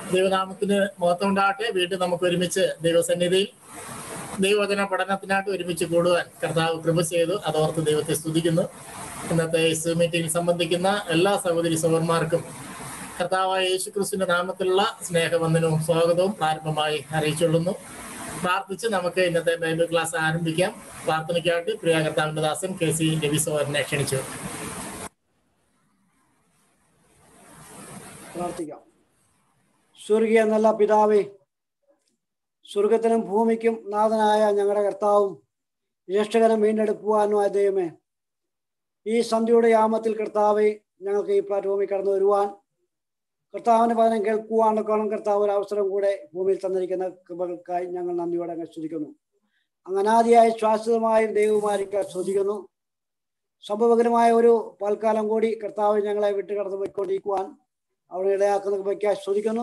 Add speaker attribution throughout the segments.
Speaker 1: ദൈവനാമത്തിന് മഹത്വം ഉണ്ടാകട്ടെ വീണ്ടും നമുക്ക് ഒരുമിച്ച് ദൈവസന്നിധിയിൽ ദൈവവചന പഠനത്തിനായിട്ട് ഒരുമിച്ച് കൂടുവാൻ കർത്താവ് കൃപ ചെയ്തു അതോർത്ത് ദൈവത്തെ സ്തുതിക്കുന്നു ഇന്നത്തെ ഇസ് മീറ്റിംഗിൽ സംബന്ധിക്കുന്ന എല്ലാ സഹോദരി സഹോദരന്മാർക്കും കർത്താവായ യേശു ക്രിസ്തുവിന്റെ നാമത്തിലുള്ള സ്നേഹവന്ദനവും സ്വാഗതവും പ്രാരംഭമായി അറിയിച്ചുകൊള്ളുന്നു പ്രാർത്ഥിച്ച് നമുക്ക് ഇന്നത്തെ ബൈബിൾ ക്ലാസ് ആരംഭിക്കാം പ്രാർത്ഥനയ്ക്കായിട്ട് പ്രിയ കർത്താവിന്റെ ദാസൻ കെ സി രവി സോദരനെ ക്ഷണിച്ചു
Speaker 2: പ്രാർത്ഥിക്കാം സ്വർഗീയ നല്ല പിതാവേ സ്വർഗത്തിനും ഭൂമിക്കും നാഥനായ ഞങ്ങളുടെ കർത്താവും രക്ഷകനം വീണ്ടെടുക്കുവാനുമായ ദൈവമേ ഈ സന്ധ്യയുടെ യാമത്തിൽ കർത്താവെ ഞങ്ങൾക്ക് ഈ പ്ലാറ്റ്ഫോമിൽ കടന്നു വരുവാൻ കർത്താവിന്റെ പദനം കേൾക്കുവാനൊക്കെയാണ് കർത്താവ് ഒരു അവസരം കൂടെ ഭൂമിയിൽ തന്നിരിക്കുന്ന കൃപകൾക്കായി ഞങ്ങൾ നന്ദിയോടെ അങ്ങ് സ്തുതിക്കുന്നു അങ്ങ് അനാദിയായ ശാശ്വതമായും ദൈവമായിരിക്കാൻ സ്തുതിക്കുന്നു സംഭവകരമായ ഒരു പൽക്കാലം കൂടി കർത്താവ് ഞങ്ങളെ വിട്ട് കടന്നു പോയിക്കൊണ്ടിരിക്കുവാൻ അവിടെ ഇടയാക്കുന്ന കൃപയ്ക്കായി സ്തുതിക്കുന്നു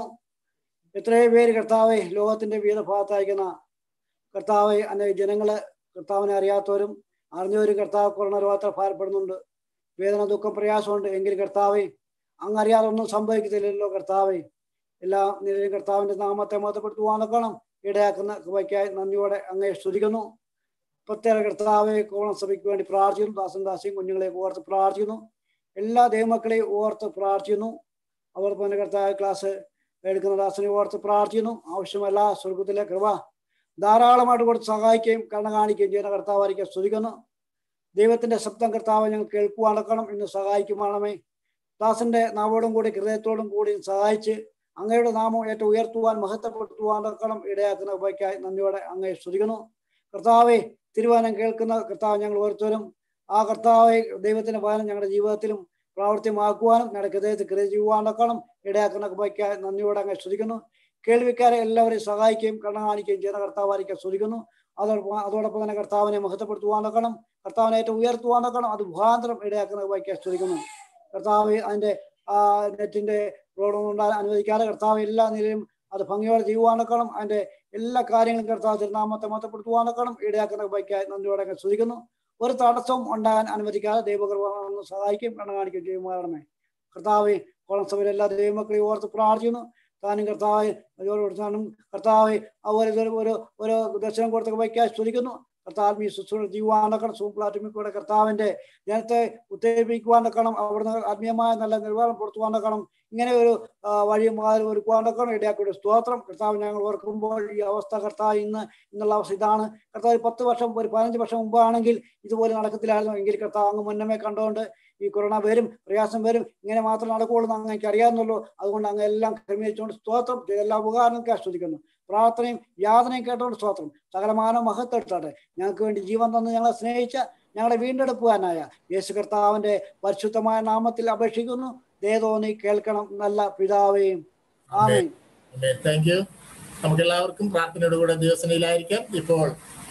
Speaker 2: എത്രയോ പേര് കർത്താവെ ലോകത്തിന്റെ വിവിധ ഭാഗത്തയക്കുന്ന കർത്താവെ അനേക ജനങ്ങള് കർത്താവിനെ അറിയാത്തവരും അറിഞ്ഞവരും കർത്താവ് കൊറോണ രോഗത്തിൽ ഭാരപ്പെടുന്നുണ്ട് വേദന ദുഃഖം പ്രയാസമുണ്ട് എങ്കിൽ കർത്താവെ അങ്ങ് അറിയാതെ ഒന്നും സംഭവിക്കത്തില്ലല്ലോ കർത്താവെ എല്ലാ നിലയിലും കർത്താവിന്റെ നാമത്തെ മതപ്പെടുത്തുവാനൊക്കണം ഇടയാക്കുന്ന കൃപയ്ക്കായി നന്ദിയോടെ അങ്ങേ സ്തുതിക്കുന്നു പ്രത്യേക കർത്താവെ കോണം സഭയ്ക്ക് വേണ്ടി പ്രാർത്ഥിക്കുന്നു ദാസൻ ദാസിയും കുഞ്ഞുങ്ങളെ ഓർത്ത് പ്രാർത്ഥിക്കുന്നു എല്ലാ ദൈവമക്കളെയും ഓർത്ത് പ്രാർത്ഥിക്കുന്നു അവർ തന്നെ കർത്താവ് ക്ലാസ് എടുക്കുന്ന ദാസനെ ഓർത്ത് പ്രാർത്ഥിക്കുന്നു ആവശ്യമല്ല സ്വർഗത്തിലെ കൃപ ധാരാളമായിട്ട് കൊടുത്ത് സഹായിക്കുകയും കരുണ കാണിക്കുകയും ചെയ്യുന്ന കർത്താവായിരിക്കും സ്തുതിക്കുന്നു ദൈവത്തിന്റെ ശബ്ദം കർത്താവ് ഞങ്ങൾ കേൾക്കുവാനക്കണം ഇന്ന് സഹായിക്കുവാണമേ ദാസന്റെ നാവോടും കൂടി ഹൃദയത്തോടും കൂടി സഹായിച്ച് അങ്ങയുടെ നാമം ഏറ്റവും ഉയർത്തുവാൻ മഹത്വപ്പെടുത്തുവാനക്കണം ഇടയാക്കുന്ന ഉപയ്ക്കായി നന്ദിയോടെ അങ്ങേ സ്തുതിക്കുന്നു കർത്താവെ തിരുവാനം കേൾക്കുന്ന കർത്താവ് ഞങ്ങൾ ഓരോരുത്തരും ആ കർത്താവെ ദൈവത്തിന്റെ വചനം ഞങ്ങളുടെ ജീവിതത്തിലും പ്രാവർത്തികമാക്കുവാനും ഞങ്ങളുടെ ഹൃദയത്തിൽ കൃതി ചെയ്യുവാനൊക്കണം ഇടയാക്കുന്ന കൃപയ്ക്കായി നന്ദിയോടെ അങ്ങ് സ്തുതിക്കുന്നു കേൾവിക്കാരെ എല്ലാവരെയും സഹായിക്കുകയും കരുണ കാണിക്കുകയും ചെയ്യുന്ന കർത്താവായിരിക്കും സ്തുതിക്കുന്നു അതോടൊപ്പം അതോടൊപ്പം തന്നെ കർത്താവിനെ മഹത്വപ്പെടുത്തുവാനൊക്കണം കർത്താവിനെ ഏറ്റവും ഉയർത്തുവാനൊക്കണം അത് മുഖാന്തരം ഇടയാക്കുന്ന കൃപയ്ക്കായി സ്തുതിക്കുന്നു കർത്താവ് അതിന്റെ ആ നെറ്റിന്റെ പ്രോബ്ലം ഉണ്ടാകാൻ അനുവദിക്കാതെ കർത്താവ് എല്ലാ നിലയിലും അത് ഭംഗിയോടെ ചെയ്യുവാനൊക്കണം അതിന്റെ എല്ലാ കാര്യങ്ങളും കർത്താവ് തിരുനാമത്തെ മഹത്വപ്പെടുത്തുവാനൊക്കണം ഇടയാക്കുന്ന കൃപയ്ക്കായി നന്ദിയോടെ അങ്ങ് സ്തുതിക്കുന്നു ഒരു തടസ്സവും ഉണ്ടാകാൻ അനുവദിക്കാതെ ദൈവകൃപ സഹായിക്കുകയും കണ്ണ കാണിക്കുകയും ചെയ്യുമാറണമേ കർത്താവ് കോളം സഭയിലെ എല്ലാ ദൈവമക്കളെയും ഓർത്ത് പ്രാർത്ഥിക്കുന്നു താനും കർത്താവ് കൊടുത്താനും കർത്താവ് അവർ ഒരു ഒരു ദർശനം കൊടുത്ത വയ്ക്കാൻ സ്തുതിക്കുന്നു കർത്താത്മീയ ശുശ്രൂഷ ചെയ്യുവാനക്കണം സൂം പ്ലാറ്റ്ഫോമിലൂടെ കർത്താവിന്റെ ജനത്തെ ഉത്തേജിപ്പിക്കുവാനക്കണം അവിടുന്ന് ആത്മീയമായ നല്ല നിർവഹണം കൊടുത്തുവാനക്കണം ഇങ്ങനെ ഒരു വഴി മാറി ഒരുക്കുവാനൊക്കണം ഇടയാക്കിയുടെ സ്തോത്രം കർത്താവ് ഞങ്ങൾ ഓർക്കുമ്പോൾ ഈ അവസ്ഥ കർത്താവ് ഇന്ന് ഇന്നുള്ള അവസ്ഥ ഇതാണ് കർത്താവ് പത്ത് വർഷം ഒരു പതിനഞ്ച് വർഷം മുമ്പാണെങ്കിൽ ഇതുപോലെ നടക്കത്തില്ലായിരുന്നു എങ്കിൽ കർത്താവ് അങ്ങ് മുന്നമേ കണ്ടുകൊണ്ട് ഈ കൊറോണ വരും പ്രയാസം വരും ഇങ്ങനെ മാത്രം നടക്കുകയുള്ളൂ എന്ന് അങ്ങ് അറിയാമെന്നുള്ളൂ അതുകൊണ്ട് അങ്ങ് എല്ലാം ക്രമീകരിച്ചുകൊണ്ട് സ്തോത്രം എല്ലാ ഉപകാരങ്ങൾക്ക് ആസ്വദിക്കുന്നു പ്രാർത്ഥനയും യാതനയും കേട്ടുകൊണ്ട് സ്തോത്രം സകലമാനോ മഹത്വെടുത്താട്ടെ ഞങ്ങൾക്ക് വേണ്ടി ജീവൻ തന്ന് ഞങ്ങളെ സ്നേഹിച്ച ഞങ്ങളെ വീണ്ടെടുക്കുവാനായ യേശു കർത്താവിന്റെ പരിശുദ്ധമായ നാമത്തിൽ അപേക്ഷിക്കുന്നു ദേതോന്നി കേൾക്കണം നല്ല പിതാവേയും ആമേൻ
Speaker 1: താങ്ക് യു നമുക്ക് എല്ലാവർക്കും പ്രാർത്ഥനയോട് കൂടെ ദിവസനയിലായിരിക്കാം ഇപ്പോൾ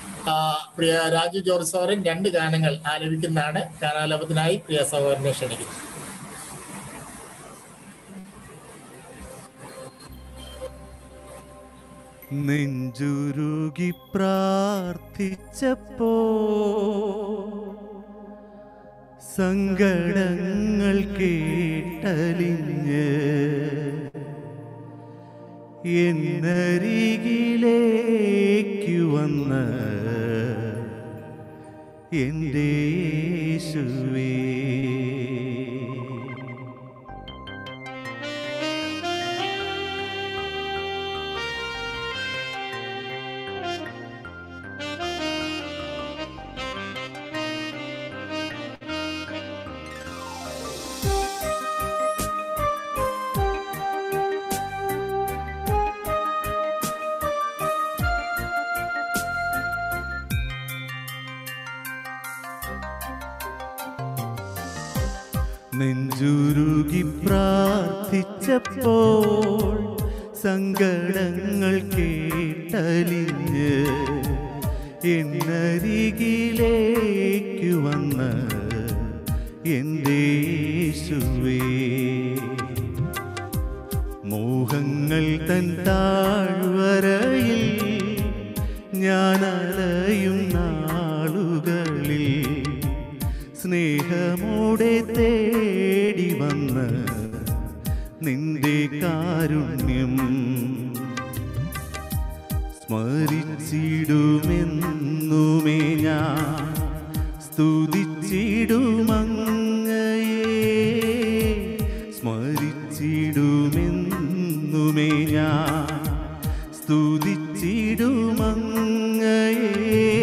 Speaker 1: പ്രിയ രാജു ജോർജ് സോറൻ രണ്ട് ഗാനങ്ങൾ ആലപിക്കുന്നതാണ് ഗാനാലാപത്തിനായി പ്രിയ സഹോദരനെ ക്ഷണിക്കുന്നു
Speaker 3: നെഞ്ചുരുകി പ്രാർത്ഥിച്ചപ്പോ സങ്കടങ്ങൾ കേട്ടലിഞ്ഞ് എന്നരികിലേക്കു വന്ന് എൻ്റെ യേശുവേ നെഞ്ചുരുകി പ്രാർത്ഥിച്ചപ്പോൾ സങ്കടങ്ങൾ കേട്ടലിഞ്ഞ് എന്നരികിലേക്കു വന്ന് എൻ്റെ യേശുവേ മോഹങ്ങൾ തൻ താഴ്വരയിൽ ഞാൻ അലയും നാളുകളിൽ സ്നേഹമോടെ തേടി വന്ന് നിന്റെ കാരുണ്യം സ്മരിച്ചിടുമെന്നുമേ ഞാൻ സ്തുതിച്ചിടുമങ്ങയെ സ്മരിച്ചിടുമെന്നുമേ ഞാൻ സ്തുതിച്ചിടുമങ്ങയെ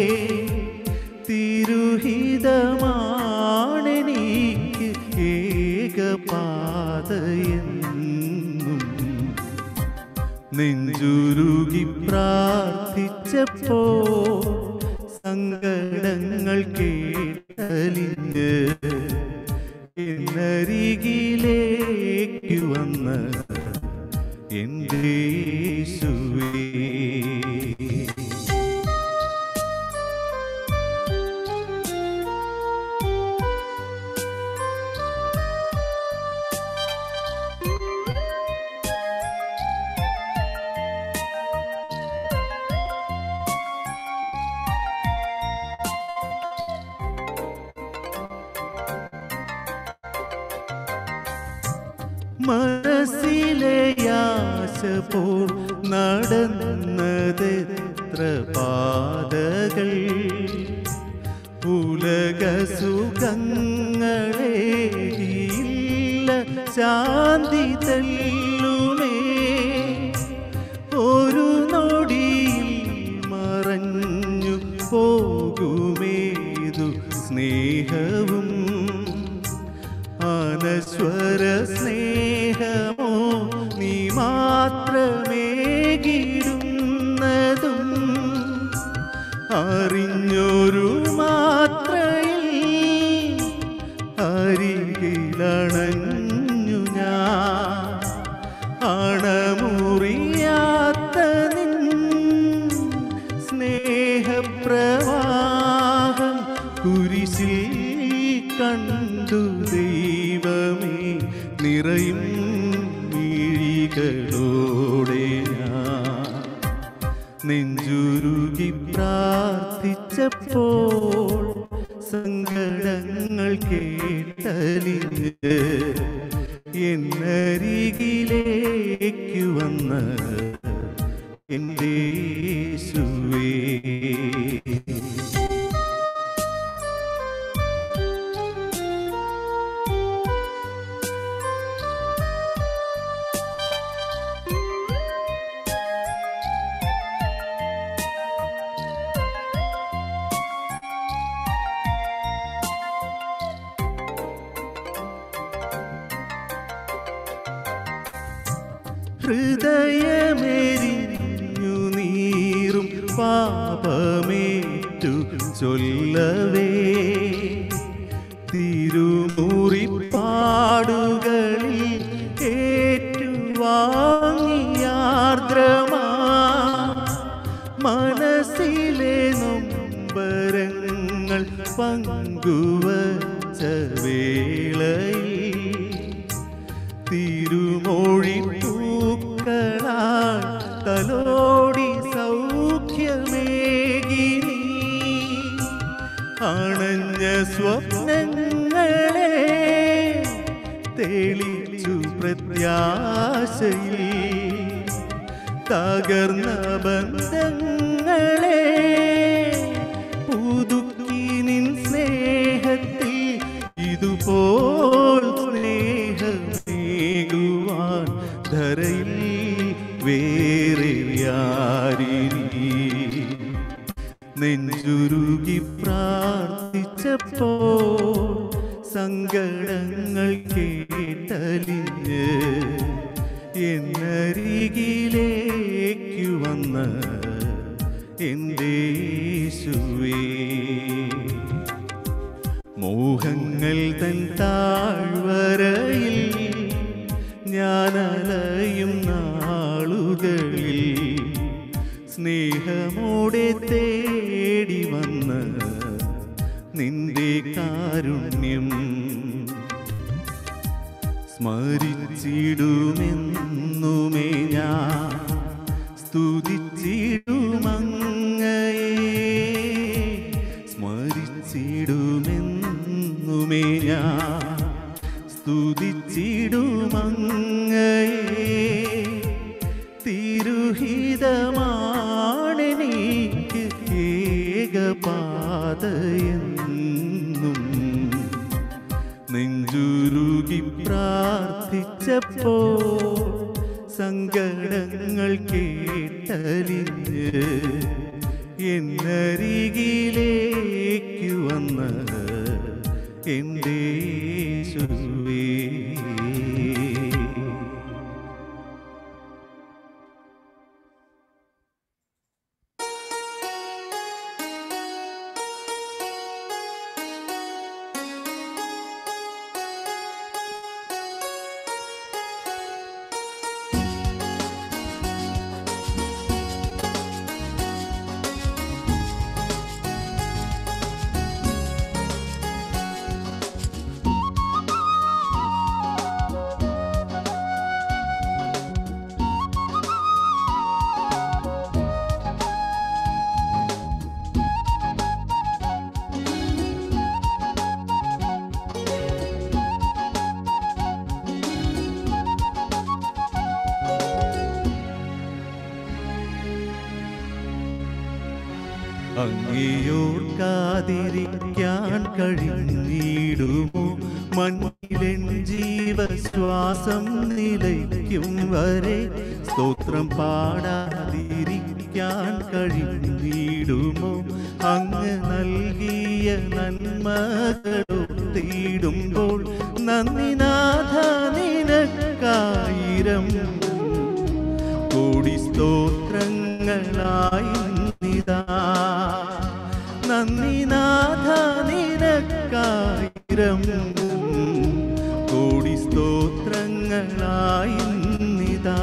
Speaker 3: തിരുഹിതമാണെനിക്ക് ഏകപാതയെന്നും നെഞ്ചുരുകി പ്രാർത്ഥിച്ചപ്പോ സങ്കടങ്ങൾ കേട്ടലിഞ്ഞ് എന്നരികിലേക്ക് വന്ന് എൻ്റെ യേശുവേ മനസ്സിലെ യാശ പോൽ നടന്നതെത്ര പാതകൾ ഉലക സുഖങ്ങളെ ഇല്ല ശാന്തി തല്ലുമേ ഒരു നൊടിയിൽ മറഞ്ഞു പോകുമേതു സ്നേഹവും അനശ്വര സ്നേഹമോ നീ മാത്രമേകിടുന്നതും അറിഞ്ഞൊരു മാത്രയിൽ അരികിലണഞ്ഞു ഞാൻ അണമുറിയാത്ത നിൻ സ്നേഹപ്രവാഹം കുരിശിൽ കണ്ടു ദൈവമേ നിറയും മിഴികളോടെ ഞാൻ നെഞ്ചുരുകി പ്രാർത്ഥിച്ചപ്പോൾ സങ്കടങ്ങൾ കേട്ടലിഞ്ഞ് എന്നരികിലേക്ക് വന്ന എൻ്റെ യേശുവേ ഹൃദയമെരിഞ്ഞു നീറും പാപമേറ്റു ചൊല്ലവേ തിരുമുറിപ്പാടുകളിൽ ഏറ്റുവാങ്ങിയാർദ്രമാ മനസ്സിലെ നൊമ്പരങ്ങൾ പങ്കുവച്ച വേളയിൽ തിരുമൊഴി പൂക്കളാൽ തലോടി സൗഖ്യമേകി നീ അണഞ്ഞ സ്വപ്നങ്ങളെ തെളിച്ചു പ്രത്യാശയിൽ തകർന്ന ബന്ധങ്ങളെ പുതുക്കി നിൻ സ്നേഹത്തിൽ ഇതുപോൽ സ്നേഹമേകുവാൻ ധരയിൽ വേറെ ആരിനി നെഞ്ചുരുകി പ്രാർത്ഥിച്ചപ്പോൾ സങ്കടങ്ങൾ കേട്ടലിഞ്ഞ് എന്നരികിലേക്ക് വന്ന എൻ്റെ യേശുവേ മോഹങ്ങൾ തൻ താഴ്വരയിൽ ഞാൻ അലയും നാളുകളിൽ സ്നേഹമോടെ തേടി വന്ന് നിന്റെ കാരുണ്യം സ്മരിച്ചിടുമെന്നുമേ ഞാൻ സ്തുതിച്ചിടുമങ്ങയെ പാതയെന്നും നെഞ്ചുരുകി പ്രാർത്ഥിച്ചപ്പോ സങ്കടങ്ങൾ കേട്ടലിഞ്ഞ് എന്നരികിലേക്ക് വന്ന എൻ്റെ യേശുവേ അങ്ങയോർക്കാതിരിക്കാൻ കഴിഞ്ഞിടുമോ മണ്ണിലെൻ ജീവശ്വാസം നിലയ്ക്കും വരെ സ്തോത്രം പാടാതിരിക്കാൻ കഴിഞ്ഞിടുമോ അങ്ങ് നൽകിയ നന്മകളൊത്തിടുമ്പോൾ നന്ദിനാഥ നിനക്കായിരം കോടി സ്തോത്രങ്ങളായി നിതാ നന്ദിനാഥ നിനക്കായിരം കോടി സ്തോത്രങ്ങളായി നിതാ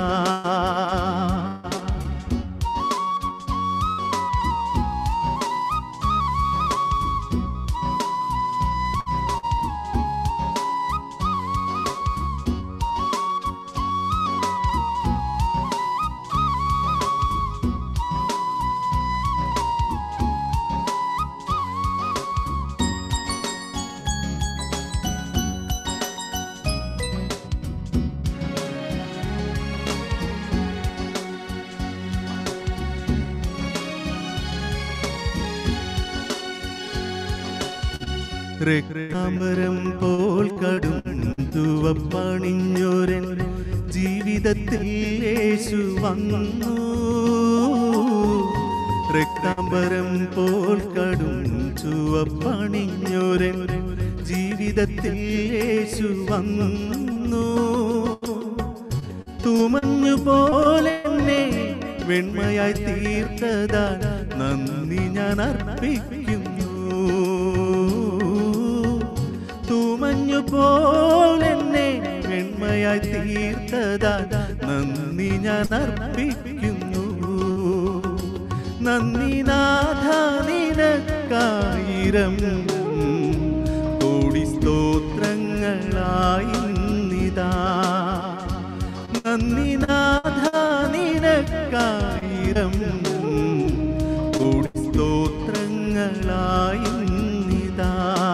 Speaker 3: രക്താംബരം പോൽ കടും തുവപ്പണിഞ്ഞൊരൻ ജീവിതത്തിൽ യേശു വന്നു രക്താംബരം പോൽ കടും ചുവപ്പണിഞ്ഞൊരൻ ജീവിതത്തിൽ യേശു വന്നു തുമഞ്ഞു പോലെ എന്നെ വെണ്മയായി തീർത്തതാ നന്ദി ഞാൻ അർപ്പിക്കുന്നു തുമഞ്ഞു പോലെ എന്നെ വെണ്മയായി തീർത്തതാ നന്ദി ഞാൻ അർപ്പിക്കുന്നു നന്ദിനാഥ നിനക്കായിരം കോടി സ്തോത്രങ്ങളായി നിതാ നന്ദിനാഥ നിനക്കായിരം കോടി സ്തോത്രങ്ങളായി നിതാ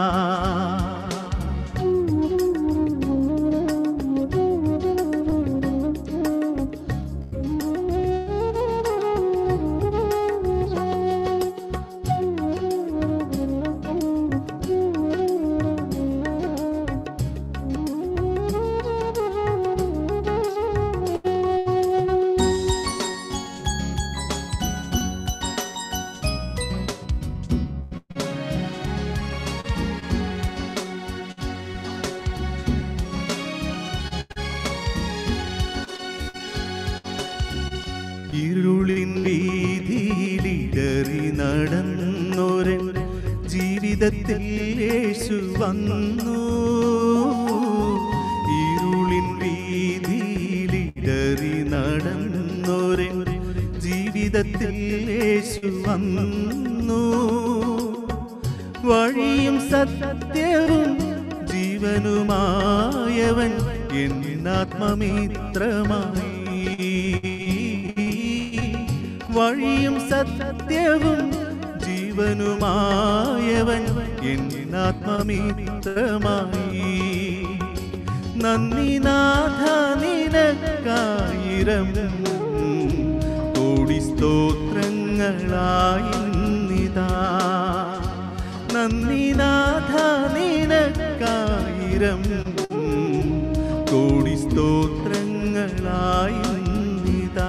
Speaker 3: ഇരുളിൻ വീതിയിലിടറി നടന്നോരൻ ജീവിതത്തിൽ യേശു വന്നു ഇരുളിൻ വീതിയിലിടറി നടന്നോരൻ ജീവിതത്തിൽ യേശു വന്നു വഴിയും സത്യവും ജീവനുമായവൻ എന്നാത്മമിത്രമായി വഴിയും സത്യവും ജീവനുമായവൻ എന്നാത്മമിത്രമായി നന്ദിനാഥ നിനക്കായിരം കോടി സ്തോത്രങ്ങളായി നിതാ നൂറായിരം കോടി സ്തോത്രങ്ങളായി നിതാ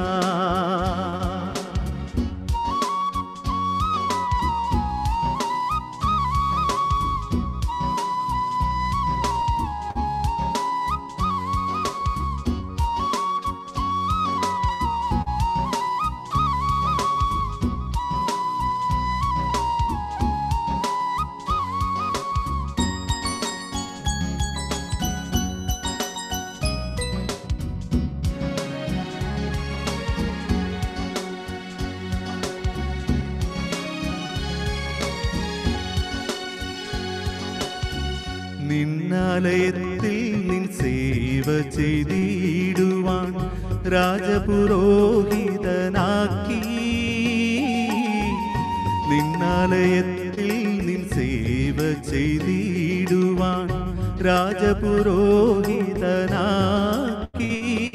Speaker 3: നിന്നാലയത്തിൽ നിൻ സേവ ചെയ്തിടുവാൻ രാജപുരോഹിതനാക്കി നിന്നാലയത്തിൽ നിൻ സേവ ചെയ്തിടുവാൻ രാജപുരോഹിതനാക്കി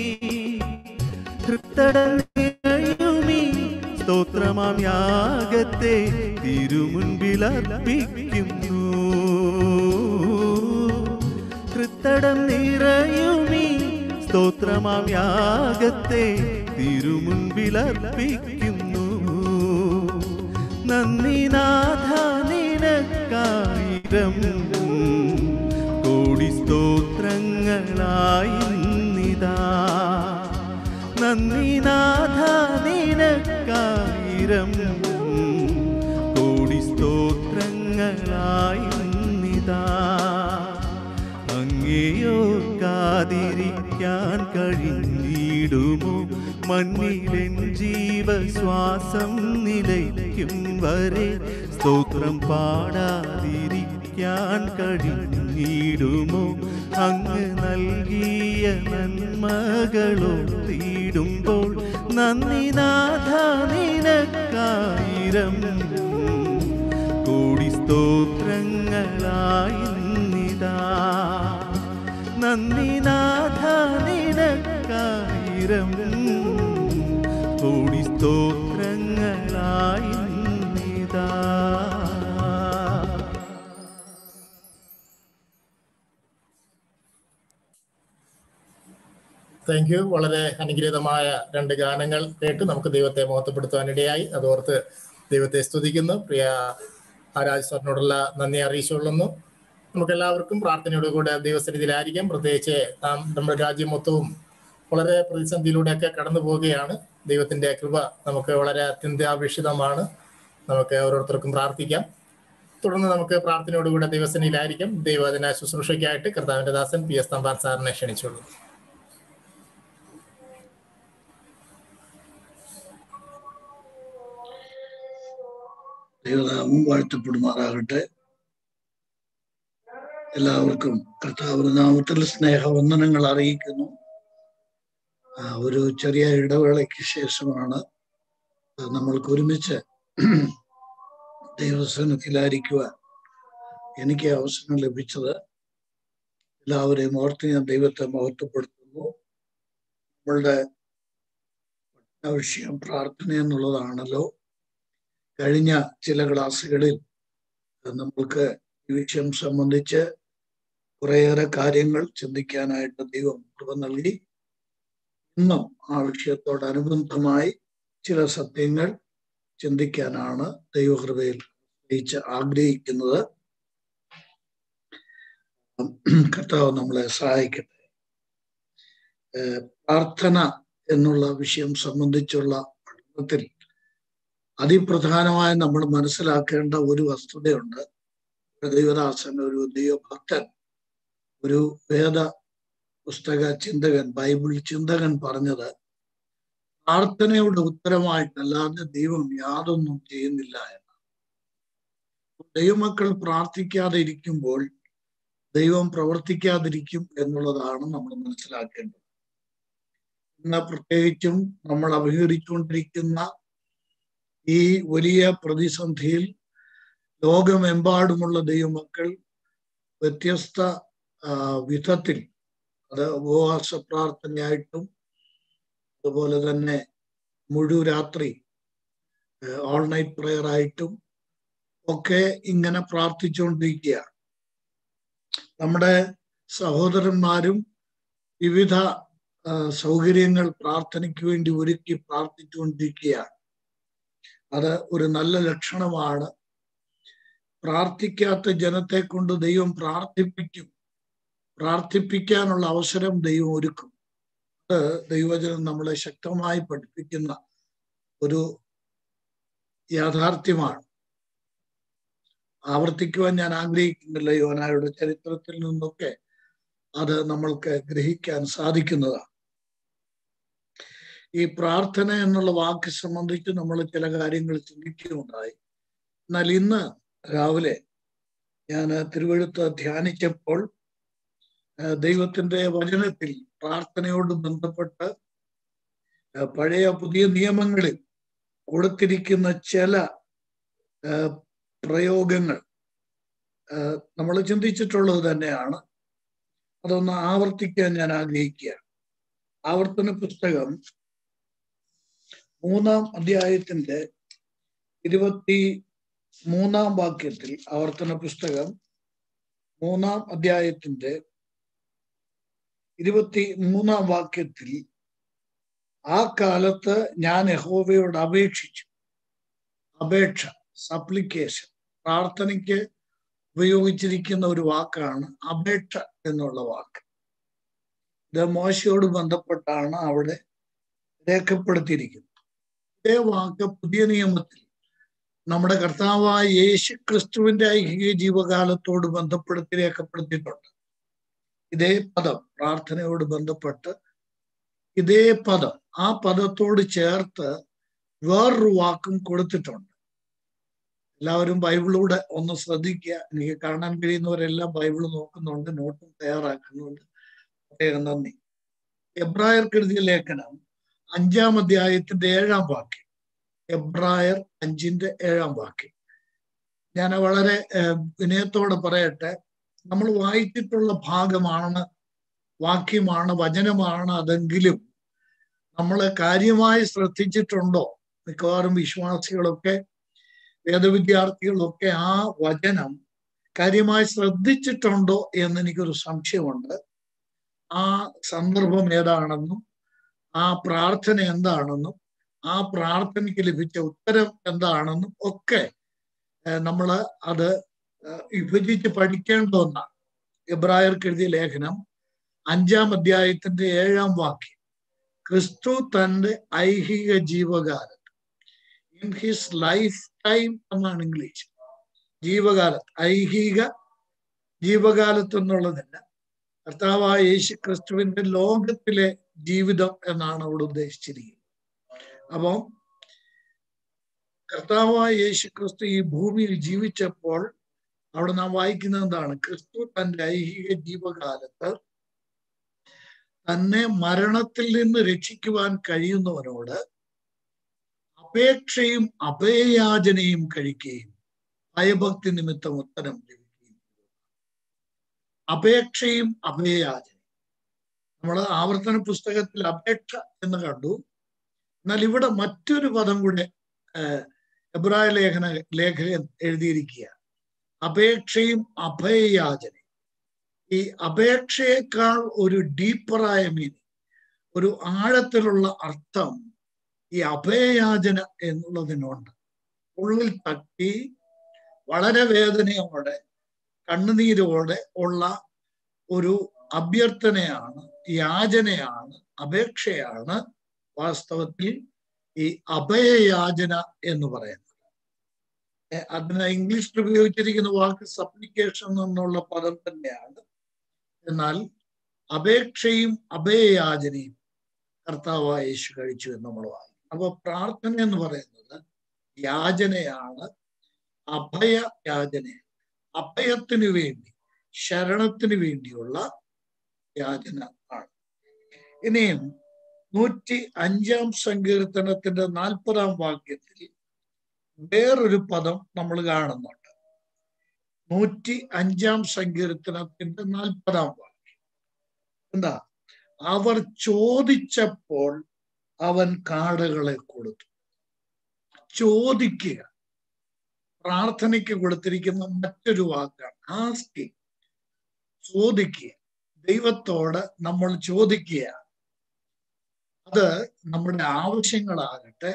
Speaker 3: തൃപ്തടയുമീ സ്തോത്രമാം യാഗത്തെ തിരുമുൻപിലർപ്പിക്കുന്നു തൃത്തടം നിറയുമീ സ്തോത്രമാം യാഗത്തെ തിരുമുൻപിലർപ്പിക്കുന്നു നന്ദി നാഥ നിനക്കായിരം കോടി സ്തോത്രങ്ങളായി നിതാ നന്ദി നാഥ നിനക്കായിരം കോടി സ്തോത്രങ്ങളായി നിതാ അങ്ങേയോർക്കാതിരിക്കാൻ കഴിഞ്ഞിടുമോ മണ്ണിലെൻ ജീവശ്വാസം നിലയ്ക്കും വരെ സ്തോത്രം പാടാതിരിക്കാൻ കഴിഞ്ഞിടുമോ അങ്ങ് നൽകിയ നന്മകളോ തീടുമ്പോൾ നന്ദി നാഥ നിനക്കായിരം കോടി സ്തോത്രങ്ങളായി നിതാ നന്ദി നാഥ നിനക്കായിരം കോടി സ്തോത്രങ്ങളായി നിതാ
Speaker 1: താങ്ക് യു വളരെ അനുഗ്രഹീതമായ രണ്ട് ഗാനങ്ങൾ കേട്ട് നമുക്ക് ദൈവത്തെ മഹത്വപ്പെടുത്താനിടയായി അതോർത്ത് ദൈവത്തെ സ്തുതിക്കുന്നു പ്രിയ ആരാജ് സാറിനോടുള്ള നന്ദി അറിയിച്ചുകൊള്ളുന്നു നമുക്ക് എല്ലാവർക്കും പ്രാർത്ഥനയോടുകൂടെ ദൈവസന്നിധിയിലായിരിക്കാം പ്രത്യേകിച്ച് നാം നമ്മുടെ രാജ്യം മൊത്തവും വളരെ പ്രതിസന്ധിയിലൂടെയൊക്കെ കടന്നു പോവുകയാണ് ദൈവത്തിന്റെ കൃപ നമുക്ക് വളരെ അത്യന്താപേക്ഷിതമാണ് നമുക്ക് ഓരോരുത്തർക്കും പ്രാർത്ഥിക്കാം തുടർന്ന് നമുക്ക് പ്രാർത്ഥനയോടുകൂടെ ദൈവസന്നിധിയിലായിരിക്കാം ദൈവദിന ശുശ്രൂഷയ്ക്കായിട്ട് കർത്താവിന്റെ ദാസൻ പി എസ് തമ്പാൻ സാറിനെ ക്ഷണിച്ചുള്ളൂ
Speaker 4: ദൈവനാമം വാഴ്ത്തപ്പെടുമാറാകട്ടെ എല്ലാവർക്കും കർത്താവ് നാമത്തിൽ സ്നേഹവന്ദനങ്ങൾ അറിയിക്കുന്നു ആ, ഒരു ചെറിയ ഇടവേളയ്ക്ക് ശേഷമാണ് നമ്മൾക്ക് ഒരുമിച്ച് ദൈവസനത്തിലായിരിക്കുവാൻ എനിക്ക് അവസരം ലഭിച്ചത് എല്ലാവരെയും ഓർത്ത് ഞാൻ ദൈവത്തെ മഹത്വപ്പെടുത്തുന്നു നമ്മളുടെ വിഷയം പ്രാർത്ഥന എന്നുള്ളതാണല്ലോ കഴിഞ്ഞ ചില ക്ലാസ്സുകളിൽ നമ്മൾക്ക് ഈ വിഷയം സംബന്ധിച്ച് കുറേയേറെ കാര്യങ്ങൾ ചിന്തിക്കാനായിട്ട് ദൈവം കൃപ നൽകി ഇന്നും ആ വിഷയത്തോടനുബന്ധമായി ചില സത്യങ്ങൾ ചിന്തിക്കാനാണ് ദൈവകൃപയിൽ അറിയിച്ച് ആഗ്രഹിക്കുന്നത് കർത്താവ് നമ്മളെ സഹായിക്കട്ടെ ഏഹ് പ്രാർത്ഥന എന്നുള്ള വിഷയം സംബന്ധിച്ചുള്ള പഠനത്തിൽ അതിപ്രധാനമായി നമ്മൾ മനസ്സിലാക്കേണ്ട ഒരു വസ്തുതയുണ്ട് ഒരു ദൈവദാസൻ ഒരു ദൈവഭക്തൻ ഒരു വേദ പുസ്തക ചിന്തകൻ ബൈബിൾ ചിന്തകൻ പറഞ്ഞത് പ്രാർത്ഥനയുടെ ഉത്തരമായിട്ടല്ലാതെ ദൈവം യാതൊന്നും ചെയ്യുന്നില്ല എന്ന് ദൈവമക്കൾ പ്രാർത്ഥിക്കാതെ ഇരിക്കുമ്പോൾ ദൈവം പ്രവർത്തിക്കാതിരിക്കും എന്നുള്ളതാണ് നമ്മൾ മനസ്സിലാക്കേണ്ടത് ഇന്ന് പ്രത്യേകിച്ചും നമ്മൾ അഭിമുഖീകരിച്ചുകൊണ്ടിരിക്കുന്ന ഈ വലിയ പ്രതിസന്ധിയിൽ ലോകമെമ്പാടുമുള്ള ദൈവമക്കൾ വ്യത്യസ്ത ആ, വിധത്തിൽ അത് ഉപവാസ പ്രാർത്ഥനയായിട്ടും അതുപോലെ തന്നെ മുഴുരാത്രി ഓൾ നൈറ്റ് പ്രെയർ ആയിട്ടും ഒക്കെ ഇങ്ങനെ പ്രാർത്ഥിച്ചുകൊണ്ടിരിക്കുകയാണ് നമ്മുടെ സഹോദരന്മാരും വിവിധ ആ, സൗകര്യങ്ങൾ പ്രാർത്ഥനയ്ക്ക് വേണ്ടി ഒരുക്കി പ്രാർത്ഥിച്ചുകൊണ്ടിരിക്കുകയാണ് അത് ഒരു നല്ല ലക്ഷണമാണ് പ്രാർത്ഥിക്കാത്ത ജനത്തെ കൊണ്ട് ദൈവം പ്രാർത്ഥിപ്പിക്കും പ്രാർത്ഥിപ്പിക്കാനുള്ള അവസരം ദൈവം ഒരുക്കും അത് ദൈവജനം നമ്മളെ ശക്തമായി പഠിപ്പിക്കുന്ന ഒരു യാഥാർത്ഥ്യമാണ് ആവർത്തിക്കുവാൻ ഞാൻ ആഗ്രഹിക്കുന്നില്ല യോനായുടെ ചരിത്രത്തിൽ നിന്നൊക്കെ അത് നമ്മൾക്ക് ഗ്രഹിക്കാൻ സാധിക്കുന്നതാണ് ഈ പ്രാർത്ഥന എന്നുള്ള വാക്ക് സംബന്ധിച്ച് നമ്മൾ ചില കാര്യങ്ങൾ ചിന്തിക്കുകയുണ്ടായി എന്നാൽ ഇന്ന് രാവിലെ ഞാൻ തിരുവഴുത്ത് ധ്യാനിച്ചപ്പോൾ ആ, ദൈവത്തിന്റെ വചനത്തിൽ പ്രാർത്ഥനയോട് ബന്ധപ്പെട്ട് ആ, പഴയ പുതിയ നിയമങ്ങളിൽ കൊടുത്തിരിക്കുന്ന ചില ആ, പ്രയോഗങ്ങൾ നമ്മൾ ചിന്തിച്ചിട്ടുള്ളത് തന്നെയാണ് അതൊന്ന് ആവർത്തിക്കാൻ ഞാൻ ആഗ്രഹിക്കുകയാണ് ആവർത്തന പുസ്തകം മൂന്നാം അധ്യായത്തിന്റെ ഇരുപത്തി മൂന്നാം വാക്യത്തിൽ ആവർത്തന പുസ്തകം മൂന്നാം അധ്യായത്തിന്റെ ഇരുപത്തി മൂന്നാം വാക്യത്തിൽ ആ കാലത്ത് ഞാൻ യഹോവയോട് അപേക്ഷിച്ചു അപേക്ഷ സപ്ലിക്കേഷൻ പ്രാർത്ഥനയ്ക്ക് ഉപയോഗിച്ചിരിക്കുന്ന ഒരു വാക്കാണ് അപേക്ഷ എന്നുള്ള വാക്ക് ഇത് മോശയോട് ബന്ധപ്പെട്ടാണ് അവിടെ രേഖപ്പെടുത്തിയിരിക്കുന്നത് ഇതേ വാക്ക് പുതിയ നിയമത്തിൽ നമ്മുടെ കർത്താവായ യേശു ക്രിസ്തുവിന്റെ ഐഹിക ജീവകാലത്തോട് ബന്ധപ്പെടുത്തി രേഖപ്പെടുത്തിയിട്ടുണ്ട് ഇതേ പദം പ്രാർത്ഥനയോട് ബന്ധപ്പെട്ട് ഇതേ പദം ആ പദത്തോട് ചേർത്ത് വേറൊരു വാക്കും കൊടുത്തിട്ടുണ്ട് എല്ലാവരും ബൈബിളൂടെ ഒന്ന് ശ്രദ്ധിക്കുക എനിക്ക് കാണാൻ കഴിയുന്നവരെല്ലാം ബൈബിൾ നോക്കുന്നുണ്ട് നോട്ടും തയ്യാറാക്കുന്നുണ്ട് പ്രത്യേകം നന്ദി എബ്രായർക്ക് എഴുതിയ ലേഖനം അഞ്ചാം അധ്യായത്തിന്റെ ഏഴാം വാക്യം എബ്രായർ അഞ്ചിന്റെ ഏഴാം വാക്യം ഞാൻ വളരെ ഏഹ്, വിനയത്തോടെ പറയട്ടെ നമ്മൾ വായിച്ചിട്ടുള്ള ഭാഗമാണ് വാക്യമാണ് വചനമാണ് അതെങ്കിലും നമ്മൾ കാര്യമായി ശ്രദ്ധിച്ചിട്ടുണ്ടോ മിക്കവാറും വിശ്വാസികളൊക്കെ വേദവിദ്യാർത്ഥികളൊക്കെ ആ വചനം കാര്യമായി ശ്രദ്ധിച്ചിട്ടുണ്ടോ എന്ന് എനിക്കൊരു സംശയമുണ്ട് ആ സന്ദർഭം ഏതാണെന്നും ആ പ്രാർത്ഥന എന്താണെന്നും ആ പ്രാർത്ഥനയ്ക്ക് ലഭിച്ച ഉത്തരം എന്താണെന്നും ഒക്കെ നമ്മൾ അത് ഏഹ്, വിഭജിച്ച് പഠിക്കേണ്ട ഒന്നാണ് എബ്രായർക്ക് എഴുതിയ ലേഖനം അഞ്ചാം അധ്യായത്തിന്റെ ഏഴാം വാക്യം ക്രിസ്തു തന്റെ ഐഹിക ജീവകാലത്ത് ഇൻ ഹിസ് ലൈഫ് ടൈം എന്നാണ് ഇംഗ്ലീഷ് ജീവകാലത്ത് ഐഹിക ജീവകാലത്ത് എന്നുള്ളതല്ല കർത്താവായ യേശു ക്രിസ്തുവിന്റെ ലോകത്തിലെ ജീവിതം എന്നാണ് അവിടെ ഉദ്ദേശിച്ചിരിക്കുന്നത് അപ്പം കർത്താവായ യേശു ക്രിസ്തു ഈ ഭൂമിയിൽ ജീവിച്ചപ്പോൾ അവിടെ നാം വായിക്കുന്നത് എന്താണ് ക്രിസ്തു തന്റെ ഐഹിക ജീവകാലത്ത് തന്നെ മരണത്തിൽ നിന്ന് രക്ഷിക്കുവാൻ കഴിയുന്നവനോട് അപേക്ഷയും അഭയയാചനയും കഴിക്കുകയും ഭയഭക്തി നിമിത്തം ഉത്തരം ലഭിക്കുകയും ചെയ്തു. അപേക്ഷയും അഭയയാചനയും നമ്മൾ ആവർത്തന പുസ്തകത്തിൽ അപേക്ഷ എന്ന് കണ്ടു എന്നാൽ ഇവിടെ മറ്റൊരു പദം കൂടെ ഏഹ്, എബ്രായ ലേഖന ലേഖകൻ എഴുതിയിരിക്കുക അപേക്ഷയും അഭയയാചനയും ഈ അപേക്ഷയേക്കാൾ ഒരു ഡീപ്പറായ മീനിങ് ഒരു ആഴത്തിലുള്ള അർത്ഥം ഈ അഭയയാചന എന്നുള്ളതിനുണ്ട് ഉള്ളിൽ തട്ടി വളരെ വേദനയോടെ കണ്ണുനീരോടെ ഉള്ള ഒരു അഭ്യർത്ഥനയാണ് യാചനയാണ് അപേക്ഷയാണ് വാസ്തവത്തിൽ ഈ അഭയയാചന എന്ന് പറയുന്നത് ഏ, അതിന് ഇംഗ്ലീഷിൽ ഉപയോഗിച്ചിരിക്കുന്ന വാക്ക് സപ്ലിക്കേഷൻ എന്നുള്ള പദം തന്നെയാണ് എന്നാൽ അപേക്ഷയും അഭയയാചനയും കർത്താവായ യേശു കഴിച്ചു എന്ന് നമ്മൾ വായിക്കും അപ്പൊ പ്രാർത്ഥന എന്ന് പറയുന്നത് യാചനയാണ് അഭയ യാചനയാണ് അഭയത്തിനു വേണ്ടി ശരണത്തിനു വേണ്ടിയുള്ള യാചന ആണ് ഇനിയും നൂറ്റി അഞ്ചാം സങ്കീർത്തനത്തിന്റെ നാൽപ്പതാം വാക്യത്തിൽ വേറൊരു പദം നമ്മൾ കാണുന്നുണ്ട് നൂറ്റി അഞ്ചാം സങ്കീർത്തനത്തിന്റെ നാൽപ്പതാം വാക്യം എന്താ അവർ ചോദിച്ചപ്പോൾ അവൻ കാടുകളെ കൊടുത്തു ചോദിക്കുക പ്രാർത്ഥനയ്ക്ക് കൊടുത്തിരിക്കുന്ന മറ്റൊരു വാക്കാണ് ആസ്കിങ് ചോദിക്കുക ദൈവത്തോട് നമ്മൾ ചോദിക്കുകയാണ് അത് നമ്മുടെ ആവശ്യങ്ങളാകട്ടെ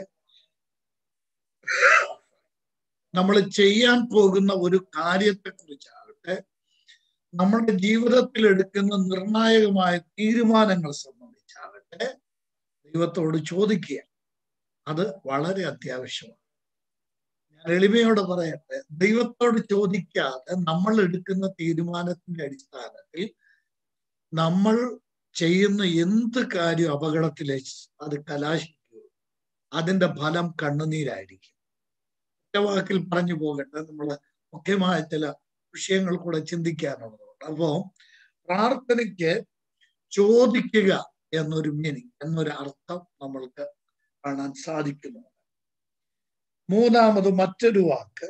Speaker 4: നമ്മൾ ചെയ്യാൻ പോകുന്ന ഒരു കാര്യത്തെ കുറിച്ചാകട്ടെ നമ്മുടെ ജീവിതത്തിൽ എടുക്കുന്ന നിർണായകമായ തീരുമാനങ്ങൾ സംബന്ധിച്ചാകട്ടെ ദൈവത്തോട് ചോദിക്കുക അത് വളരെ അത്യാവശ്യമാണ് ഞാൻ എളിമയോടെ പറയട്ടെ ദൈവത്തോട് ചോദിക്കാതെ നമ്മൾ എടുക്കുന്ന തീരുമാനത്തിന്റെ അടിസ്ഥാനത്തിൽ നമ്മൾ ചെയ്യുന്ന എന്ത് കാര്യം അപകടത്തിലെ അത് കലാശിക്കൂ അതിന്റെ ഫലം കണ്ണുനീരായിരിക്കും ഒറ്റ വാക്കിൽ പറഞ്ഞു പോകട്ടെ നമ്മൾ മുഖ്യമായ ചില വിഷയങ്ങൾ കൂടെ ചിന്തിക്കാനുള്ളതുണ്ട് അപ്പോ പ്രാർത്ഥനയ്ക്ക് ചോദിക്കുക എന്നൊരു മീനിങ് എന്നൊരു അർത്ഥം നമ്മൾക്ക് കാണാൻ സാധിക്കുന്നുണ്ട് മൂന്നാമത് മറ്റൊരു വാക്ക്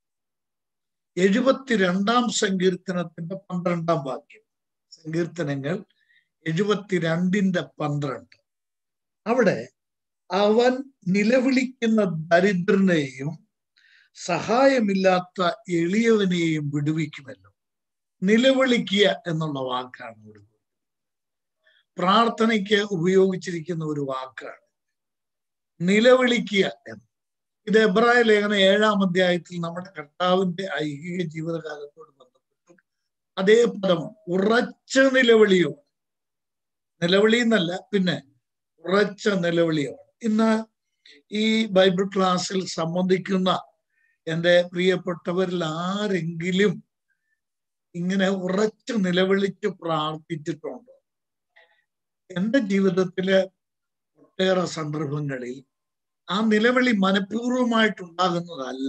Speaker 4: എഴുപത്തിരണ്ടാം സങ്കീർത്തനത്തിന്റെ പന്ത്രണ്ടാം വാക്യം സങ്കീർത്തനങ്ങൾ എഴുപത്തിരണ്ടിന്റെ പന്ത്രണ്ട് അവിടെ അവൻ നിലവിളിക്കുന്ന ദരിദ്രനെയും സഹായമില്ലാത്ത എളിയവനെയും വിടുവിക്കുമല്ലോ നിലവിളിക്കുക എന്നുള്ള വാക്കാണ് ഇവിടെ പ്രാർത്ഥനയ്ക്ക് ഉപയോഗിച്ചിരിക്കുന്ന ഒരു വാക്കാണ് നിലവിളിക്കുക എന്ന് ഇത് എബ്രായ ലേഖന ഏഴാം അധ്യായത്തിൽ നമ്മുടെ കർത്താവിന്റെ ഐഹിക ജീവിതകാലത്തോട് ബന്ധപ്പെട്ട് അതേ പദമാണ് ഉറച്ച നിലവിളിയോ നിലവിളി എന്നല്ല പിന്നെ ഉറച്ച നിലവിളിയോ ഇന്ന് ഈ ബൈബിൾ ക്ലാസ്സിൽ സംബന്ധിക്കുന്ന എൻ്റെ പ്രിയപ്പെട്ടവരിൽ ആരെങ്കിലും ഇങ്ങനെ ഉറച്ചു നിലവിളിച്ച് പ്രാർത്ഥിച്ചിട്ടുണ്ടോ എൻ്റെ ജീവിതത്തിലെ ഒട്ടേറെ സന്ദർഭങ്ങളിൽ ആ നിലവിളി മനഃപൂർവ്വമായിട്ടുണ്ടാകുന്നതല്ല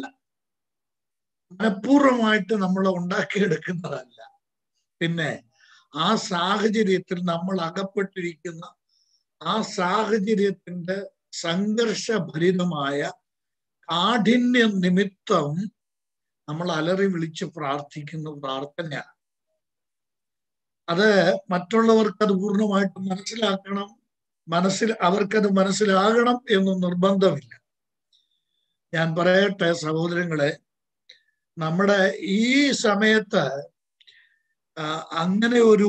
Speaker 4: മനഃപൂർവ്വമായിട്ട് നമ്മൾ ഉണ്ടാക്കിയെടുക്കുന്നതല്ല പിന്നെ ആ സാഹചര്യത്തിൽ നമ്മൾ അകപ്പെട്ടിരിക്കുന്ന ആ സാഹചര്യത്തിന്റെ സംഘർഷഭരിതമായ കാഠിന്യ നിമിത്തം നമ്മൾ അലറി വിളിച്ച് പ്രാർത്ഥിക്കുന്ന പ്രാർത്ഥനയാണ് അത് മറ്റുള്ളവർക്ക് അത് പൂർണ്ണമായിട്ട് മനസ്സിലാക്കണം മനസ്സിൽ അവർക്കത് മനസ്സിലാകണം എന്ന് നിർബന്ധമില്ല ഞാൻ പറയട്ടെ സഹോദരങ്ങളെ നമ്മുടെ ഈ സമയത്ത് അങ്ങനെ ഒരു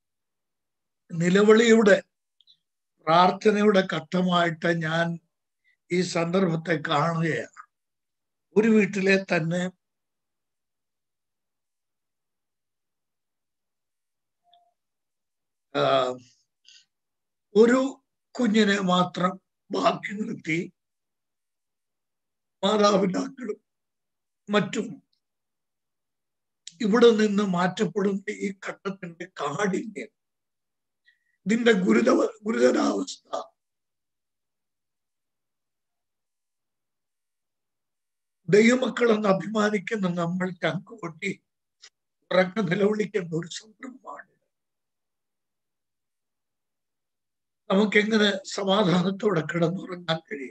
Speaker 4: നിലവിളിയുടെ പ്രാർത്ഥനയുടെ ഘട്ടമായിട്ട് ഞാൻ ഈ സന്ദർഭത്തെ കാണുകയാണ് ഒരു വീട്ടിലെ തന്നെ ഒരു കുഞ്ഞിനെ മാത്രം ബാക്കി നിർത്തി മാതാപിതാക്കളും മറ്റും ഇവിടെ നിന്ന് മാറ്റപ്പെടുന്ന ഈ ഘട്ടത്തിന്റെ കാഠിന്യം ഇതിന്റെ ഗുരുത ഗുരുതരാവസ്ഥ ദൈവമക്കളെന്ന് അഭിമാനിക്കുന്ന നമ്മൾ ചങ്കുകൊട്ടി ഉറക്ക നിലവിളിക്കേണ്ട ഒരു സന്ദർഭമാണ് നമുക്കെങ്ങനെ സമാധാനത്തോടെ കിടന്നുറങ്ങാൻ കഴിയും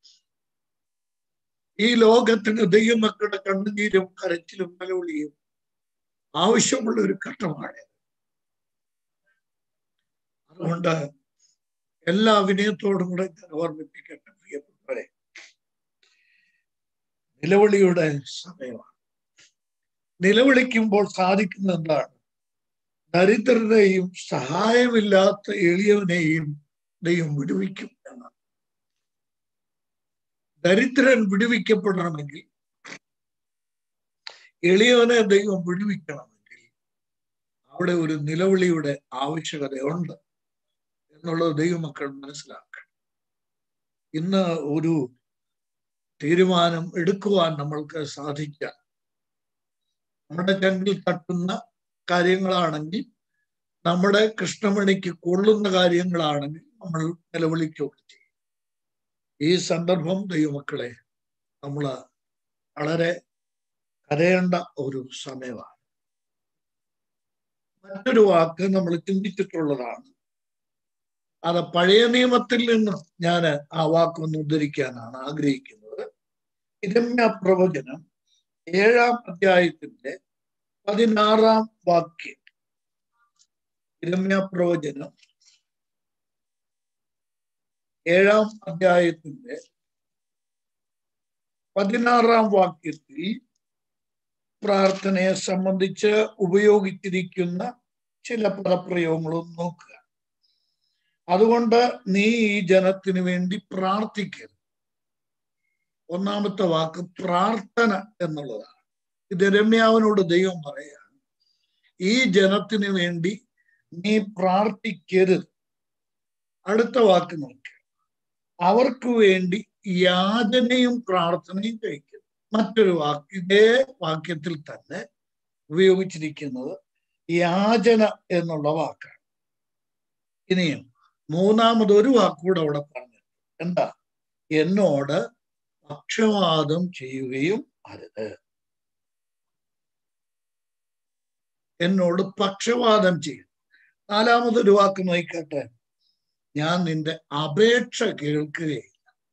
Speaker 4: ഈ ലോകത്തിന് ദൈവമക്കളുടെ കണ്ണുനീരും കരച്ചിലും നിലവിളിയും ആവശ്യമുള്ള ഒരു ഘട്ടമാണ് അതുകൊണ്ട് എല്ലാ വിനയത്തോടും കൂടെ ഞാൻ ഓർമ്മിപ്പിക്കട്ടെ പ്രിയപ്പെട്ടവരെ നിലവിളിയുടെ സമയമാണ് നിലവിളിക്കുമ്പോൾ സാധിക്കുന്ന എന്താണ് ദരിദ്രരെയും സഹായമില്ലാത്ത എളിയവനെയും ദൈവം വിടുവിക്കും എന്നാണ് ദരിദ്രൻ വിടുവിക്കപ്പെടണമെങ്കിൽ എളിയവനെ ദൈവം വിടുവിക്കണമെങ്കിൽ അവിടെ ഒരു നിലവിളിയുടെ ആവശ്യകതയുണ്ട് എന്നുള്ളത് ദൈവമക്കൾ മനസ്സിലാക്കണം ഇന്ന് ഒരു തീരുമാനം എടുക്കുവാൻ നമ്മൾക്ക് സാധിക്കാം നമ്മുടെ ചങ്കിൽ തട്ടുന്ന കാര്യങ്ങളാണെങ്കിൽ നമ്മുടെ കൃഷ്ണമണിക്ക് കൊള്ളുന്ന കാര്യങ്ങളാണെങ്കിൽ നമ്മൾ നിലവിളിക്കുകയൊക്കെ ചെയ്യും ഈ സന്ദർഭം ദൈവമക്കളെ നമ്മൾ വളരെ കരയേണ്ട ഒരു സമയമാണ് മറ്റൊരു വാക്ക് നമ്മൾ ചിന്തിച്ചിട്ടുള്ളതാണ് അത് പഴയ നിയമത്തിൽ നിന്ന് ഞാൻ ആ വാക്കൊന്ന് ഉദ്ധരിക്കാനാണ് ആഗ്രഹിക്കുന്നത് ഇരമ്യ പ്രവചനം ഏഴാം അധ്യായത്തിന്റെ പതിനാറാം വാക്യം ഇരമ്യ പ്രവചനം ഏഴാം അധ്യായത്തിന്റെ പതിനാറാം വാക്യത്തിൽ പ്രാർത്ഥനയെ സംബന്ധിച്ച് ഉപയോഗിച്ചിരിക്കുന്ന ചില പദപ്രയോഗങ്ങളും നോക്കുക അതുകൊണ്ട് നീ ഈ ജനത്തിന് വേണ്ടി പ്രാർത്ഥിക്കരുത് ഒന്നാമത്തെ വാക്ക് പ്രാർത്ഥന എന്നുള്ളതാണ് ഇത് രമ്യാവിനോട് ദൈവം പറയുകയാണ് ഈ ജനത്തിന് വേണ്ടി നീ പ്രാർത്ഥിക്കരുത് അടുത്ത വാക്ക് നോക്കുക അവർക്ക് വേണ്ടി യാചനയും പ്രാർത്ഥനയും കഴിക്കരുത് മറ്റൊരു വാക്ക് ഇതേ വാക്യത്തിൽ തന്നെ ഉപയോഗിച്ചിരിക്കുന്നത് യാചന എന്നുള്ള വാക്കാണ് ഇനിയും മൂന്നാമത് ഒരു വാക്കുകൂടെ അവിടെ പറഞ്ഞു എന്താ എന്നോട് പക്ഷവാദം ചെയ്യുകയും അരുത് എന്നോട് പക്ഷവാദം ചെയ്യും നാലാമതൊരു വാക്ക് നോക്കട്ടെ ഞാൻ നിന്റെ അപേക്ഷ കേൾക്കുകയില്ല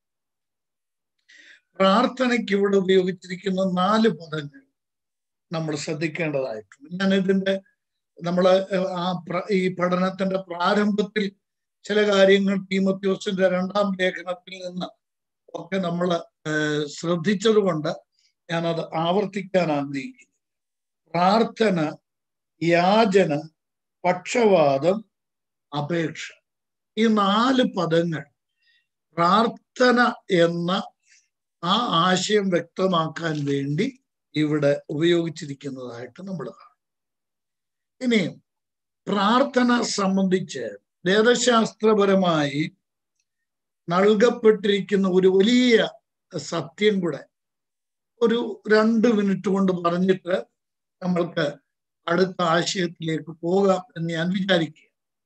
Speaker 4: പ്രാർത്ഥനയ്ക്ക് ഇവിടെ ഉപയോഗിച്ചിരിക്കുന്ന നാല് പദങ്ങൾ നമ്മൾ ശ്രദ്ധിക്കേണ്ടതായിട്ടുണ്ട് ഞാൻ ഇതിന്റെ നമ്മള് ആ പ്ര- ഈ പഠനത്തിന്റെ പ്രാരംഭത്തിൽ ചില കാര്യങ്ങൾ തീമത്യോസിന്റെ രണ്ടാം ലേഖനത്തിൽ നിന്ന് ഒക്കെ നമ്മൾ ശ്രദ്ധിച്ചത് കൊണ്ട് ഞാനത് ആവർത്തിക്കാൻ ആഗ്രഹിക്കുന്നു പ്രാർത്ഥന യാചന പക്ഷവാദം അപേക്ഷ ഈ നാല് പദങ്ങൾ പ്രാർത്ഥന എന്ന ആ ആശയം വ്യക്തമാക്കാൻ വേണ്ടി ഇവിടെ ഉപയോഗിച്ചിരിക്കുന്നതായിട്ട് നമ്മൾ കാണും ഇനി പ്രാർത്ഥന സംബന്ധിച്ച് വേദശാസ്ത്രപരമായി നൽകപ്പെട്ടിരിക്കുന്ന ഒരു വലിയ സത്യം കൂടെ ഒരു രണ്ട് മിനിറ്റ് കൊണ്ട് പറഞ്ഞിട്ട് നമ്മൾക്ക് അടുത്ത ആശയത്തിലേക്ക് പോകാം എന്ന് ഞാൻ വിചാരിക്കുക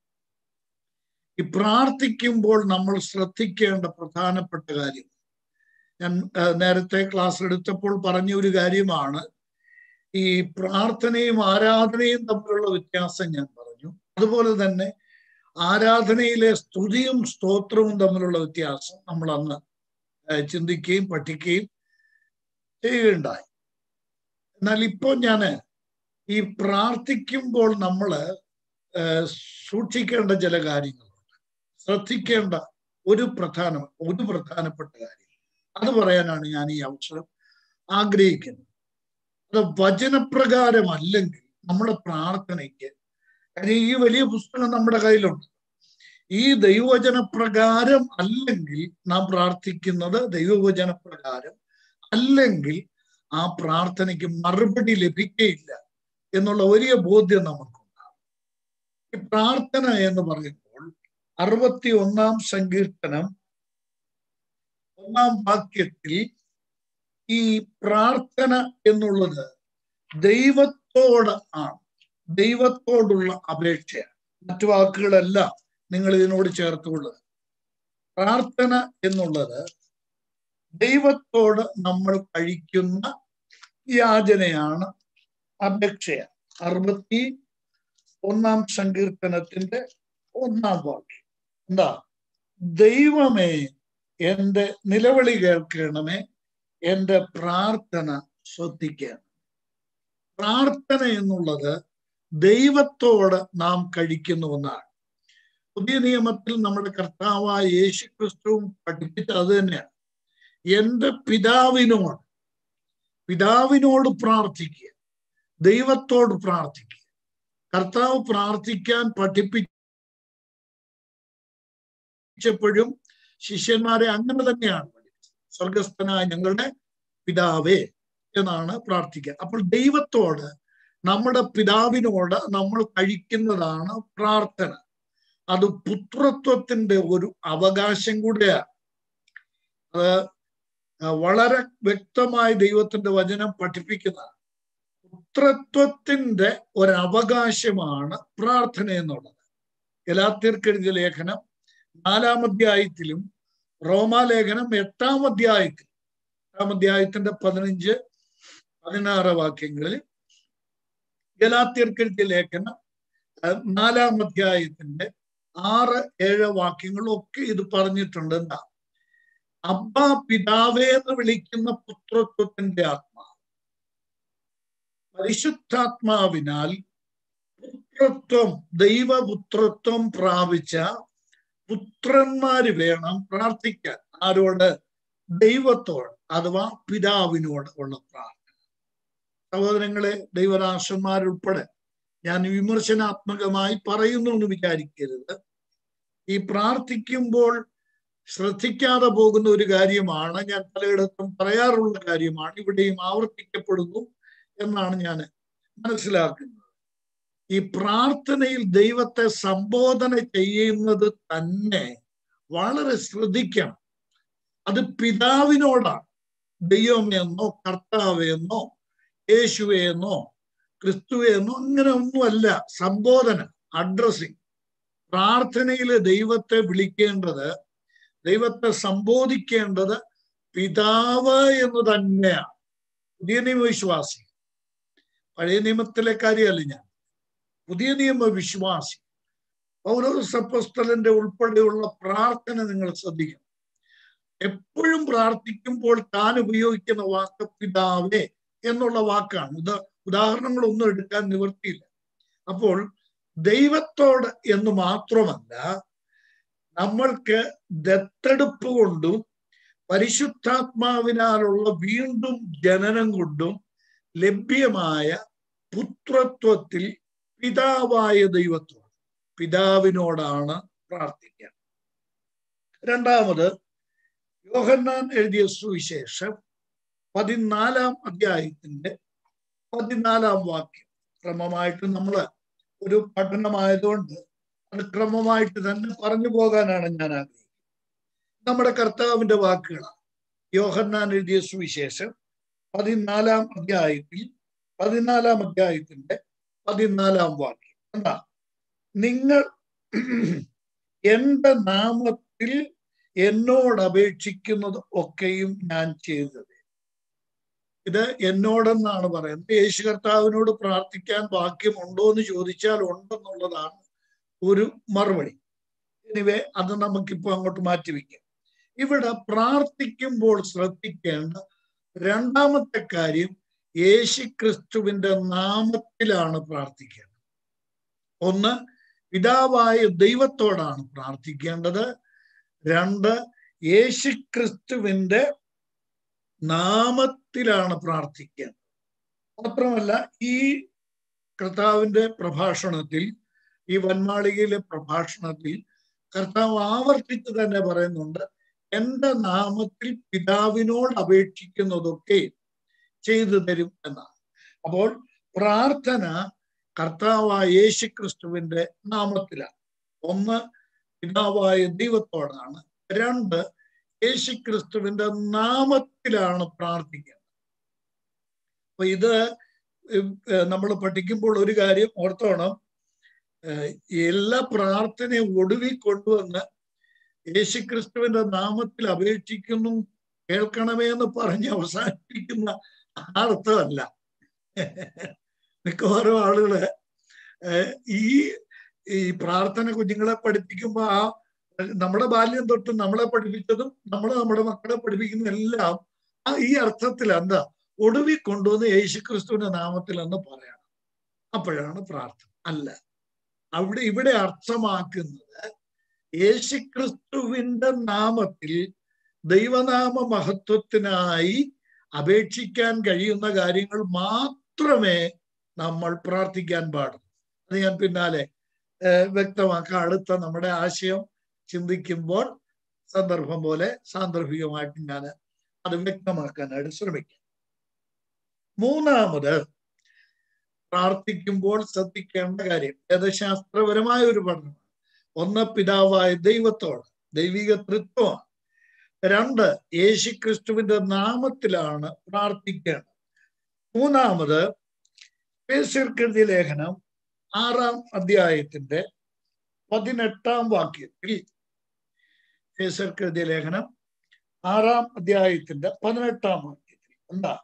Speaker 4: ഈ പ്രാർത്ഥിക്കുമ്പോൾ നമ്മൾ ശ്രദ്ധിക്കേണ്ട പ്രധാനപ്പെട്ട കാര്യം ഞാൻ ആ, നേരത്തെ ക്ലാസ് എടുത്തപ്പോൾ പറഞ്ഞ ഒരു കാര്യമാണ് ഈ പ്രാർത്ഥനയും ആരാധനയും തമ്മിലുള്ള വ്യത്യാസം ഞാൻ പറഞ്ഞു അതുപോലെ തന്നെ ആരാധനയിലെ സ്തുതിയും സ്തോത്രവും തമ്മിലുള്ള വ്യത്യാസം നമ്മൾ അന്ന് ആ, ചിന്തിക്കുകയും പഠിക്കുകയും ചെയ്യുകയുണ്ടായി എന്നാൽ ഇപ്പോൾ ഞാന് ഈ പ്രാർത്ഥിക്കുമ്പോൾ നമ്മൾ സൂക്ഷിക്കേണ്ട ചില കാര്യങ്ങളുണ്ട് ശ്രദ്ധിക്കേണ്ട ഒരു പ്രധാന ഒരു പ്രധാനപ്പെട്ട കാര്യം അത് പറയാനാണ് ഞാൻ ഈ അവസരം ആഗ്രഹിക്കുന്നത് അത് വചനപ്രകാരമല്ലെങ്കിൽ നമ്മുടെ പ്രാർത്ഥനയ്ക്ക് കാര്യം ഈ വലിയ പുസ്തകം നമ്മുടെ കയ്യിലുണ്ട് ഈ ദൈവവചന പ്രകാരം അല്ലെങ്കിൽ നാം പ്രാർത്ഥിക്കുന്നത് ദൈവവചന പ്രകാരം അല്ലെങ്കിൽ ആ പ്രാർത്ഥനയ്ക്ക് മറുപടി ലഭിക്കുകയില്ല എന്നുള്ള വലിയ ബോധ്യം നമുക്കുണ്ടാകും ഈ പ്രാർത്ഥന എന്ന് പറയുമ്പോൾ അറുപത്തി ഒന്നാം സങ്കീർത്തനം ഒന്നാം വാക്യത്തിൽ ഈ പ്രാർത്ഥന എന്നുള്ളത് ദൈവത്തോട് ആണ് ദൈവത്തോടുള്ള അപേക്ഷയാണ് മറ്റു വാക്കുകളെല്ലാം നിങ്ങൾ ഇതിനോട് ചേർത്തുകൊള്ളുക പ്രാർത്ഥന എന്നുള്ളത് ദൈവത്തോട് നമ്മൾ കഴിക്കുന്ന യാചനയാണ് അപേക്ഷയാണ് അറുപത്തി ഒന്നാം സങ്കീർത്തനത്തിന്റെ ഒന്നാം വാക്യം എന്താ ദൈവമേ എന്റെ നിലവിളി കേൾക്കണമേ എന്റെ പ്രാർത്ഥന ശ്രദ്ധിക്കണം പ്രാർത്ഥന എന്നുള്ളത് ദൈവത്തോട് നാം കഴിക്കുന്ന ഒന്നാണ് പുതിയ നിയമത്തിൽ നമ്മുടെ കർത്താവായ യേശു ക്രിസ്തുവും പഠിപ്പിച്ച അത് തന്നെയാണ് എന്റെ പിതാവിനോട് പിതാവിനോട് പ്രാർത്ഥിക്കുക ദൈവത്തോട് പ്രാർത്ഥിക്കുക കർത്താവ് പ്രാർത്ഥിക്കാൻ പഠിപ്പിച്ചപ്പോഴും ശിഷ്യന്മാരെ അങ്ങനെ തന്നെയാണ് പഠിപ്പിച്ചത് സ്വർഗസ്ഥനായ ഞങ്ങളുടെ പിതാവേ എന്നാണ് പ്രാർത്ഥിക്കുക അപ്പോൾ ദൈവത്തോട് നമ്മുടെ പിതാവിനോട് നമ്മൾ കഴിക്കുന്നതാണ് പ്രാർത്ഥന അത് പുത്രത്വത്തിന്റെ ഒരു അവകാശം കൂടെയാണ് അത് വളരെ വ്യക്തമായി ദൈവത്തിന്റെ വചനം പഠിപ്പിക്കുന്നതാണ് പുത്രത്വത്തിന്റെ ഒരവകാശമാണ് പ്രാർത്ഥന എന്നുള്ളത് ഗലാത്യർക്കെഴുതിയ ലേഖനം നാലാം അധ്യായത്തിലും റോമാലേഖനം എട്ടാം അധ്യായത്തിൽ എട്ടാം അധ്യായത്തിന്റെ പതിനഞ്ച് പതിനാറ് വാക്യങ്ങളിൽ ഗലാത്യർക്കെഴുതിയ ലേഖനം നാലാം അധ്യായത്തിന്റെ ആറ് ഏഴ് വാക്യങ്ങളൊക്കെ ഇത് പറഞ്ഞിട്ടുണ്ട് എന്താ അബ്ബ പിതാവേ എന്ന് വിളിക്കുന്ന പുത്രത്വത്തിന്റെ ആത്മാവ് പരിശുദ്ധാത്മാവിനാൽ പുത്രത്വം ദൈവപുത്രത്വം പ്രാപിച്ച പുത്രന്മാര് വേണം പ്രാർത്ഥിക്കാൻ ആരോട് ദൈവത്തോട് അഥവാ പിതാവിനോട് ഉള്ള പ്രാർത്ഥന സഹോദരങ്ങളെ ദൈവരാശന്മാരുൾപ്പെടെ ഞാൻ വിമർശനാത്മകമായി പറയുന്നു എന്ന് വിചാരിക്കരുത് ഈ പ്രാർത്ഥിക്കുമ്പോൾ ശ്രദ്ധിക്കാതെ പോകുന്ന ഒരു കാര്യമാണ് ഞാൻ പലയിടത്തും പറയാറുള്ള കാര്യമാണ് ഇവിടെയും ആവർത്തിക്കപ്പെടുന്നു എന്നാണ് ഞാൻ മനസ്സിലാക്കുന്നത് ഈ പ്രാർത്ഥനയിൽ ദൈവത്തെ സംബോധന ചെയ്യുന്നത് തന്നെ വളരെ ശ്രദ്ധിക്കണം അത് പിതാവിനോടാണ് ദൈവമെന്നോ കർത്താവെന്നോ യേശുവെന്നോ ക്രിസ്തുവെന്നോ അങ്ങനെ ഒന്നുമല്ല സംബോധന അഡ്രസ്സിങ് പ്രാർത്ഥനയിൽ ദൈവത്തെ വിളിക്കേണ്ടത് ദൈവത്തെ സംബോധിക്കേണ്ടത് പിതാവ് എന്ന് തന്നെയാണ് പുതിയ നിയമവിശ്വാസി പഴയ നിയമത്തിലെ കാര്യമല്ല ഞാൻ പുതിയ നിയമ വിശ്വാസി പൗരസപ്പസ്തലന്റെ ഉൾപ്പെടെയുള്ള പ്രാർത്ഥന നിങ്ങൾ ശ്രദ്ധിക്കണം എപ്പോഴും പ്രാർത്ഥിക്കുമ്പോൾ താൻ ഉപയോഗിക്കുന്ന വാക്ക് പിതാവേ എന്നുള്ള വാക്കാണ് ഉദാ ഉദാഹരണങ്ങളൊന്നും എടുക്കാൻ നിവൃത്തിയില്ല അപ്പോൾ ദൈവത്തോട് എന്ന് മാത്രമല്ല നമ്മൾക്ക് ദത്തെടുപ്പ് കൊണ്ടും പരിശുദ്ധാത്മാവിനാലുള്ള വീണ്ടും ജനനം കൊണ്ടും ലഭ്യമായ പുത്രത്വത്തിൽ പിതാവായ ദൈവത്തോട് പിതാവിനോടാണ് പ്രാർത്ഥിക്കുക രണ്ടാമത് യോഹന്നാൻ എഴുതിയ സുവിശേഷം പതിനാലാം അധ്യായത്തിന്റെ പതിനാലാം വാക്യം ക്രമമായിട്ട് നമ്മൾ ഒരു പഠനമായതുകൊണ്ട് അത് ക്രമമായിട്ട് തന്നെ പറഞ്ഞു പോകാനാണ് ഞാൻ ആഗ്രഹിക്കുന്നത് നമ്മുടെ കർത്താവിന്റെ വാക്കുകളാണ് യോഹന്നാൻ എഴുതിയ സുവിശേഷം പതിനാലാം അധ്യായത്തിൽ പതിനാലാം അധ്യായത്തിന്റെ പതിനാലാം വാക്യം എന്താ നിങ്ങൾ എന്റെ നാമത്തിൽ എന്നോട് അപേക്ഷിക്കുന്നത് ഒക്കെയും ഞാൻ ചെയ്തത് ഇത് എന്നോടെന്നാണ് പറയുന്നത് യേശു കർത്താവിനോട് പ്രാർത്ഥിക്കാൻ വാക്യമുണ്ടോ എന്ന് ചോദിച്ചാൽ ഉണ്ടെന്നുള്ളതാണ് ഒരു മറുപടി എനിവേ അത് നമുക്കിപ്പോ അങ്ങോട്ട് മാറ്റിവെക്കാം ഇവിടെ പ്രാർത്ഥിക്കുമ്പോൾ ശ്രദ്ധിക്കേണ്ട രണ്ടാമത്തെ കാര്യം യേശു ക്രിസ്തുവിന്റെ നാമത്തിലാണ് പ്രാർത്ഥിക്കേണ്ടത് ഒന്ന് പിതാവായ ദൈവത്തോടാണ് പ്രാർത്ഥിക്കേണ്ടത് രണ്ട് യേശു ക്രിസ്തുവിന്റെ നാമത്തിലാണ് പ്രാർത്ഥിക്കേണ്ടത് മാത്രമല്ല ഈ കർത്താവിന്റെ പ്രഭാഷണത്തിൽ ഈ വന്മാളികയിലെ പ്രഭാഷണത്തിൽ കർത്താവ് ആവർത്തിച്ച് തന്നെ പറയുന്നുണ്ട് എന്റെ നാമത്തിൽ പിതാവിനോട് അപേക്ഷിക്കുന്നതൊക്കെ ചെയ്തു തരും എന്നാണ് അപ്പോൾ പ്രാർത്ഥന കർത്താവായ യേശു ക്രിസ്തുവിന്റെ നാമത്തിലാണ് ഒന്ന് പിതാവായ ദൈവത്തോടാണ് രണ്ട് യേശു ക്രിസ്തുവിന്റെ നാമത്തിലാണ് പ്രാർത്ഥിക്കുന്നത് അപ്പൊ ഇത് നമ്മൾ പഠിക്കുമ്പോൾ ഒരു കാര്യം ഓർത്തോണം എല്ലാ പ്രാർത്ഥനയും ഒടുവിൽ കൊണ്ടുവന്ന് യേശുക്രിസ്തുവിന്റെ നാമത്തിൽ അപേക്ഷിക്കുന്നു കേൾക്കണമേ എന്ന് പറഞ്ഞ് അവസാനിപ്പിക്കുന്ന അർത്ഥമല്ല മിക്കവാറും ആളുകള് ഈ ഈ പ്രാർത്ഥന കുഞ്ഞുങ്ങളെ പഠിപ്പിക്കുമ്പോ ആ നമ്മുടെ ബാല്യം തൊട്ട് നമ്മളെ പഠിപ്പിച്ചതും നമ്മൾ നമ്മുടെ മക്കളെ പഠിപ്പിക്കുന്ന എല്ലാം ആ ഈ അർത്ഥത്തിൽ എന്താ ഒടുവിൽ കൊണ്ടുവന്ന് യേശുക്രിസ്തുവിന്റെ നാമത്തിൽ എന്ന് പറയണം അപ്പോഴാണ് പ്രാർത്ഥന അല്ല അവിടെ ഇവിടെ അർത്ഥമാക്കുന്നത് യേശുക്രിസ്തുവിന്റെ നാമത്തിൽ ദൈവനാമ മഹത്വത്തിനായി അപേക്ഷിക്കാൻ കഴിയുന്ന കാര്യങ്ങൾ മാത്രമേ നമ്മൾ പ്രാർത്ഥിക്കാൻ പാടുള്ളൂ അത് ഞാൻ പിന്നാലെ വ്യക്തമാക്കാം അടുത്ത നമ്മുടെ ആശയം ചിന്തിക്കുമ്പോൾ സന്ദർഭം പോലെ സാന്ദർഭികമായിട്ട് ഞാൻ അത് വ്യക്തമാക്കാനായിട്ട് ശ്രമിക്കാം മൂന്നാമത് പ്രാർത്ഥിക്കുമ്പോൾ ശ്രദ്ധിക്കേണ്ട കാര്യം വേദശാസ്ത്രപരമായ ഒരു പഠനമാണ് ഒന്ന് പിതാവായ ദൈവത്തോട് ദൈവിക തൃത്വമാണ് രണ്ട് യേശുക്രിസ്തുവിന്റെ നാമത്തിലാണ് പ്രാർത്ഥിക്കേണ്ടത് മൂന്നാമത് പേശർക്കെഴുതിയ ലേഖനം ആറാം അധ്യായത്തിന്റെ പതിനെട്ടാം വാക്യത്തിൽ പേശർക്കെഴുതിയ ലേഖനം ആറാം അധ്യായത്തിന്റെ പതിനെട്ടാം വാക്യത്തിൽ എന്താ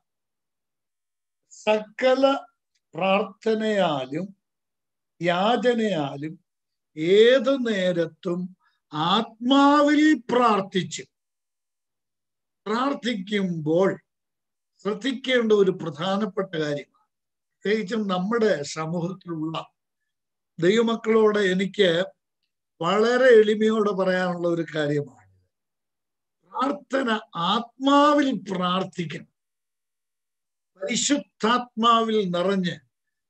Speaker 4: സകല പ്രാർത്ഥനയാലും യാചനയാലും ഏതു നേരത്തും ആത്മാവിൽ പ്രാർത്ഥിച്ച് പ്രാർത്ഥിക്കുമ്പോൾ ശ്രദ്ധിക്കേണ്ട ഒരു പ്രധാനപ്പെട്ട കാര്യമാണ് പ്രത്യേകിച്ചും നമ്മുടെ സമൂഹത്തിലുള്ള ദൈവമക്കളോട് എനിക്ക് വളരെ എളിമയോടെ പറയാനുള്ള ഒരു കാര്യമാണ് പ്രാർത്ഥന ആത്മാവിൽ പ്രാർത്ഥിക്കണം പരിശുദ്ധാത്മാവിൽ നിറഞ്ഞ്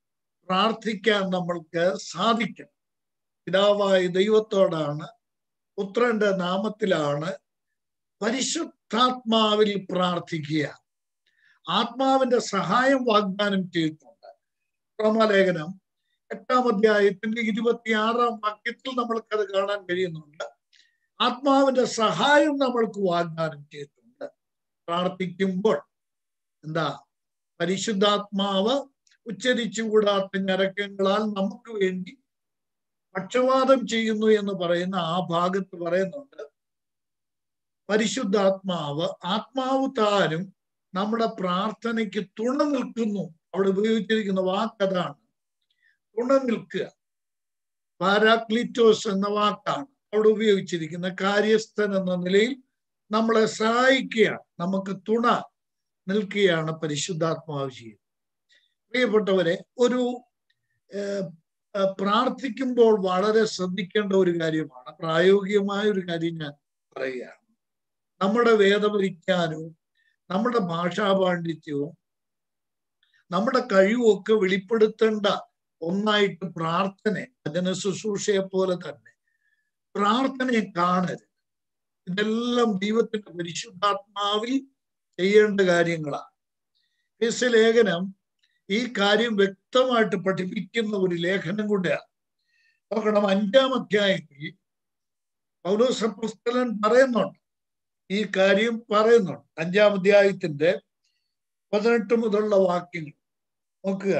Speaker 4: പ്രാർത്ഥിക്കാൻ നമ്മൾക്ക് സാധിക്കണം പിതാവായ ദൈവത്തോടാണ് പുത്രന്റെ നാമത്തിലാണ് പരിശുദ്ധാത്മാവിൽ പ്രാർത്ഥിക്കുക ആത്മാവിന്റെ സഹായം വാഗ്ദാനം ചെയ്തിട്ടുണ്ട് റോമാലേഖനം എട്ടാം അധ്യായത്തിന്റെ ഇരുപത്തിയാറാം വാക്യത്തിൽ നമ്മൾക്കത് കാണാൻ കഴിയുന്നുണ്ട് ആത്മാവിന്റെ സഹായം നമ്മൾക്ക് വാഗ്ദാനം ചെയ്തിട്ടുണ്ട് പ്രാർത്ഥിക്കുമ്പോൾ എന്താ പരിശുദ്ധാത്മാവ് ഉച്ചരിച്ചുകൂടാത്ത ഞരക്കങ്ങളാൽ നമുക്ക് വേണ്ടി പക്ഷപാതം ചെയ്യുന്നു എന്ന് പറയുന്ന ആ ഭാഗത്ത് പറയുന്നുണ്ട് പരിശുദ്ധാത്മാവ് ആത്മാവ് താനും നമ്മുടെ പ്രാർത്ഥനയ്ക്ക് തുണ നിൽക്കുന്നു അവിടെ ഉപയോഗിച്ചിരിക്കുന്ന വാക്കതാണ് തുണ നിൽക്കുക പാരാക്ലിറ്റോസ് എന്ന വാക്കാണ് അവിടെ ഉപയോഗിച്ചിരിക്കുന്ന കാര്യസ്ഥൻ എന്ന നിലയിൽ നമ്മളെ സഹായിക്കുകയാണ് നമുക്ക് തുണ നിൽക്കുകയാണ് പരിശുദ്ധാത്മാവ് ചെയ്യുന്നത് പ്രിയപ്പെട്ടവരെ ഒരു ഏർ, ഏർ, പ്രാർത്ഥിക്കുമ്പോൾ വളരെ ശ്രദ്ധിക്കേണ്ട ഒരു കാര്യമാണ് പ്രായോഗികമായ ഒരു കാര്യം ഞാൻ പറയുകയാണ് നമ്മുടെ വേദപരിജ്ഞാനവും നമ്മുടെ ഭാഷാ പാണ്ഡിത്യവും നമ്മുടെ കഴിവുമൊക്കെ വെളിപ്പെടുത്തേണ്ട ഒന്നായിട്ട് പ്രാർത്ഥന ഭജന ശുശ്രൂഷയെ പോലെ തന്നെ പ്രാർത്ഥനയെ കാണരുത് ഇതെല്ലാം ദൈവത്തിന്റെ പരിശുദ്ധാത്മാവിൽ ചെയ്യേണ്ട കാര്യങ്ങളാണ് എസ് ലേഖനം ഈ കാര്യം വ്യക്തമായിട്ട് പഠിപ്പിക്കുന്ന ഒരു ലേഖനം കൂടെയാണ് നോക്കണം അഞ്ചാം അധ്യായത്തിൽ പൗലോസ് പുസ്തകൻ പറയുന്നുണ്ട് ഈ കാര്യം പറയുന്നുണ്ട് അഞ്ചാം അധ്യായത്തിന്റെ പതിനെട്ട് മുതലുള്ള വാക്യങ്ങൾ നോക്കുക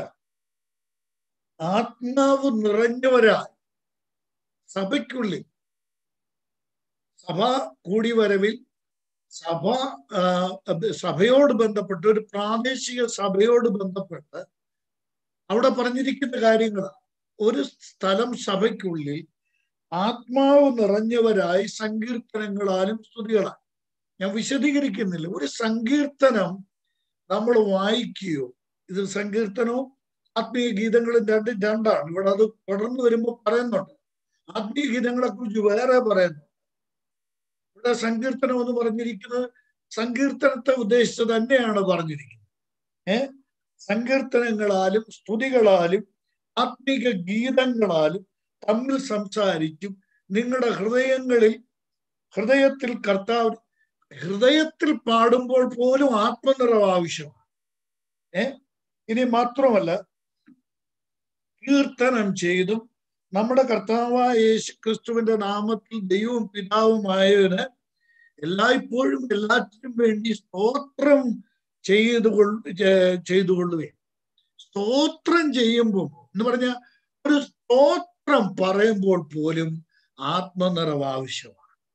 Speaker 4: ആത്മാവ് നിറഞ്ഞവരായി സഭയ്ക്കുള്ളിൽ സഭ കൂടിവരവിൽ സഭ ആ, അത് സഭയോട് ബന്ധപ്പെട്ട് ഒരു പ്രാദേശിക സഭയോട് ബന്ധപ്പെട്ട് അവിടെ പറഞ്ഞിരിക്കുന്ന കാര്യങ്ങളാണ് ഒരു സ്ഥലം സഭയ്ക്കുള്ളിൽ ആത്മാവ് നിറഞ്ഞവരായി സങ്കീർത്തനങ്ങളാലും സ്തുതികളാലും ഞാൻ വിശദീകരിക്കുന്നില്ല ഒരു സങ്കീർത്തനം നമ്മൾ വായിക്കുകയോ ഇത് സങ്കീർത്തനവും ആത്മീയ ഗീതങ്ങളും രണ്ടും രണ്ടാണ് ഇവിടെ അത് തുടർന്ന് വരുമ്പോൾ പറയുന്നുണ്ട് ആത്മീയ ഗീതങ്ങളെ കുറിച്ച് വേറെ പറയുന്നു ഇവിടെ സങ്കീർത്തനം എന്ന് പറഞ്ഞിരിക്കുന്നത് സങ്കീർത്തനത്തെ ഉദ്ദേശിച്ച് തന്നെയാണ് പറഞ്ഞിരിക്കുന്നത് ഏ സങ്കീർത്തനങ്ങളാലും സ്തുതികളാലും ആത്മീക ഗീതങ്ങളാലും തമ്മിൽ സംസാരിച്ചും നിങ്ങളുടെ ഹൃദയങ്ങളിൽ ഹൃദയത്തിൽ കർത്താവ് ഹൃദയത്തിൽ പാടുമ്പോൾ പോലും ആത്മനിറവ് ആവശ്യമാണ് ഏ ഇനി മാത്രമല്ല കീർത്തനം ചെയ്തും നമ്മുടെ കർത്താവായ യേശു ക്രിസ്തുവിന്റെ നാമത്തിൽ ദൈവവും പിതാവുമായവന് എല്ലായ്പ്പോഴും എല്ലാറ്റിനും വേണ്ടി സ്തോത്രം ചെയ്തുകൊണ്ട് ചെയ്തുകൊള്ളുകയും സ്തോത്രം ചെയ്യുമ്പോൾ എന്ന് പറഞ്ഞ ഒരു സ്തോത്രം പറയുമ്പോൾ പോലും ആത്മനിറവ് ആവശ്യമാണ്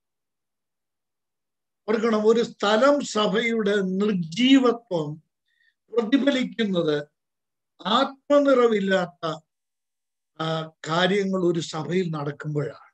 Speaker 4: ഓർക്കണം ഒരു സ്ഥലം സഭയുടെ നിർജീവത്വം പ്രതിഫലിക്കുന്നത് ആത്മനിറവില്ലാത്ത ആ, കാര്യങ്ങൾ ഒരു സഭയിൽ നടക്കുമ്പോഴാണ്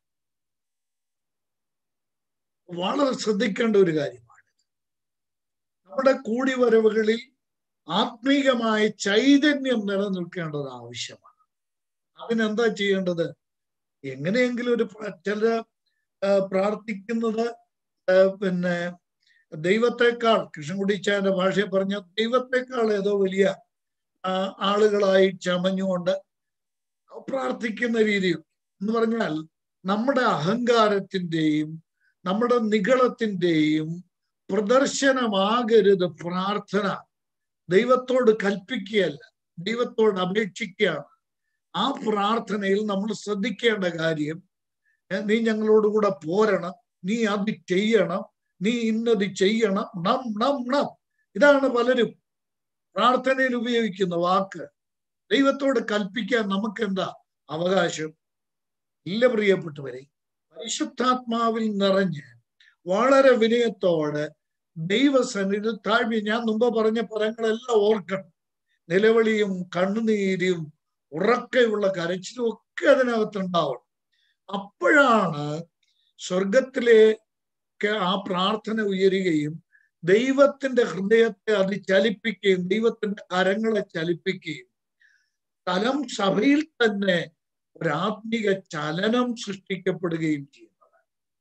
Speaker 4: വളരെ ശ്രദ്ധിക്കേണ്ട ഒരു കാര്യമാണ് നമ്മുടെ കൂടിവരവുകളിൽ ആത്മീകമായ ചൈതന്യം നിലനിൽക്കേണ്ടത് ആവശ്യമാണ് അതിനെന്താ ചെയ്യേണ്ടത് എങ്ങനെയെങ്കിലും ഒരു പ്ര- ചില ആ, പ്രാർത്ഥിക്കുന്നത് ആ, പിന്നെ ദൈവത്തെക്കാൾ കൃഷ്ണൻകുടിച്ചാന്റെ ഭാഷയെ പറഞ്ഞ ദൈവത്തെക്കാൾ ഏതോ വലിയ ആ, ആളുകളായി ചമഞ്ഞുകൊണ്ട് പ്രാർത്ഥിക്കുന്ന രീതിയിൽ എന്ന് പറഞ്ഞാൽ നമ്മുടെ അഹങ്കാരത്തിന്റെയും നമ്മുടെ നിഗളത്തിന്റെയും പ്രദർശനമാകരുത് പ്രാർത്ഥന ദൈവത്തോട് കൽപ്പിക്കുകയല്ല ദൈവത്തോട് അപേക്ഷിക്കുകയാണ് ആ പ്രാർത്ഥനയിൽ നമ്മൾ ശ്രദ്ധിക്കേണ്ട കാര്യം ഏ, നീ ഞങ്ങളോട് കൂടെ പോരണം നീ അത് ചെയ്യണം നീ ഇന്നത് ചെയ്യണം ണം ണം ണം ഇതാണ് പലരും പ്രാർത്ഥനയിൽ ഉപയോഗിക്കുന്ന വാക്ക് ദൈവത്തോട് കൽപ്പിക്കാൻ നമുക്ക് എന്താ അവകാശം ഇല്ല പ്രിയപ്പെട്ടവരെ പരിശുദ്ധാത്മാവിൽ നിറഞ്ഞ് വളരെ വിനയത്തോടെ ദൈവസന്നിധി താഴ്മി ഞാൻ മുമ്പ് പറഞ്ഞ പദങ്ങളെല്ലാം ഓർക്കണം നിലവിളിയും കണ്ണുനീരും ഉറക്കെയുള്ള കരച്ചിലും ഒക്കെ അതിനകത്തുണ്ടാവണം അപ്പോഴാണ് സ്വർഗത്തിലേക്ക് ആ പ്രാർത്ഥന ഉയരുകയും ദൈവത്തിന്റെ ഹൃദയത്തെ അത് ചലിപ്പിക്കുകയും ദൈവത്തിന്റെ കരങ്ങളെ ചലിപ്പിക്കുകയും സ്ഥലം സഭയിൽ തന്നെ ഒരാത്മിക ചലനം സൃഷ്ടിക്കപ്പെടുകയും ചെയ്യുന്നത്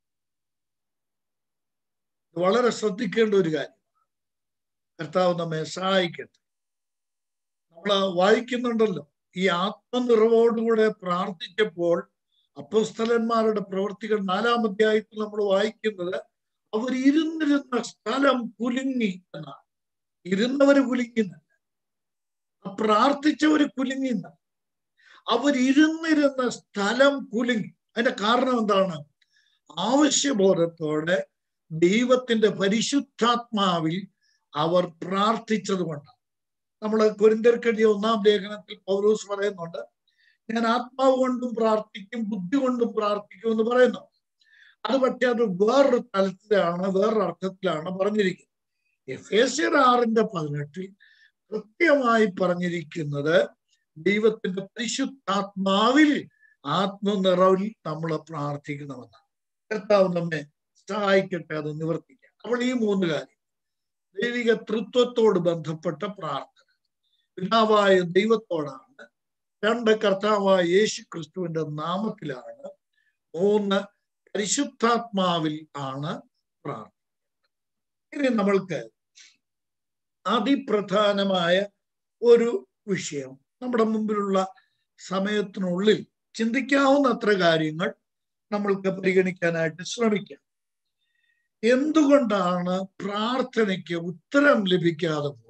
Speaker 4: ഇത് വളരെ ശ്രദ്ധിക്കേണ്ട ഒരു കാര്യമാണ് കർത്താവ് നമ്മെ സഹായിക്കട്ടെ നമ്മൾ വായിക്കുന്നുണ്ടല്ലോ ഈ ആത്മനിറവോടുകൂടെ പ്രാർത്ഥിച്ചപ്പോൾ അപ്പോസ്തലന്മാരുടെ പ്രവൃത്തികൾ നാലാം അധ്യായത്തിൽ നമ്മൾ വായിക്കുന്നത് അവർ ഇരുന്നിരുന്ന സ്ഥലം കുലുങ്ങി എന്നാണ് ഇരുന്നവര് കുലുങ്ങിന്നല്ല പ്രാർത്ഥിച്ചവര് കുലുങ്ങിന്ന അവരിരുന്നിരുന്ന സ്ഥലം കുലുങ്ങി അതിന്റെ കാരണം എന്താണ് ആവശ്യബോധത്തോടെ ദൈവത്തിന്റെ പരിശുദ്ധാത്മാവിൽ അവർ പ്രാർത്ഥിച്ചത് കൊണ്ടാണ് നമ്മൾ കുരിന്തർക്കെഴുതിയ ഒന്നാം ലേഖനത്തിൽ പൗരൂസ് പറയുന്നുണ്ട് ഞാൻ ആത്മാവ് കൊണ്ടും പ്രാർത്ഥിക്കും ബുദ്ധി കൊണ്ടും പ്രാർത്ഥിക്കും എന്ന് പറയുന്നു അത് പക്ഷെ അത് വേറൊരു തലത്തിലാണ് വേറൊരു അർത്ഥത്തിലാണ് പറഞ്ഞിരിക്കുന്നത് എഫ് എസ് ആറിന്റെ പതിനെട്ടിൽ കൃത്യമായി പറഞ്ഞിരിക്കുന്നത് ദൈവത്തിന്റെ പരിശുദ്ധാത്മാവിൽ ആത്മനിറവിൽ നമ്മൾ പ്രാർത്ഥിക്കണമെന്നാണ് കർത്താവ് നമ്മെ സഹായിക്കട്ടെ അത് നിവർത്തിക്കാൻ അപ്പോൾ ഈ മൂന്ന് കാര്യം ദൈവിക തൃത്വത്തോട് ബന്ധപ്പെട്ട പ്രാർത്ഥന പിതാവായ ദൈവത്തോടാണ് രണ്ട് കർത്താവായ യേശു ക്രിസ്തുവിന്റെ നാമത്തിലാണ് മൂന്ന് പരിശുദ്ധാത്മാവിൽ ആണ് പ്രാർത്ഥന ഇനി നമ്മൾക്ക് അതിപ്രധാനമായ ഒരു വിഷയം നമ്മുടെ മുമ്പിലുള്ള സമയത്തിനുള്ളിൽ ചിന്തിക്കാവുന്ന അത്ര കാര്യങ്ങൾ നമ്മൾക്ക് പരിഗണിക്കാനായിട്ട് ശ്രമിക്കാം എന്തുകൊണ്ടാണ് പ്രാർത്ഥനയ്ക്ക് ഉത്തരം ലഭിക്കാതെ പോകുന്നത്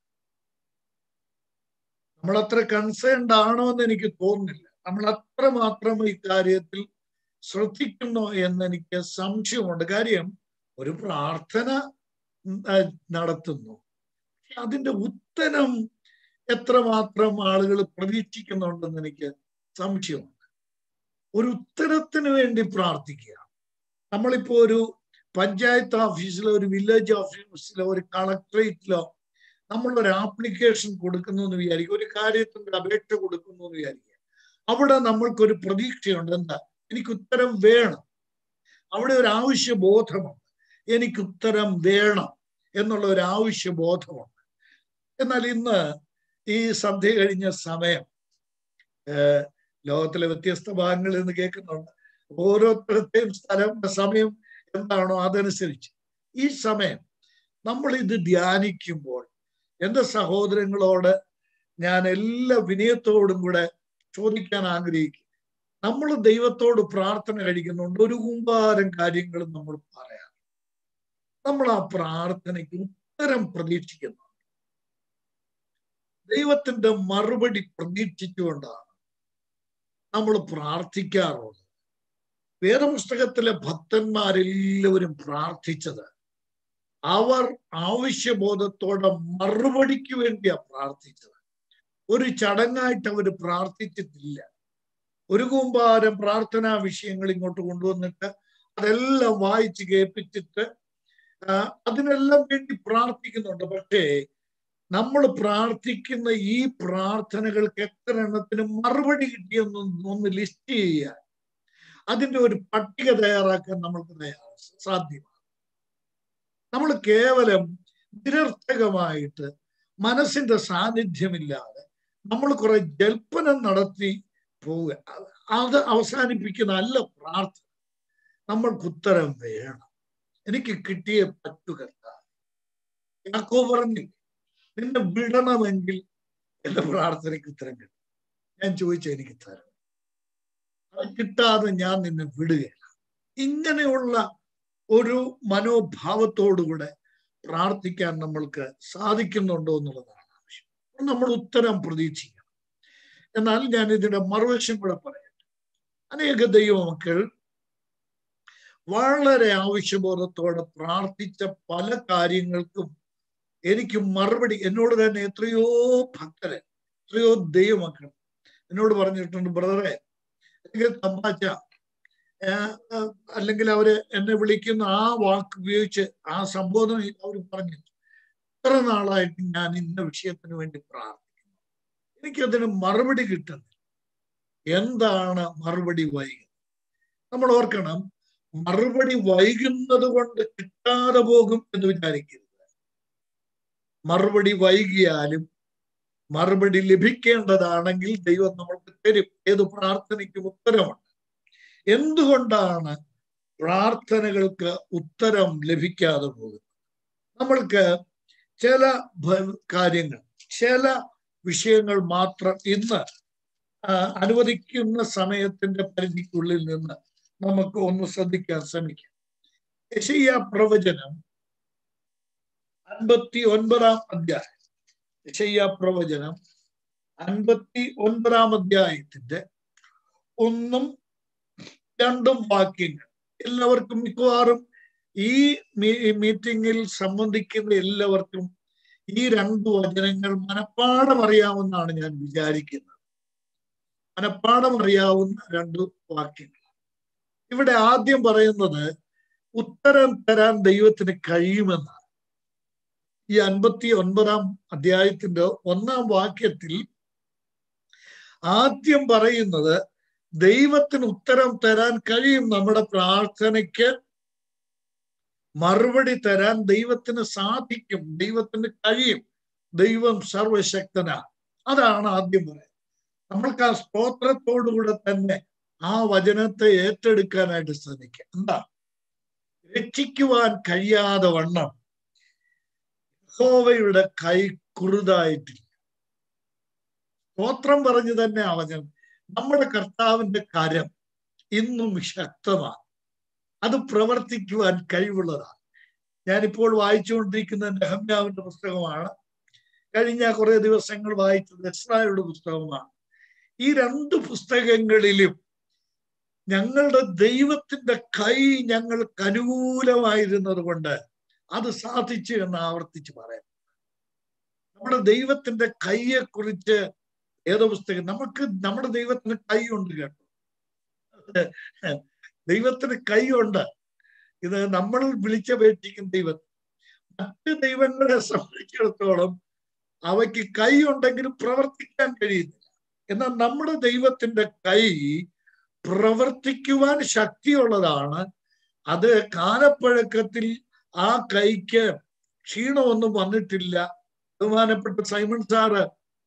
Speaker 4: നമ്മൾ അത്ര കൺസേൺഡ് ആണോ എന്ന് എനിക്ക് തോന്നുന്നില്ല നമ്മൾ അത്രമാത്രം ഈ കാര്യത്തിൽ ശ്രദ്ധിക്കുന്നു എന്ന് എനിക്ക് സംശയമുണ്ട് കാര്യം ഒരു പ്രാർത്ഥന നടത്തുന്നു അതിന്റെ ഉത്തരം എത്രമാത്രം ആളുകൾ പ്രതീക്ഷിക്കുന്നുണ്ടെന്ന് എനിക്ക് സംശയമുണ്ട് ഒരു ഉത്തരത്തിന് വേണ്ടി പ്രാർത്ഥിക്കുക നമ്മളിപ്പോ ഒരു പഞ്ചായത്ത് ഓഫീസിലോ ഒരു വില്ലേജ് ഓഫീസിലോ ഒരു കളക്ടറേറ്റിലോ നമ്മൾ ഒരു ആപ്ലിക്കേഷൻ കൊടുക്കുന്നു എന്ന് വിചാരിക്കുക ഒരു കാര്യത്തിന്റെ അപേക്ഷ കൊടുക്കുന്നു എന്ന് വിചാരിക്കുക അവിടെ നമ്മൾക്കൊരു പ്രതീക്ഷയുണ്ട് എന്താ എനിക്ക് ഉത്തരം വേണം അവിടെ ഒരു ആവശ്യബോധമുണ്ട് എനിക്ക് ഉത്തരം വേണം എന്നുള്ള ഒരു ആവശ്യബോധമുണ്ട് എന്നാൽ ഇന്ന് ഈ സന്ധ്യ കഴിഞ്ഞ സമയം ലോകത്തിലെ വ്യത്യസ്ത ഭാഗങ്ങളിൽ നിന്ന് കേൾക്കുന്നുണ്ട് ഓരോരുത്തരുടെയും സ്ഥലം സമയം എന്താണോ അതനുസരിച്ച് ഈ സമയം നമ്മൾ ഇത് ധ്യാനിക്കുമ്പോൾ എൻ്റെ സഹോദരങ്ങളോട് ഞാൻ എല്ലാ വിനയത്തോടും കൂടെ ചോദിക്കാൻ ആഗ്രഹിക്കും നമ്മൾ ദൈവത്തോട് പ്രാർത്ഥന കഴിക്കുന്നുണ്ട് ഒരു കുമ്പാരം കാര്യങ്ങളും നമ്മൾ പറയാം നമ്മൾ ആ പ്രാർത്ഥനയ്ക്ക് ഉത്തരം പ്രതീക്ഷിക്കുന്നു ദൈവത്തിന്റെ മറുപടി പ്രതീക്ഷിച്ചുകൊണ്ടാണ് നമ്മൾ പ്രാർത്ഥിക്കാറുള്ളത് വേദപുസ്തകത്തിലെ ഭക്തന്മാരെല്ലാവരും പ്രാർത്ഥിച്ചത് അവർ ആവശ്യബോധത്തോടെ മറുപടിക്ക് വേണ്ടിയാ പ്രാർത്ഥിച്ചത് ഒരു ചടങ്ങായിട്ട് അവർ പ്രാർത്ഥിച്ചിട്ടില്ല ഒരു കൂമ്പാരം പ്രാർത്ഥനാ വിഷയങ്ങൾ ഇങ്ങോട്ട് കൊണ്ടുവന്നിട്ട് അതെല്ലാം വായിച്ച് കേൾപ്പിച്ചിട്ട് അതിനെല്ലാം വേണ്ടി പ്രാർത്ഥിക്കുന്നുണ്ട് പക്ഷേ നമ്മൾ പ്രാർത്ഥിക്കുന്ന ഈ പ്രാർത്ഥനകൾക്ക് എത്ര എണ്ണത്തിന് മറുപടി കിട്ടിയെന്ന് ഒന്ന് ലിസ്റ്റ് ചെയ്യാൻ അതിന്റെ ഒരു പട്ടിക തയ്യാറാക്കാൻ നമ്മൾക്ക് തയ്യാറ സാധ്യമാണ് നമ്മൾ കേവലം നിരർത്ഥകമായിട്ട് മനസ്സിന്റെ സാന്നിധ്യമില്ലാതെ നമ്മൾ കുറെ ജൽപ്പനം നടത്തി പോവുക അത് അവസാനിപ്പിക്കുന്ന അല്ല പ്രാർത്ഥന നമ്മൾക്ക് ഉത്തരം വേണം എനിക്ക് കിട്ടിയ പറ്റുകർത്ത യാക്കോ പറഞ്ഞില്ലേ നിന്നെ വിടണമെങ്കിൽ എന്റെ പ്രാർത്ഥനയ്ക്ക് ഉത്തരം കിട്ടും ഞാൻ ചോദിച്ച എനിക്ക് തരണം അത് കിട്ടാതെ ഞാൻ നിന്നെ വിടുകയില്ല ഇങ്ങനെയുള്ള ഒരു മനോഭാവത്തോടുകൂടെ പ്രാർത്ഥിക്കാൻ നമ്മൾക്ക് സാധിക്കുന്നുണ്ടോ എന്നുള്ളതാണ് ആവശ്യം നമ്മൾ ഉത്തരം പ്രതീക്ഷിക്കണം എന്നാൽ ഞാൻ ഇതിന്റെ മറുവശം കൂടെ പറയട്ടെ അനേക ദൈവമക്കൾ വളരെ ആവശ്യബോധത്തോടെ പ്രാർത്ഥിച്ച പല കാര്യങ്ങൾക്കും എനിക്ക് മറുപടി എന്നോട് തന്നെ എത്രയോ ഭക്തരെ എത്രയോ ദൈവമക്കൾ എന്നോട് പറഞ്ഞിട്ടുണ്ട് ബ്രദറെ അല്ലെങ്കിൽ തമ്പാച്ച അല്ലെങ്കിൽ അവര് എന്നെ വിളിക്കുന്ന ആ വാക്ക് ഉപയോഗിച്ച് ആ സംബോധന അവർ പറഞ്ഞു ഇത്ര നാളായിട്ട് ഞാൻ ഇന്ന വിഷയത്തിന് വേണ്ടി പ്രാർത്ഥിക്കുന്നു എനിക്കതിന് മറുപടി കിട്ടുന്നില്ല എന്താണ് മറുപടി വൈകുന്നത് നമ്മൾ ഓർക്കണം മറുപടി വൈകുന്നത് കൊണ്ട് കിട്ടാതെ പോകും എന്ന് വിചാരിക്കരുത് മറുപടി വൈകിയാലും മറുപടി ലഭിക്കേണ്ടതാണെങ്കിൽ ദൈവം നമ്മൾക്ക് തരും ഏത് പ്രാർത്ഥനയ്ക്കും ഉത്തരമുണ്ട് എന്തുകൊണ്ടാണ് പ്രാർത്ഥനകൾക്ക് ഉത്തരം ലഭിക്കാതെ പോകുന്നത് നമ്മൾക്ക് ചില കാര്യങ്ങൾ ചില വിഷയങ്ങൾ മാത്രം ഇന്ന് ആ, അനുവദിക്കുന്ന സമയത്തിന്റെ പരിധിക്കുള്ളിൽ നിന്ന് നമുക്ക് ഒന്ന് ശ്രദ്ധിക്കാൻ ശ്രമിക്കാം യശയ്യ പ്രവചനം അൻപത്തി ഒൻപതാം അധ്യായം യശയ്യ പ്രവചനം അൻപത്തി ഒൻപതാം അധ്യായത്തിന്റെ ഒന്നും രണ്ടും വാക്യങ്ങൾ എല്ലാവർക്കും മിക്കവാറും ഈ മീ- മീറ്റിംഗിൽ സംബന്ധിക്കുന്ന എല്ലാവർക്കും ഈ രണ്ട് വചനങ്ങൾ മനഃപ്പാടം അറിയാമെന്നാണ് ഞാൻ വിചാരിക്കുന്നത് മനഃപ്പാടം അറിയാവുന്ന രണ്ട് വാക്യങ്ങൾ ഇവിടെ ആദ്യം പറയുന്നത് ഉത്തരം തരാൻ ദൈവത്തിന് കഴിയുമെന്നാണ് ഈ അൻപത്തി ഒൻപതാം അധ്യായത്തിന്റെ ഒന്നാം വാക്യത്തിൽ ആദ്യം പറയുന്നത് ദൈവത്തിന് ഉത്തരം തരാൻ കഴിയും നമ്മുടെ പ്രാർത്ഥനയ്ക്ക് മറുപടി തരാൻ ദൈവത്തിന് സാധിക്കും ദൈവത്തിന് കഴിയും ദൈവം സർവശക്തനാണ് അതാണ് ആദ്യം പറയുന്നത് നമ്മൾക്ക് ആ സ്തോത്രത്തോടുകൂടെ തന്നെ ആ വചനത്തെ ഏറ്റെടുക്കാനായിട്ട് ശ്രമിക്കാം എന്താ രക്ഷിക്കുവാൻ കഴിയാതെ വണ്ണം യഹോവയുടെ കൈ കുറുതായിട്ടില്ല സ്തോത്രം പറഞ്ഞു തന്നെ ആ വചനം നമ്മുടെ കർത്താവിന്റെ കരം ഇന്നും ശക്തമാണ് അത് പ്രവർത്തിക്കുവാൻ കഴിവുള്ളതാണ് ഞാനിപ്പോൾ വായിച്ചുകൊണ്ടിരിക്കുന്ന നെഹമ്യാവിന്റെ പുസ്തകമാണ് കഴിഞ്ഞ കുറെ ദിവസങ്ങൾ വായിച്ചത് എസ്രായുടെ പുസ്തകമാണ് ഈ രണ്ട് പുസ്തകങ്ങളിലും ഞങ്ങളുടെ ദൈവത്തിന്റെ കൈ ഞങ്ങൾക്ക് അനുകൂലമായിരുന്നത് കൊണ്ട് അത് സാധിച്ചു എന്ന് ആവർത്തിച്ച് പറയാം നമ്മുടെ ദൈവത്തിന്റെ കൈയെ കുറിച്ച് ഏതോ പുസ്തകം നമുക്ക് നമ്മുടെ ദൈവത്തിന് കൈ ഉണ്ട് കേട്ടോ ദൈവത്തിന് കൈ ഉണ്ട് ഇത് നമ്മൾ വിളിച്ചപേക്ഷിക്കും ദൈവം മറ്റ് ദൈവങ്ങളെ സംബന്ധിച്ചിടത്തോളം അവയ്ക്ക് കൈ ഉണ്ടെങ്കിലും പ്രവർത്തിക്കാൻ കഴിയുന്നില്ല എന്നാൽ നമ്മുടെ ദൈവത്തിന്റെ കൈ പ്രവർത്തിക്കുവാൻ ശക്തിയുള്ളതാണ് അത് കാലപ്പഴക്കത്തിൽ ആ കൈക്ക് ക്ഷീണമൊന്നും വന്നിട്ടില്ല ബഹുമാനപ്പെട്ട സൈമൺ സാറ്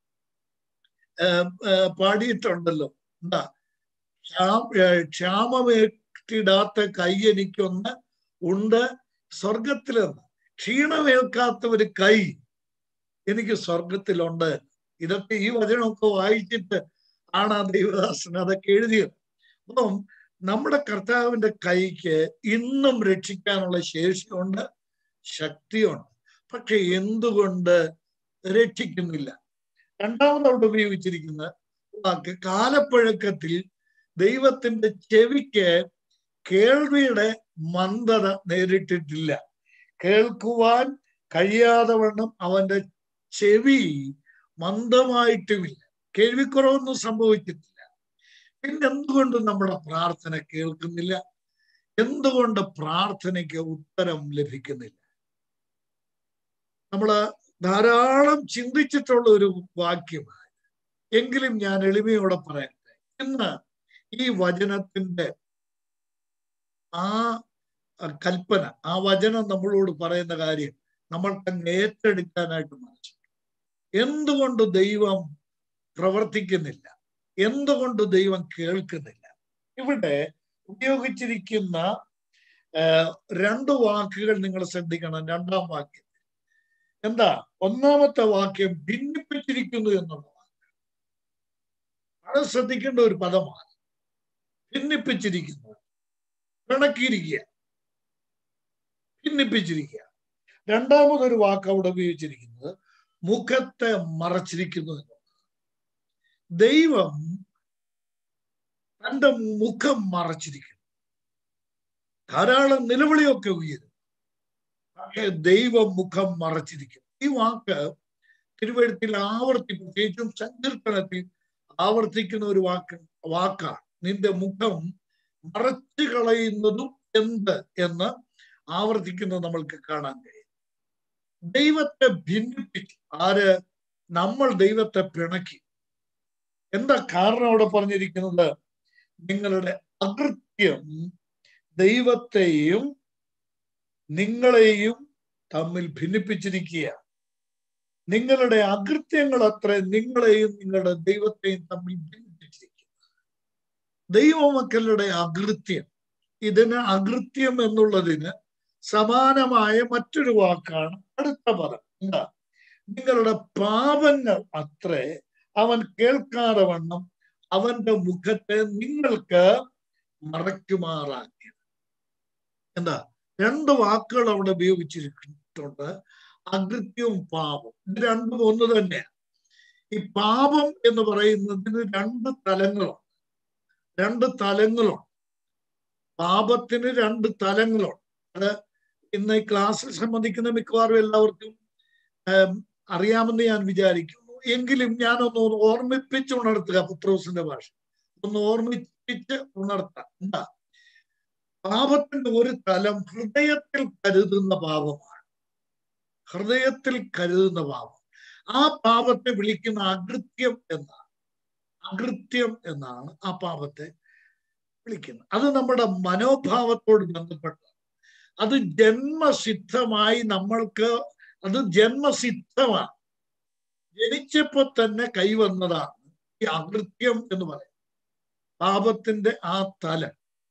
Speaker 4: ഏർ, ഏർ, പാടിയിട്ടുണ്ടല്ലോ എന്താ ക്ഷാ- ഏർ, ക്ഷാമമേറ്റിടാത്ത കൈ എനിക്കൊന്ന് ഉണ്ട് സ്വർഗത്തിൽ നിന്ന് ക്ഷീണമേൽക്കാത്ത ഒരു കൈ എനിക്ക് സ്വർഗത്തിലുണ്ട് ഇതൊക്കെ ഈ വചനമൊക്കെ വായിച്ചിട്ട് ആണ് ആ ദൈവദാസൻ അതൊക്കെ എഴുതിയത് അപ്പം നമ്മുടെ കർത്താവിന്റെ കൈക്ക് ഇന്നും രക്ഷിക്കാനുള്ള ശേഷിയുണ്ട് ശക്തിയുണ്ട് പക്ഷെ എന്തുകൊണ്ട് രക്ഷിക്കുന്നില്ല രണ്ടാമത് അവിടെ ഉപയോഗിച്ചിരിക്കുന്ന വാക്ക് കാലപ്പഴക്കത്തിൽ ദൈവത്തിന്റെ ചെവിക്ക് കേൾവിയുടെ മന്ദത നേരിട്ടിട്ടില്ല കേൾക്കുവാൻ കഴിയാതെ വണ്ണം അവന്റെ ചെവി മന്ദമായിട്ടുമില്ല കേൾവിക്കുറവൊന്നും സംഭവിച്ചിട്ടില്ല പിന്നെ എന്തുകൊണ്ട് നമ്മുടെ പ്രാർത്ഥന കേൾക്കുന്നില്ല എന്തുകൊണ്ട് പ്രാർത്ഥനയ്ക്ക് ഉത്തരം ലഭിക്കുന്നില്ല നമ്മള് ധാരാളം ചിന്തിച്ചിട്ടുള്ള ഒരു വാക്യമാണ് എങ്കിലും ഞാൻ എളിമയോടെ പറയട്ടെ ഇന്ന് ഈ വചനത്തിന്റെ ആ കൽപ്പന ആ വചനം നമ്മളോട് പറയുന്ന കാര്യം നമ്മൾക്ക് അങ്ങ് ഏറ്റെടുക്കാനായിട്ട് മനസ്സുണ്ട് എന്തുകൊണ്ട് ദൈവം പ്രവർത്തിക്കുന്നില്ല എന്തുകൊണ്ട് ദൈവം കേൾക്കുന്നില്ല ഇവിടെ ഉപയോഗിച്ചിരിക്കുന്ന രണ്ട് വാക്കുകൾ നിങ്ങൾ ശ്രദ്ധിക്കണം രണ്ടാം വാക്യം എന്താ ഒന്നാമത്തെ വാക്യം ഭിന്നിപ്പിച്ചിരിക്കുന്നു എന്നുള്ള വാക്ക് വളരെ ശ്രദ്ധിക്കേണ്ട ഒരു പദമാണ് ഭിന്നിപ്പിച്ചിരിക്കുന്നു പിണക്കിയിരിക്കുക ഭിന്നിപ്പിച്ചിരിക്കുക രണ്ടാമതൊരു വാക്ക് അവിടെ ഉപയോഗിച്ചിരിക്കുന്നത് മുഖത്തെ മറച്ചിരിക്കുന്നു എന്നുള്ളത് ദൈവം തന്റെ മുഖം മറച്ചിരിക്കുന്നു ധാരാളം നിലവിളിയൊക്കെ ഉയരും പക്ഷേ ദൈവം മുഖം മറച്ചിരിക്കുന്നു ഈ വാക്ക് തിരുവഴുത്തിൽ ആവർത്തി പ്രത്യേകിച്ചും സങ്കീർത്തനത്തിൽ ആവർത്തിക്കുന്ന ഒരു വാക്ക് വാക്കാണ് നിന്റെ മുഖം മറച്ചു കളയുന്നതും എന്ത് എന്ന് ആവർത്തിക്കുന്നത് നമ്മൾക്ക് കാണാൻ കഴിയും ദൈവത്തെ ഭിന്നിപ്പിച്ചു ആര് നമ്മൾ ദൈവത്തെ പിണക്കി എന്താ കാരണം അവിടെ പറഞ്ഞിരിക്കുന്നത് നിങ്ങളുടെ അകൃത്യം ദൈവത്തെയും നിങ്ങളെയും തമ്മിൽ ഭിന്നിപ്പിച്ചിരിക്കുക നിങ്ങളുടെ അകൃത്യങ്ങൾ അത്ര നിങ്ങളെയും നിങ്ങളുടെ ദൈവത്തെയും തമ്മിൽ ഭിന്നിപ്പിച്ചിരിക്കുക ദൈവമക്കളുടെ അകൃത്യം ഇതിന് അകൃത്യം എന്നുള്ളതിന് സമാനമായ മറ്റൊരു വാക്കാണ് അടുത്ത പദം എന്താ നിങ്ങളുടെ പാപങ്ങൾ അത്രേ അവൻ കേൾക്കാതെ വണ്ണം അവന്റെ മുഖത്തെ നിങ്ങൾക്ക് മറയ്ക്കുമാറാക്കിയത് എന്താ രണ്ട് വാക്കുകൾ അവിടെ ഉപയോഗിച്ചിട്ടുണ്ട് അകൃത്യവും പാപം ഇത് രണ്ടും ഒന്ന് തന്നെയാണ് ഈ പാപം എന്ന് പറയുന്നതിന് രണ്ട് തലങ്ങളുണ്ട് രണ്ട് തലങ്ങളുണ്ട് പാപത്തിന് രണ്ട് തലങ്ങളുണ്ട് അത് ഇന്ന് ഈ ക്ലാസ്സിൽ സംബന്ധിക്കുന്ന മിക്കവാറും എല്ലാവർക്കും ഏം, അറിയാമെന്ന് ഞാൻ വിചാരിക്കുന്നു എങ്കിലും ഞാനൊന്ന് ഓർമ്മിപ്പിച്ച് ഉണർത്തുക പത്രോസിന്റെ ഭാഷ ഒന്ന് ഓർമ്മിപ്പിച്ച് ഉണർത്താം എന്താ പാപത്തിന്റെ ഒരു തലം ഹൃദയത്തിൽ കരുതുന്ന പാപമാണ് ഹൃദയത്തിൽ കരുതുന്ന പാപം ആ പാപത്തെ വിളിക്കുന്ന അകൃത്യം എന്നാണ് അകൃത്യം എന്നാണ് ആ പാപത്തെ വിളിക്കുന്നത് അത് നമ്മുടെ മനോഭാവത്തോട് ബന്ധപ്പെട്ട അത് ജന്മസിദ്ധമായി നമ്മൾക്ക് അത് ജന്മസിദ്ധമാണ് ജനിച്ചപ്പോ തന്നെ കൈവന്നതാണ് ഈ അകൃത്യം എന്ന് പറയുന്നത് പാപത്തിന്റെ ആ തലം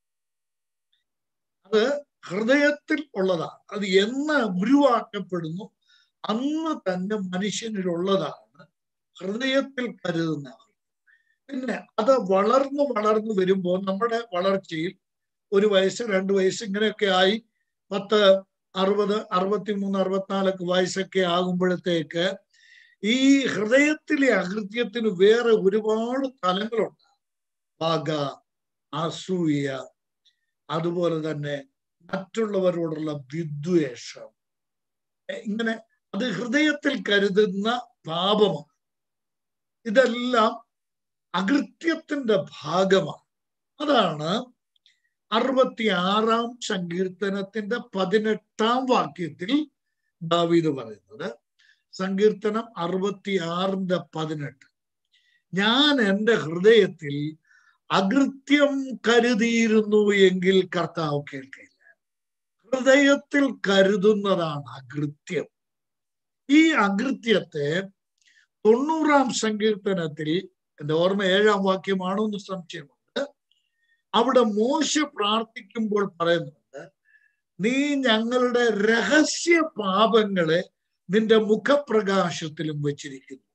Speaker 4: അത് ഹൃദയത്തിൽ ഉള്ളതാണ് അത് എന്ന് ഉരുവാക്കപ്പെടുന്നു അന്ന് തന്നെ മനുഷ്യനിലുള്ളതാണ് ഹൃദയത്തിൽ കരുതുന്ന പിന്നെ അത് വളർന്നു വളർന്നു വരുമ്പോൾ നമ്മുടെ വളർച്ചയിൽ ഒരു വയസ്സ് രണ്ട് വയസ്സ് ഇങ്ങനെയൊക്കെ ആയി പത്ത് അറുപത് അറുപത്തിമൂന്ന് അറുപത്തിനാലൊക്കെ വയസ്സൊക്കെ ആകുമ്പോഴത്തേക്ക് ഈ ഹൃദയത്തിലെ അകൃത്യത്തിന് വേറെ ഒരുപാട് തലങ്ങളുണ്ട് പക അസൂയ അതുപോലെ തന്നെ മറ്റുള്ളവരോടുള്ള വിദ്വേഷം എ, ഇങ്ങനെ അത് ഹൃദയത്തിൽ കരുതുന്ന പാപമാണ് ഇതെല്ലാം അകൃത്യത്തിന്റെ ഭാഗമാണ് അതാണ് അറുപത്തി ആറാം സങ്കീർത്തനത്തിന്റെ പതിനെട്ടാം വാക്യത്തിൽ ദാവീദ് പറയുന്നത് സങ്കീർത്തനം അറുപത്തി ആറിന്റെ പതിനെട്ട് ഞാൻ എൻ്റെ ഹൃദയത്തിൽ അകൃത്യം കരുതിയിരുന്നു എങ്കിൽ കർത്താവ് കേൾക്കില്ല ഹൃദയത്തിൽ കരുതുന്നതാണ് അകൃത്യം ഈ അകൃത്യത്തെ തൊണ്ണൂറാം സങ്കീർത്തനത്തിൽ എന്റെ ഓർമ്മ ഏഴാം വാക്യമാണോ എന്ന് സംശയമുണ്ട് അവിടെ മോശ പ്രാർത്ഥിക്കുമ്പോൾ പറയുന്നുണ്ട് നീ ഞങ്ങളുടെ രഹസ്യ പാപങ്ങളെ നിന്റെ മുഖപ്രകാശത്തിലും വെച്ചിരിക്കുന്നു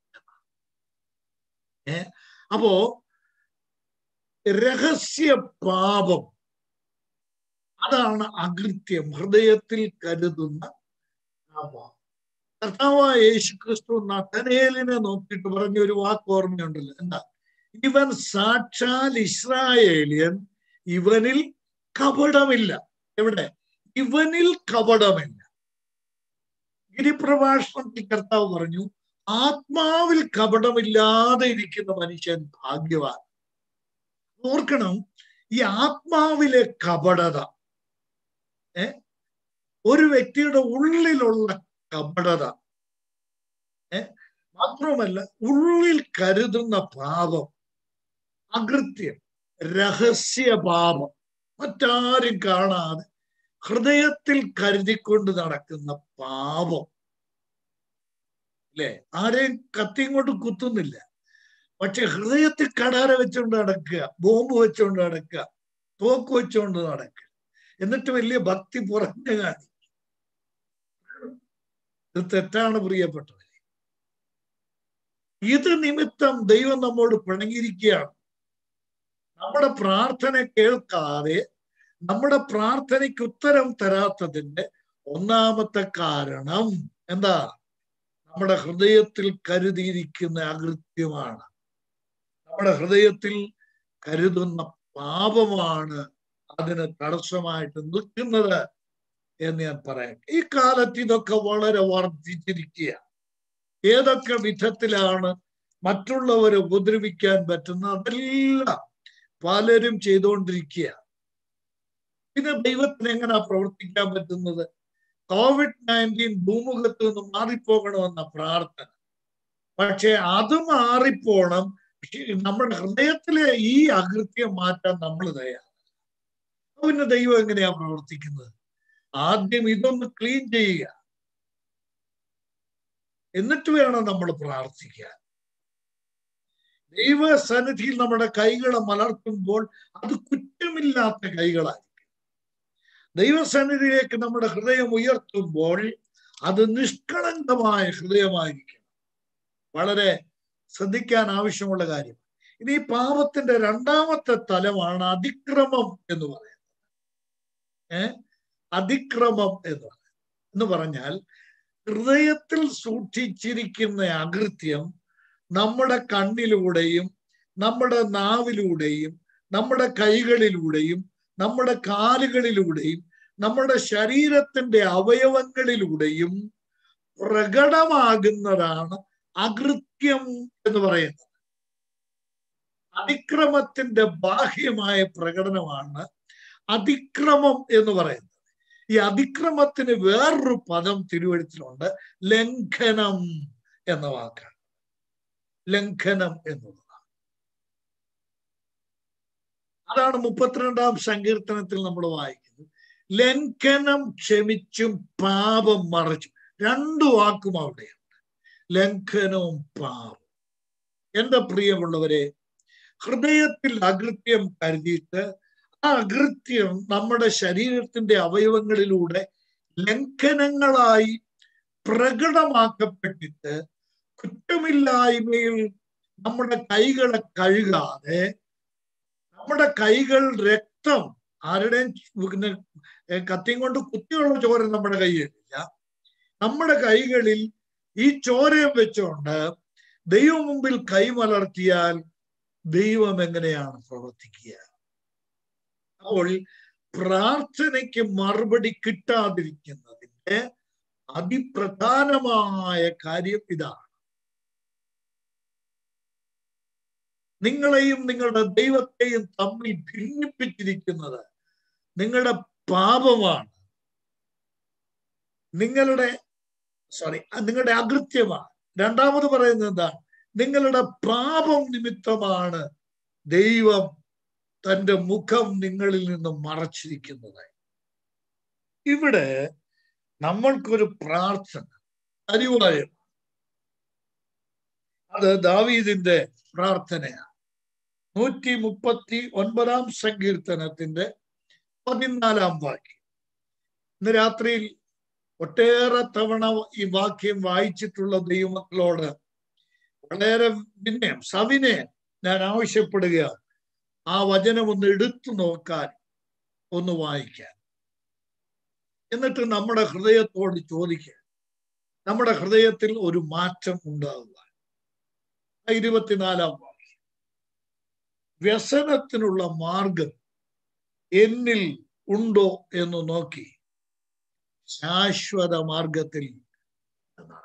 Speaker 4: ഏ അപ്പോ രഹസ്യ പാപം അതാണ് അകൃത്യം ഹൃദയത്തിൽ കരുതുന്ന പാപം കർത്താവായ യേശു ക്രിസ്തു നത്തനേലിനെ നോക്കിയിട്ട് പറഞ്ഞ ഒരു വാക്ക് ഓർമ്മയുണ്ടല്ലോ എന്താ ഇവൻ സാക്ഷാൽ ഇസ്രായേലിയൻ ഇവനിൽ കപടമില്ല എവിടെ ഇവനിൽ കപടമില്ല ഗിരിപ്രഭാഷണത്തിൽ കർത്താവ് പറഞ്ഞു ആത്മാവിൽ കപടമില്ലാതെ ഇരിക്കുന്ന മനുഷ്യൻ ഭാഗ്യവാൻ ഓർക്കണം ഈ ആത്മാവിലെ കപടത ഏ ഒരു വ്യക്തിയുടെ ഉള്ളിലുള്ള കപടത ഏ മാത്രമല്ല ഉള്ളിൽ കരുതുന്ന പാപം അകൃത്യം രഹസ്യ പാപം മറ്റാരും കാണാതെ ഹൃദയത്തിൽ കരുതിക്കൊണ്ട് നടക്കുന്ന പാപം അല്ലേ ആരെയും കത്തിയും കൊണ്ട് കുത്തുന്നില്ല പക്ഷെ ഹൃദയത്തിൽ കടാര വെച്ചുകൊണ്ട് നടക്കുക ബോംബ് വെച്ചുകൊണ്ട് നടക്കുക തോക്ക് വെച്ചുകൊണ്ട് നടക്കുക എന്നിട്ട് വലിയ ഭക്തി പുറഞ്ഞു കാണി ഇത് തെറ്റാണ് പ്രിയപ്പെട്ടത് ഇത് നിമിത്തം ദൈവം നമ്മോട് പിണങ്ങിയിരിക്കുകയാണ് നമ്മുടെ പ്രാർത്ഥന കേൾക്കാതെ നമ്മുടെ പ്രാർത്ഥനയ്ക്ക് ഉത്തരം തരാത്തതിന്റെ ഒന്നാമത്തെ കാരണം എന്താ നമ്മുടെ ഹൃദയത്തിൽ കരുതിയിരിക്കുന്ന അകൃത്യമാണ് നമ്മുടെ ഹൃദയത്തിൽ കരുതുന്ന പാപമാണ് അതിന് തടസ്സമായിട്ട് നിൽക്കുന്നത് എന്ന് ഞാൻ പറയാം ഈ കാലത്ത് ഇതൊക്കെ വളരെ വർദ്ധിച്ചിരിക്കുക ഏതൊക്കെ വിധത്തിലാണ് മറ്റുള്ളവരെ ഉപദ്രവിക്കാൻ പറ്റുന്ന അതെല്ലാം പലരും ചെയ്തുകൊണ്ടിരിക്കുക പിന്നെ ദൈവത്തിന് എങ്ങനെയാ പ്രവർത്തിക്കാൻ പറ്റുന്നത് കോവിഡ് നയൻറ്റീൻ ഭൂമുഖത്ത് നിന്ന് മാറിപ്പോകണമെന്ന പ്രാർത്ഥന പക്ഷെ അത് മാറിപ്പോണം നമ്മുടെ ഹൃദയത്തിലെ ഈ അകൃത്യം മാറ്റാൻ നമ്മൾ തയ്യാറാണ് പിന്നെ ദൈവം എങ്ങനെയാ പ്രവർത്തിക്കുന്നത് ആദ്യം ഇതൊന്ന് ക്ലീൻ ചെയ്യുക എന്നിട്ട് വേണം നമ്മൾ പ്രാർത്ഥിക്കാൻ ദൈവസന്നിധിയിൽ നമ്മുടെ കൈകളെ മലർത്തുമ്പോൾ അത് കുറ്റമില്ലാത്ത കൈകളായിരിക്കും ദൈവസന്നിധിയിലേക്ക് നമ്മുടെ ഹൃദയം ഉയർത്തുമ്പോൾ അത് നിഷ്കളങ്കമായ ഹൃദയമായിരിക്കണം വളരെ ശ്രദ്ധിക്കാൻ ആവശ്യമുള്ള കാര്യം ഇനി ഈ പാപത്തിന്റെ രണ്ടാമത്തെ തലമാണ് അതിക്രമം എന്ന് പറയുന്നത് ഏ അതിക്രമം എന്ന് പറയുന്നത് എന്ന് പറഞ്ഞാൽ ഹൃദയത്തിൽ സൂക്ഷിച്ചിരിക്കുന്ന അകൃത്യം നമ്മുടെ കണ്ണിലൂടെയും നമ്മുടെ നാവിലൂടെയും നമ്മുടെ കൈകളിലൂടെയും നമ്മുടെ കാലുകളിലൂടെയും നമ്മുടെ ശരീരത്തിന്റെ അവയവങ്ങളിലൂടെയും പ്രകടമാകുന്നതാണ് അകൃത്യം എന്ന് പറയുന്നത് അതിക്രമത്തിന്റെ ബാഹ്യമായ പ്രകടനമാണ് അതിക്രമം എന്ന് പറയുന്നത് ഈ അതിക്രമത്തിന് വേറൊരു പദം തിരുവഴുത്തിലുണ്ട് ലംഘനം എന്ന വാക്കാണ് ലംഘനം എന്നുള്ളതാണ് അതാണ് മുപ്പത്തിരണ്ടാം സങ്കീർത്തനത്തിൽ നമ്മൾ വായിക്കുന്നത് ലംഘനം ക്ഷമിച്ചും പാപം മറച്ചും രണ്ടു വാക്കും അവിടെയുണ്ട് ലംഘനവും പാപം എന്റെ പ്രിയമുള്ളവരെ ഹൃദയത്തിൽ അകൃത്യം കരുതിയിട്ട് ആ അകൃത്യം നമ്മുടെ ശരീരത്തിന്റെ അവയവങ്ങളിലൂടെ ലംഘനങ്ങളായി പ്രകടമാക്കപ്പെട്ടിട്ട് കുറ്റമില്ലായ്മയിൽ നമ്മുടെ കൈകളെ കഴുകാതെ നമ്മുടെ കൈകൾ രക്തം ആരുടെയും പിന്നെ കത്തിയും കൊണ്ട് കുത്തിയുള്ള ചോര നമ്മുടെ കയ്യിലില്ല നമ്മുടെ കൈകളിൽ ഈ ചോരയും വെച്ചുകൊണ്ട് ദൈവം മുമ്പിൽ കൈമലർത്തിയാൽ ദൈവം എങ്ങനെയാണ് പ്രവർത്തിക്കുക അപ്പോൾ പ്രാർത്ഥനയ്ക്ക് മറുപടി കിട്ടാതിരിക്കുന്നതിന്റെ അതിപ്രധാനമായ കാര്യം ഇതാണ് നിങ്ങളെയും നിങ്ങളുടെ ദൈവത്തെയും തമ്മിൽ ഭിന്നിപ്പിച്ചിരിക്കുന്നത് നിങ്ങളുടെ പാപമാണ് നിങ്ങളുടെ സോറി നിങ്ങളുടെ അകൃത്യമാണ് രണ്ടാമത് പറയുന്നത് എന്താണ് നിങ്ങളുടെ പാപം നിമിത്തമാണ് ദൈവം തന്റെ മുഖം നിങ്ങളിൽ നിന്ന് മറച്ചിരിക്കുന്നത് ഇവിടെ നമ്മൾക്കൊരു പ്രാർത്ഥന അനിവാര്യം അത് ദാവീദിന്റെ പ്രാർത്ഥനയാണ് നൂറ്റി മുപ്പത്തി ഒൻപതാം സങ്കീർത്തനത്തിന്റെ പതിനാലാം വാക്യം ഇന്ന് രാത്രിയിൽ ഒട്ടേറെ തവണ ഈ വാക്യം വായിച്ചിട്ടുള്ള ദൈവമക്കളോട് വളരെ വിനയം സവിനയം ഞാൻ ആവശ്യപ്പെടുകയാണ് ആ വചനം ഒന്ന് എടുത്തു നോക്കാൻ ഒന്ന് വായിക്കാൻ എന്നിട്ട് നമ്മുടെ ഹൃദയത്തോട് ചോദിക്കുക നമ്മുടെ ഹൃദയത്തിൽ ഒരു മാറ്റം ഉണ്ടാകുക ഇരുപത്തിനാലാം വാക്യം വ്യസനത്തിനുള്ള മാർഗം എന്നിൽ ഉണ്ടോ എന്ന് നോക്കി ശാശ്വത മാർഗത്തിൽ എന്നാണ്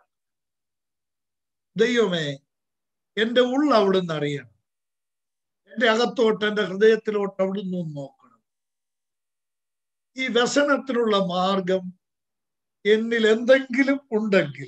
Speaker 4: ദൈവമേ എന്റെ ഉള്ള അവിടുന്ന് അറിയണം എന്റെ അകത്തോട്ട് എന്റെ ഹൃദയത്തിലോട്ട് അവിടുന്ന് നോക്കണം ഈ വ്യസനത്തിനുള്ള മാർഗം എന്നിൽ എന്തെങ്കിലും ഉണ്ടെങ്കിൽ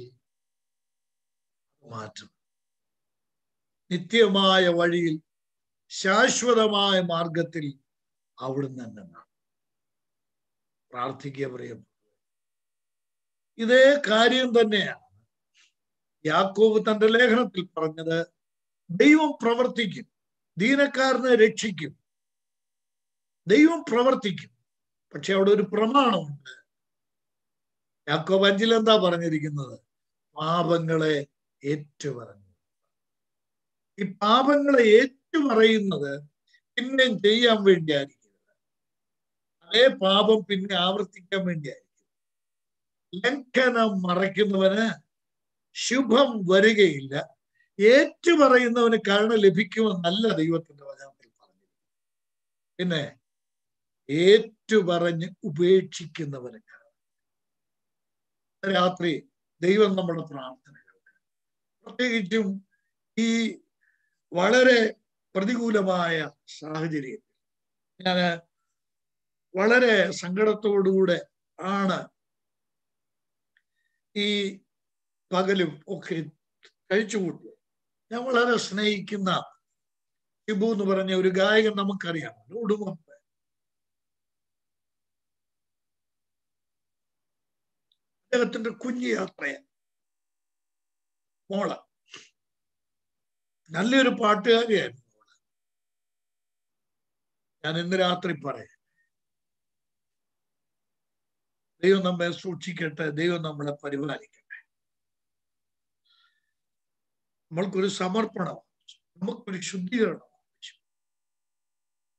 Speaker 4: മാറ്റം നിത്യമായ വഴിയിൽ ശാശ്വതമായ മാർഗത്തിൽ അവിടുന്ന് തന്നെ പ്രാർത്ഥിക്കുക പ്രിയം ഇതേ കാര്യം തന്നെയാണ് യാക്കോബ് തന്റെ ലേഖനത്തിൽ പറഞ്ഞത് ദൈവം പ്രവർത്തിക്കും ദീനക്കാരനെ രക്ഷിക്കും ദൈവം പ്രവർത്തിക്കും പക്ഷെ അവിടെ ഒരു പ്രമാണമുണ്ട് യാക്കോബ് അഞ്ചിൽ എന്താ പറഞ്ഞിരിക്കുന്നത് പാപങ്ങളെ ഏറ്റുപറഞ്ഞു ഈ പാപങ്ങളെ ഏറ്റുപറയുന്നത് പിന്നെയും ചെയ്യാൻ വേണ്ടിയായിരിക്കും അതേ പാപം പിന്നെ ആവർത്തിക്കാൻ വേണ്ടിയായിരിക്കും ലംഘനം മറയ്ക്കുന്നവന് ശുഭം വരികയില്ല ഏറ്റുപറയുന്നവന് കരുണ ലഭിക്കുമെന്നല്ല ദൈവത്തിന്റെ വചനത്തിൽ പറഞ്ഞു പിന്നെ ഏറ്റുപറഞ്ഞ് ഉപേക്ഷിക്കുന്നവന് കരുണ രാത്രി ദൈവം നമ്മുടെ പ്രാർത്ഥനകൾക്ക് പ്രത്യേകിച്ചും ഈ വളരെ പ്രതികൂലമായ സാഹചര്യത്തിൽ ഞാൻ വളരെ സങ്കടത്തോടുകൂടെ ആണ് ഈ പകലും ഒക്കെ കഴിച്ചുകൂട്ടി ഞാൻ വളരെ സ്നേഹിക്കുന്ന ഷിബു എന്ന് പറഞ്ഞ ഒരു ഗായകൻ നമുക്കറിയാം ഉടുമ്പ് അദ്ദേഹത്തിന്റെ കുഞ്ഞു യാത്രയെ മോള നല്ലൊരു പാട്ടുകാരിയായിരുന്നു മോള് ഞാൻ ഇന്ന് രാത്രി പറയാം ദൈവം നമ്മെ സൂക്ഷിക്കട്ടെ ദൈവം നമ്മളെ പരിപാലിക്കട്ടെ നമ്മൾക്കൊരു സമർപ്പണം നമുക്കൊരു ശുദ്ധീകരണം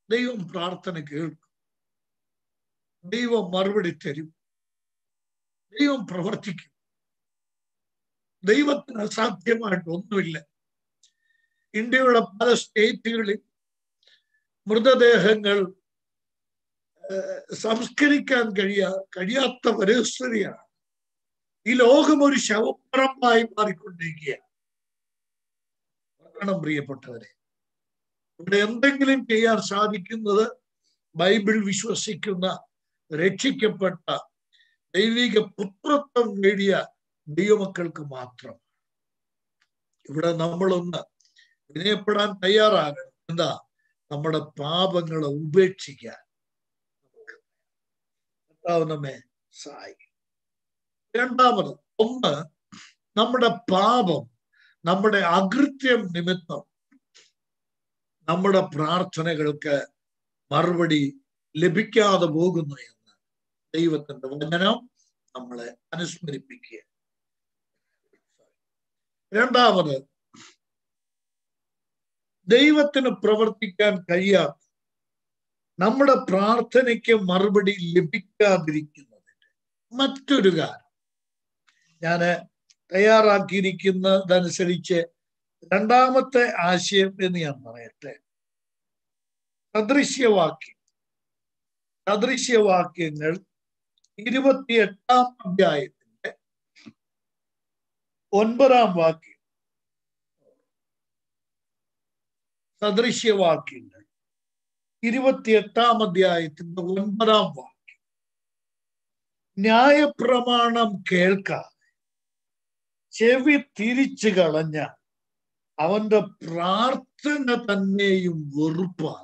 Speaker 4: ദൈവം പ്രാർത്ഥന കേൾക്കും ദൈവം മറുപടി തരും ദൈവം പ്രവർത്തിക്കും ദൈവത്തിന് അസാധ്യമായിട്ട് ഒന്നുമില്ല ഇന്ത്യയുടെ പല സ്റ്റേറ്റുകളിൽ മൃതദേഹങ്ങൾ ഏഹ്, സംസ്കരിക്കാൻ കഴിയാ കഴിയാത്ത പരിസ്ഥിതിയാണ് ഈ ലോകം ഒരു ശവപ്പറമ്പായി മാറിക്കൊണ്ടിരിക്കുകയാണ് ഓർക്കണം പ്രിയപ്പെട്ടവരെ ഇവിടെ എന്തെങ്കിലും ചെയ്യാൻ സാധിക്കുന്നത് ബൈബിൾ വിശ്വസിക്കുന്ന രക്ഷിക്കപ്പെട്ട ദൈവിക പുത്രത്വം നേടിയ ദൈവമക്കൾക്ക് മാത്രം ഇവിടെ നമ്മളൊന്ന് വിനയപ്പെടാൻ തയ്യാറാകണം എന്താ നമ്മുടെ പാപങ്ങളെ ഉപേക്ഷിക്കാൻ കർത്താവ് നമ്മെ സഹായിക്കും രണ്ടാമത് ഒന്ന് നമ്മുടെ പാപം നമ്മുടെ അകൃത്യം നിമിത്തം നമ്മുടെ പ്രാർത്ഥനകൾക്ക് മറുപടി ലഭിക്കാതെ പോകുന്നു എന്ന് ദൈവത്തിന്റെ വചനം നമ്മളെ അനുസ്മരിപ്പിക്കുക രണ്ടാമത് ദൈവത്തിന് പ്രവർത്തിക്കാൻ കഴിയാത്ത നമ്മുടെ പ്രാർത്ഥനയ്ക്ക് മറുപടി ലഭിക്കാതിരിക്കുന്നതിന്റെ മറ്റൊരു കാരണം ഞാന് തയ്യാറാക്കിയിരിക്കുന്നതനുസരിച്ച് രണ്ടാമത്തെ ആശയം എന്ന് ഞാൻ പറയട്ടെ സദൃശ്യവാക്യം സദൃശ്യവാക്യങ്ങൾ ഇരുപത്തിയെട്ടാം അധ്യായത്തിന്റെ ഒൻപതാം വാക്യം സദൃശ്യവാക്യങ്ങൾ ഇരുപത്തിയെട്ടാം അധ്യായത്തിന്റെ ഒൻപതാം വാക്യം ന്യായപ്രമാണം കേൾക്കാതെ ചെവി തിരിച്ചു കളഞ്ഞ അവന്റെ പ്രാർത്ഥന തന്നെയും വെറുപ്പാകും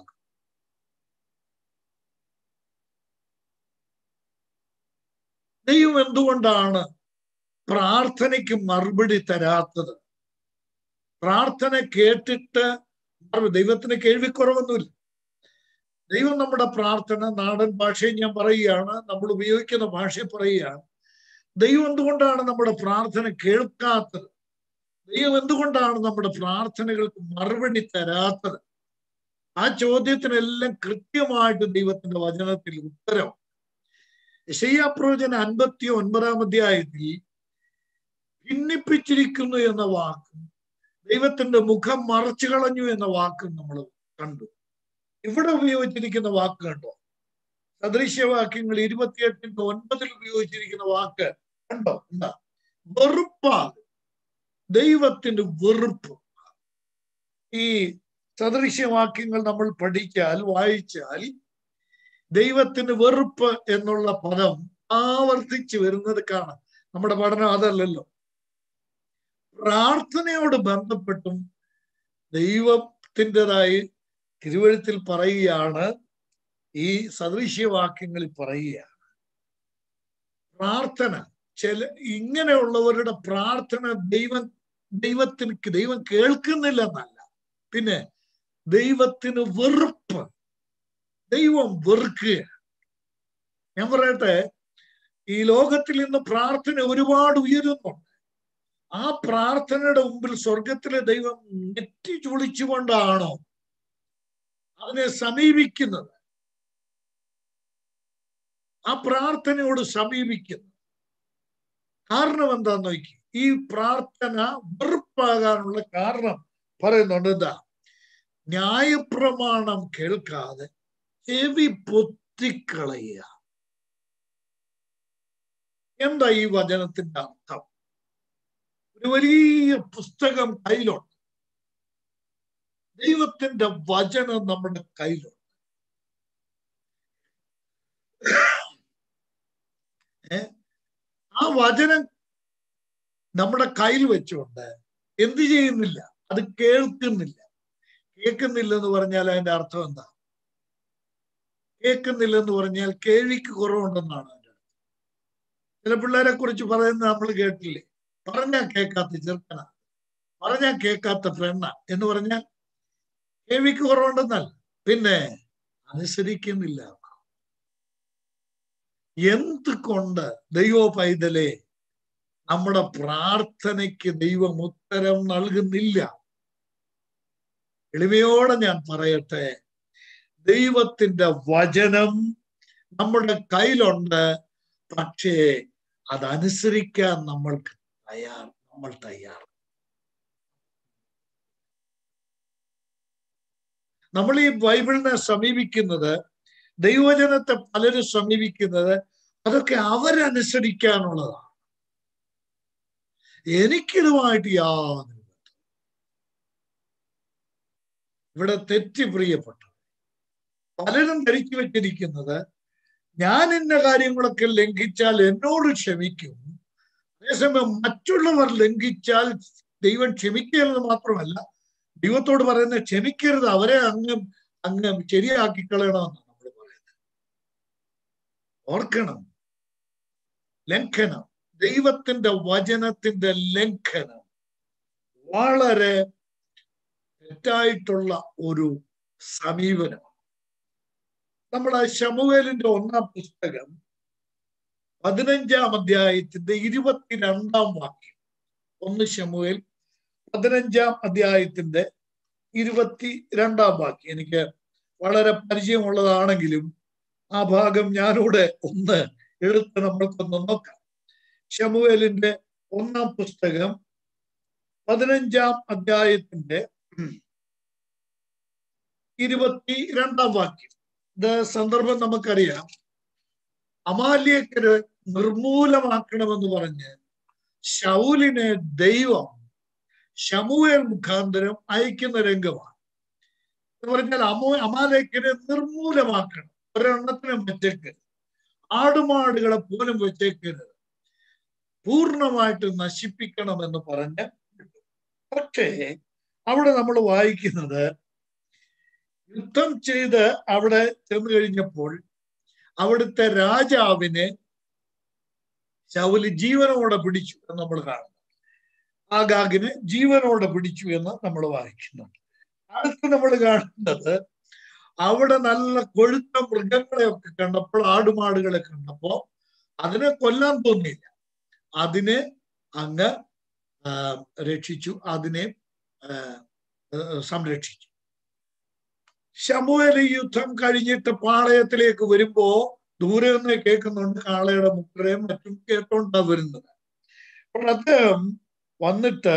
Speaker 4: ദൈവം എന്തുകൊണ്ടാണ് പ്രാർത്ഥനയ്ക്ക് മറുപടി തരാത്തത് പ്രാർത്ഥന കേട്ടിട്ട് മറുപടി- ദൈവത്തിന് കേൾവിക്കുറവൊന്നുമില്ല ദൈവം നമ്മുടെ പ്രാർത്ഥന നാടൻ ഭാഷയിൽ ഞാൻ പറയുകയാണ് നമ്മൾ ഉപയോഗിക്കുന്ന ഭാഷയിൽ പറയുകയാണ് ദൈവം എന്തുകൊണ്ടാണ് നമ്മുടെ പ്രാർത്ഥന കേൾക്കാത്തത് ദൈവം എന്തുകൊണ്ടാണ് നമ്മുടെ പ്രാർത്ഥനകൾക്ക് മറുപടി തരാത്തത് ആ ചോദ്യത്തിനെല്ലാം കൃത്യമായിട്ട് ദൈവത്തിന്റെ വചനത്തിൽ ഉത്തരം യശയ്യാപ്രവചന അൻപത്തി ഒൻപതാം അധ്യായത്തിൽ ഭിന്നിപ്പിച്ചിരിക്കുന്നു എന്ന വാക്കും ദൈവത്തിന്റെ മുഖം മറച്ചു കളഞ്ഞു എന്ന വാക്കും നമ്മൾ കണ്ടു ഇവിടെ ഉപയോഗിച്ചിരിക്കുന്ന വാക്ക് കണ്ടോ സദൃശ്യവാക്യങ്ങൾ ഇരുപത്തിയെട്ടിന്റെ ഒൻപതിൽ ഉപയോഗിച്ചിരിക്കുന്ന വാക്ക് കണ്ടോ എന്താ വെറുപ്പാണ് ദൈവത്തിന്റെ വെറുപ്പ് ഈ സദൃശ്യവാക്യങ്ങൾ നമ്മൾ പഠിച്ചാൽ വായിച്ചാൽ ദൈവത്തിന് വെറുപ്പ് എന്നുള്ള പദം ആവർത്തിച്ച് വരുന്നത് കാണാം നമ്മുടെ പഠനം അതല്ലല്ലോ പ്രാർത്ഥനയോട് ബന്ധപ്പെട്ടും ദൈവത്തിൻ്റെതായി തിരുവഴുത്തിൽ പറയുകയാണ് ഈ സദൃശ്യവാക്യങ്ങളിൽ പറയുകയാണ് പ്രാർത്ഥന ചില ഇങ്ങനെയുള്ളവരുടെ പ്രാർത്ഥന ദൈവം ദൈവത്തിന് ദൈവം കേൾക്കുന്നില്ലെന്നല്ല പിന്നെ ദൈവത്തിന് വെറുപ്പ് ദൈവം വെറുക്കുക ഞാൻ പറയട്ടെ ഈ ലോകത്തിൽ ഇന്ന് പ്രാർത്ഥന ഒരുപാട് ഉയരുന്നുണ്ട് ആ പ്രാർത്ഥനയുടെ മുമ്പിൽ സ്വർഗത്തിലെ ദൈവം നെറ്റി ചുളിച്ചുകൊണ്ടാണോ അതിനെ സമീപിക്കുന്നത് ആ പ്രാർത്ഥനയോട് സമീപിക്കുന്നു കാരണം എന്താന്ന് നോക്കി ഈ പ്രാർത്ഥന വെറുപ്പാകാനുള്ള കാരണം പറയുന്നുണ്ട് എന്താ ന്യായപ്രമാണം കേൾക്കാതെ ചെവി പൊത്തിക്കളയുക എന്താ ഈ വചനത്തിന്റെ അർത്ഥം ഒരു വലിയ പുസ്തകം കയ്യിലുണ്ട് ദൈവത്തിന്റെ വചനം നമ്മുടെ കയ്യിലുണ്ട് ഏ ആ വചനം നമ്മുടെ കയ്യിൽ വെച്ചുകൊണ്ട് എന്ത് ചെയ്യുന്നില്ല അത് കേൾക്കുന്നില്ല കേൾക്കുന്നില്ല എന്ന് പറഞ്ഞാൽ അതിന്റെ അർത്ഥം എന്താ കേൾക്കുന്നില്ല എന്ന് പറഞ്ഞാൽ കേൾവിക്ക് കുറവുണ്ടെന്നാണ് അതിന്റെ അർത്ഥം ചില പിള്ളേരെ കുറിച്ച് പറയുന്നത് നമ്മൾ കേട്ടില്ലേ പറഞ്ഞാൽ കേൾക്കാത്ത ചെറുക്കന പറഞ്ഞാൽ കേൾക്കാത്ത പെണ്ണ എന്ന് പറഞ്ഞാൽ കേൾവിക്ക് കുറവുണ്ടെന്നല്ല പിന്നെ അനുസരിക്കുന്നില്ല എന്തുകൊണ്ട് ദൈവ പൈതലെ നമ്മുടെ പ്രാർത്ഥനയ്ക്ക് ദൈവം ഉത്തരം നൽകുന്നില്ല എളിമയോടെ ഞാൻ പറയട്ടെ ദൈവത്തിന്റെ വചനം നമ്മുടെ കയ്യിലുണ്ട് പക്ഷേ അതനുസരിക്കാൻ നമ്മൾക്ക് തയ്യാർ നമ്മൾ തയ്യാർ നമ്മൾ ഈ ബൈബിളിനെ സമീപിക്കുന്നത് ദൈവജനത്തെ പലരും സമീപിക്കുന്നത് അതൊക്കെ അവരനുസരിക്കാനുള്ളതാണ് എനിക്കിതുമായിട്ട് യാതൊരു ബന്ധവും. ഇവിടെ തെറ്റി പ്രിയപ്പെട്ടു പലരും ധരിച്ചു വെച്ചിരിക്കുന്നത് ഞാൻ ഇന്ന കാര്യങ്ങളൊക്കെ ലംഘിച്ചാൽ എന്നോട് ക്ഷമിക്കും അതേസമയം മറ്റുള്ളവർ ലംഘിച്ചാൽ ദൈവം ക്ഷമിക്കരുത് മാത്രമല്ല ദൈവത്തോട് പറയുന്നത് ക്ഷമിക്കരുത് അവരെ അങ്ങ് അങ്ങ് ശരിയാക്കി കളയണമെന്നാണ് നമ്മൾ പറയുന്നത് ഓർക്കണം ലംഘനം ദൈവത്തിന്റെ വചനത്തിന്റെ ലംഘനം വളരെ തെറ്റായിട്ടുള്ള ഒരു സമീപനം നമ്മൾ ആ ശമുവേലിന്റെ ഒന്നാം പുസ്തകം പതിനഞ്ചാം അധ്യായത്തിന്റെ ഇരുപത്തിരണ്ടാം വാക്യം ഒന്ന് ശമുവേൽ പതിനഞ്ചാം അധ്യായത്തിന്റെ ഇരുപത്തി രണ്ടാം വാക്യം എനിക്ക് വളരെ പരിചയമുള്ളതാണെങ്കിലും ആ ഭാഗം ഞാനിവിടെ ഒന്ന് എടുത്ത് നമ്മൾക്കൊന്ന് നോക്കാം ശമുവേലിന്റെ ഒന്നാം പുസ്തകം പതിനഞ്ചാം അധ്യായത്തിന്റെ ഇരുപത്തി രണ്ടാം വാക്യം ഇത് സന്ദർഭം നമുക്കറിയാം അമാല്യക്കര് നിർമൂലമാക്കണമെന്ന് പറഞ്ഞ് ശൗലിനെ ദൈവം ശമുവേൽ മുഖാന്തരം അയക്കുന്ന രംഗമാണ് എന്ന് പറഞ്ഞാൽ അമോ അമാലേക്കരെ നിർമൂലമാക്കണം ഒരെണ്ണത്തിനും വെച്ചേക്കരുത് ആടുമാടുകളെ പോലും വെച്ചേക്കരുത് പൂർണ്ണമായിട്ട് നശിപ്പിക്കണമെന്ന് പറഞ്ഞ് പക്ഷേ അവിടെ നമ്മൾ വായിക്കുന്നത് യുദ്ധം ചെയ്ത് അവിടെ ചെന്ന് കഴിഞ്ഞപ്പോൾ അവിടുത്തെ രാജാവിനെ ശൗല് ജീവനോടെ പിടിച്ചു എന്ന് നമ്മൾ കാണുന്നു ആഗാഗിനെ ജീവനോടെ പിടിച്ചു എന്ന് നമ്മൾ വായിക്കുന്നുണ്ട് അടുത്ത് നമ്മൾ കാണുന്നത് അവിടെ നല്ല കൊഴുത്ത മൃഗങ്ങളെയൊക്കെ കണ്ടപ്പോൾ ആടുമാടുകളെ കണ്ടപ്പോ അതിനെ കൊല്ലാൻ തോന്നിയില്ല അതിനെ അങ്ങ് ആ, രക്ഷിച്ചു അതിനെ ആ, ആ, സംരക്ഷിച്ചു ശമുവേൽ ഈ യുദ്ധം കഴിഞ്ഞിട്ട് പാളയത്തിലേക്ക് വരുമ്പോ ദൂരെ നിന്ന് കേൾക്കുന്നുണ്ട് കാളയുടെ മുക്കറയും മറ്റും കേട്ടോണ്ടാ വരുന്നത് അപ്പോൾ അദ്ദേഹം വന്നിട്ട്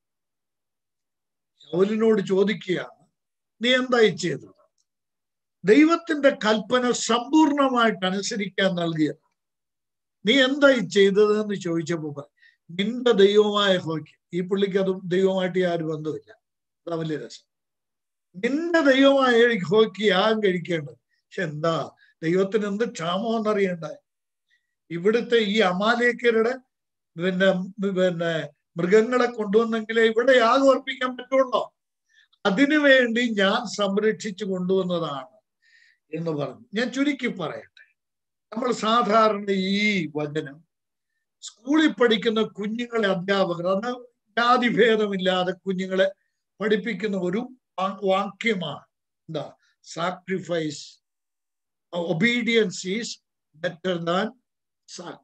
Speaker 4: ശൗലിനോട് ചോദിക്കുകയാണ് നീ എന്തായി ചെയ്തത് ദൈവത്തിന്റെ കൽപ്പന സമ്പൂർണമായിട്ട് അനുസരിക്കാൻ നൽകിയത് നീ എന്തായി ചെയ്തത് എന്ന് ചോദിച്ചപ്പോ പറ, നിന്റെ ദൈവമായ ഹോയ്ക്ക് ഈ പുള്ളിക്ക് അതും ദൈവമായിട്ട് യാതൊരു ബന്ധമില്ല അതാ വലിയ രസം നിന്റെ ദൈവമായ ഹോയ്ക്ക് യാഗം കഴിക്കേണ്ടത് പക്ഷെ എന്താ ദൈവത്തിന് എന്ത് ക്ഷാമമെന്നറിയണ്ട ഇവിടുത്തെ ഈ അമാലേക്കരുടെ പിന്നെ പിന്നെ മൃഗങ്ങളെ കൊണ്ടുവന്നെങ്കിലേ ഇവിടെ യാഗം അർപ്പിക്കാൻ പറ്റുള്ളൂ അതിനുവേണ്ടി ഞാൻ സംരക്ഷിച്ചു കൊണ്ടുവന്നതാണ് എന്ന് പറഞ്ഞു ഞാൻ ചുരുക്കി പറയട്ടെ നമ്മൾ സാധാരണ ഈ വചനം സ്കൂളിൽ പഠിക്കുന്ന കുഞ്ഞുങ്ങളെ അധ്യാപകർ അത് ജാതിഭേദമില്ലാതെ കുഞ്ഞുങ്ങളെ പഠിപ്പിക്കുന്ന ഒരു വാ- വാക്യമാണ് എന്താ sacrifice obedience is better than sacrifice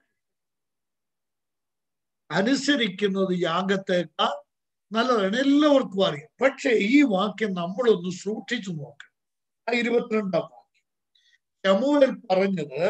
Speaker 4: അനുസരിക്കുന്നത് യാഗത്തേക്കാൾ നല്ലതാണ് എല്ലാവർക്കും അറിയാം പക്ഷെ ഈ വാക്യം നമ്മളൊന്ന് സൂക്ഷിച്ചു നോക്കണം ആ ഇരുപത്തിരണ്ടാം വാക്യം ശമൂഹൽ പറഞ്ഞത്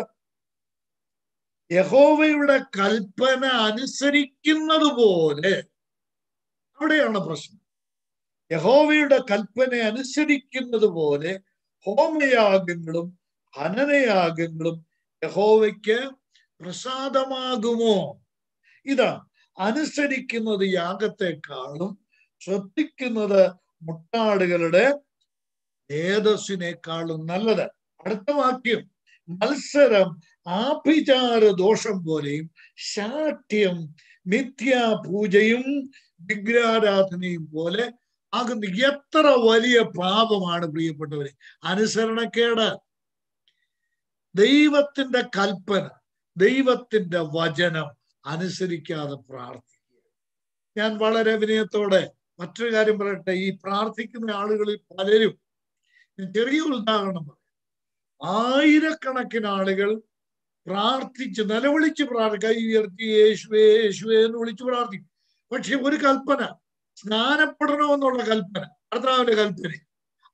Speaker 4: യഹോവയുടെ കൽപ്പന അനുസരിക്കുന്നത് പോലെ അവിടെയാണ് പ്രശ്നം യഹോവയുടെ കൽപ്പന അനുസരിക്കുന്നത് പോലെ ഹോമയാഗങ്ങളും ഹനനയാഗങ്ങളും യഹോവയ്ക്ക് പ്രസാദമാകുമോ ഇതാ അനുസരിക്കുന്നത് യാഗത്തെക്കാളും ശ്രദ്ധിക്കുന്നത് മുട്ടാടുകളുടെ ഏതസ്സിനേക്കാളും നല്ലത് അടുത്ത വാക്യം മത്സരം ആഭിചാര ദോഷം പോലെയും ശാഠ്യം നിത്യാപൂജയും വിഗ്രഹാരാധനയും പോലെ ആകുന്ന എത്ര വലിയ പാപമാണ് പ്രിയപ്പെട്ടവരെ അനുസരണക്കേട് ദൈവത്തിന്റെ കൽപ്പന ദൈവത്തിന്റെ വചനം അനുസരിക്കാതെ പ്രാർത്ഥിക്കുക ഞാൻ വളരെ വിനയത്തോടെ മറ്റൊരു കാര്യം പറയട്ടെ ഈ പ്രാർത്ഥിക്കുന്ന ആളുകളിൽ പലരും ഞാൻ ചെറിയ ഉദാഹരണം പറയാം ആയിരക്കണക്കിന് ആളുകൾ പ്രാർത്ഥിച്ച് നിലവിളിച്ച് പ്രാർത്ഥി കൈ ഉയർത്തി യേശുവേ യേശുവേ എന്ന് വിളിച്ച് പ്രാർത്ഥിക്കും പക്ഷെ ഒരു കൽപ്പന സ്നാനപ്പെടണമെന്നുള്ള കൽപ്പന കർത്താവിന്റെ കൽപ്പന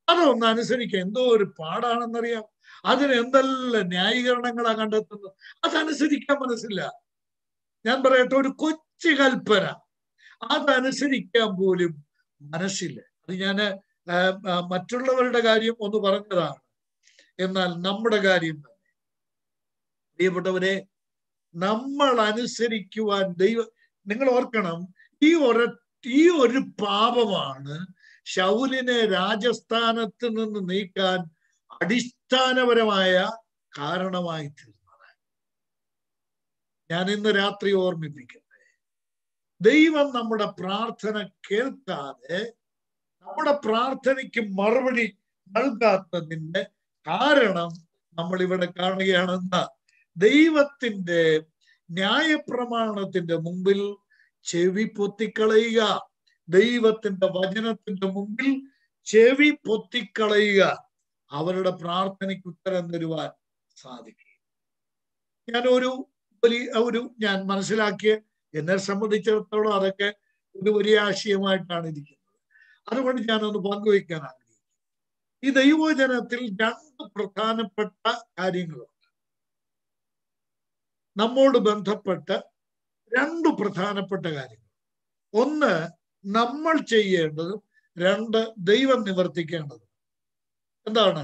Speaker 4: അതൊന്ന് അനുസരിക്കുക എന്തോ ഒരു പാടാണെന്നറിയാം അതിന് എന്തെല്ലാം ന്യായീകരണങ്ങളാ കണ്ടെത്തുന്നത് അതനുസരിക്കാൻ മനസ്സില്ല ഞാൻ പറയട്ടെ ഒരു കൊച്ചു കൽപ്പന അതനുസരിക്കാൻ പോലും മനസ്സില്ല അത് ഞാൻ മറ്റുള്ളവരുടെ കാര്യം ഒന്ന് പറഞ്ഞതാണ് എന്നാൽ നമ്മുടെ കാര്യം തന്നെ പ്രിയപ്പെട്ടവരെ നമ്മൾ അനുസരിക്കുവാൻ ദൈവ നിങ്ങൾ ഓർക്കണം ഈ ഒര ഈ ഒരു പാപമാണ് ശൗലിനെ രാജസ്ഥാനത്ത് നിന്ന് നീക്കാൻ അടിസ്ഥാനപരമായ കാരണമായി തീർന്നത് ഞാൻ ഇന്ന് രാത്രി ഓർമ്മിപ്പിക്കട്ടെ ദൈവം നമ്മുടെ പ്രാർത്ഥന കേൾക്കാതെ നമ്മുടെ പ്രാർത്ഥനയ്ക്ക് മറുപടി നൽകാത്തതിന്റെ കാരണം നമ്മൾ ഇവിടെ കാണുകയാണെന്ന ദൈവത്തിന്റെ ന്യായപ്രമാണത്തിന്റെ മുമ്പിൽ ചെവി പൊത്തിക്കളയുക ദൈവത്തിന്റെ വചനത്തിന്റെ മുമ്പിൽ ചെവി പൊത്തിക്കളയുക അവരുടെ പ്രാർത്ഥനയ്ക്ക് ഉത്തരം തരുവാൻ സാധിക്കും ഞാൻ ഒരു വലിയ ഒരു ഞാൻ മനസ്സിലാക്കിയ എന്നെ സംബന്ധിച്ചിടത്തോളം അതൊക്കെ ഒരു വലിയ ആശയമായിട്ടാണ് ഇരിക്കുന്നത് അതുകൊണ്ട് ഞാനൊന്ന് പങ്കുവയ്ക്കാൻ ആഗ്രഹിക്കുന്നു ഈ ദൈവജനത്തിൽ രണ്ട് പ്രധാനപ്പെട്ട കാര്യങ്ങളുണ്ട് നമ്മോട് ബന്ധപ്പെട്ട് രണ്ട് പ്രധാനപ്പെട്ട കാര്യങ്ങൾ ഒന്ന് നമ്മൾ ചെയ്യേണ്ടതും രണ്ട് ദൈവം നിവർത്തിക്കേണ്ടതും എന്താണ്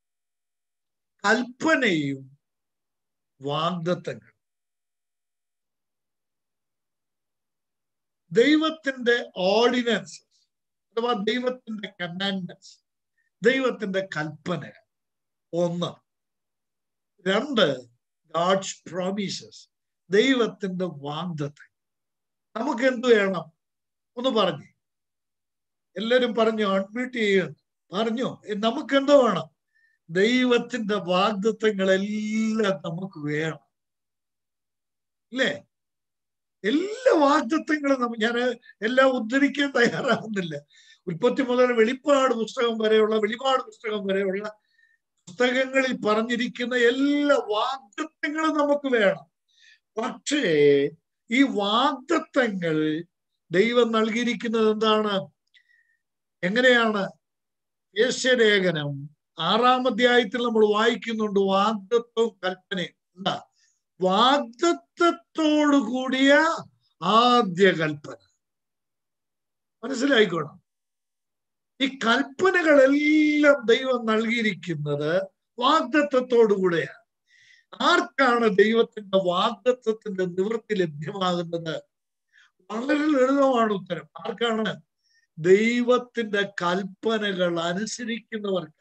Speaker 4: കൽപ്പനയും വാഗ്ദത്തങ്ങൾ ദൈവത്തിന്റെ ഓർഡിനൻസ് അഥവാ ദൈവത്തിന്റെ കമാൻഡൻസ് ദൈവത്തിന്റെ കൽപ്പനകൾ ഒന്ന് രണ്ട് ഗാഡ്സ് പ്രോമിസസ് ദൈവത്തിന്റെ വാഗ്ദത്തങ്ങൾ നമുക്ക് എന്ത് വേണം ഒന്ന് പറഞ്ഞു എല്ലാരും പറഞ്ഞു അൺമ്യൂട്ട് ചെയ്യുന്നു പറഞ്ഞു നമുക്ക് എന്തോ വേണം ദൈവത്തിന്റെ വാഗ്ദത്തങ്ങളെല്ലാം നമുക്ക് വേണം ഇല്ലേ എല്ലാ വാഗ്ദത്തങ്ങളും നമ്മ ഞാൻ എല്ലാം ഉദ്ധരിക്കാൻ തയ്യാറാവുന്നില്ല ഉൽപ്പത്തി മുതൽ വെളിപ്പാട് പുസ്തകം വരെയുള്ള വെളിപാട് പുസ്തകം വരെയുള്ള പുസ്തകങ്ങളിൽ പറഞ്ഞിരിക്കുന്ന എല്ലാ വാഗ്ദത്തങ്ങളും നമുക്ക് വേണം പക്ഷേ ഈ വാഗ്ദത്തങ്ങൾ ദൈവം നൽകിയിരിക്കുന്നത് എന്താണ് എങ്ങനെയാണ് യേശലേഖനം ആറാം അധ്യായത്തിൽ നമ്മൾ വായിക്കുന്നുണ്ട് വാഗ്ദത്വവും കൽപ്പനയും എന്താ വാഗ്ദത്വത്തോടു കൂടിയ ആദ്യ കൽപ്പന മനസ്സിലായിക്കോണം ഈ കൽപ്പനകളെല്ലാം ദൈവം നൽകിയിരിക്കുന്നത് വാഗ്ദത്വത്തോടു കൂടെയാണ് ആർക്കാണ് ദൈവത്തിന്റെ വാഗ്ദത്വത്തിന്റെ നിവൃത്തി ലഭ്യമാകുന്നത് വളരെ ലളിതമാണ് ഉത്തരം ആർക്കാണ് ദൈവത്തിന്റെ കൽപ്പനകൾ അനുസരിക്കുന്നവർക്കാണ്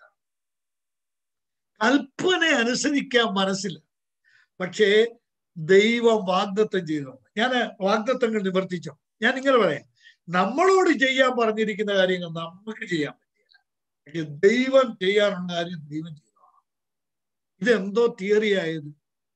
Speaker 4: കൽപ്പന അനുസരിക്കാൻ മനസ്സില്ല പക്ഷേ ദൈവം വാഗ്ദത്തം ചെയ്തോണ്ട് ഞാൻ വാഗ്ദത്തങ്ങൾ നിവർത്തിച്ചോ ഞാൻ ഇങ്ങനെ പറയാം നമ്മളോട് ചെയ്യാൻ പറഞ്ഞിരിക്കുന്ന കാര്യങ്ങൾ നമുക്ക് ചെയ്യാൻ പറ്റില്ല പക്ഷെ ദൈവം ചെയ്യാനുള്ള കാര്യം ദൈവം ചെയ്തോളാം ഇതെന്തോ തിയറി ആയത്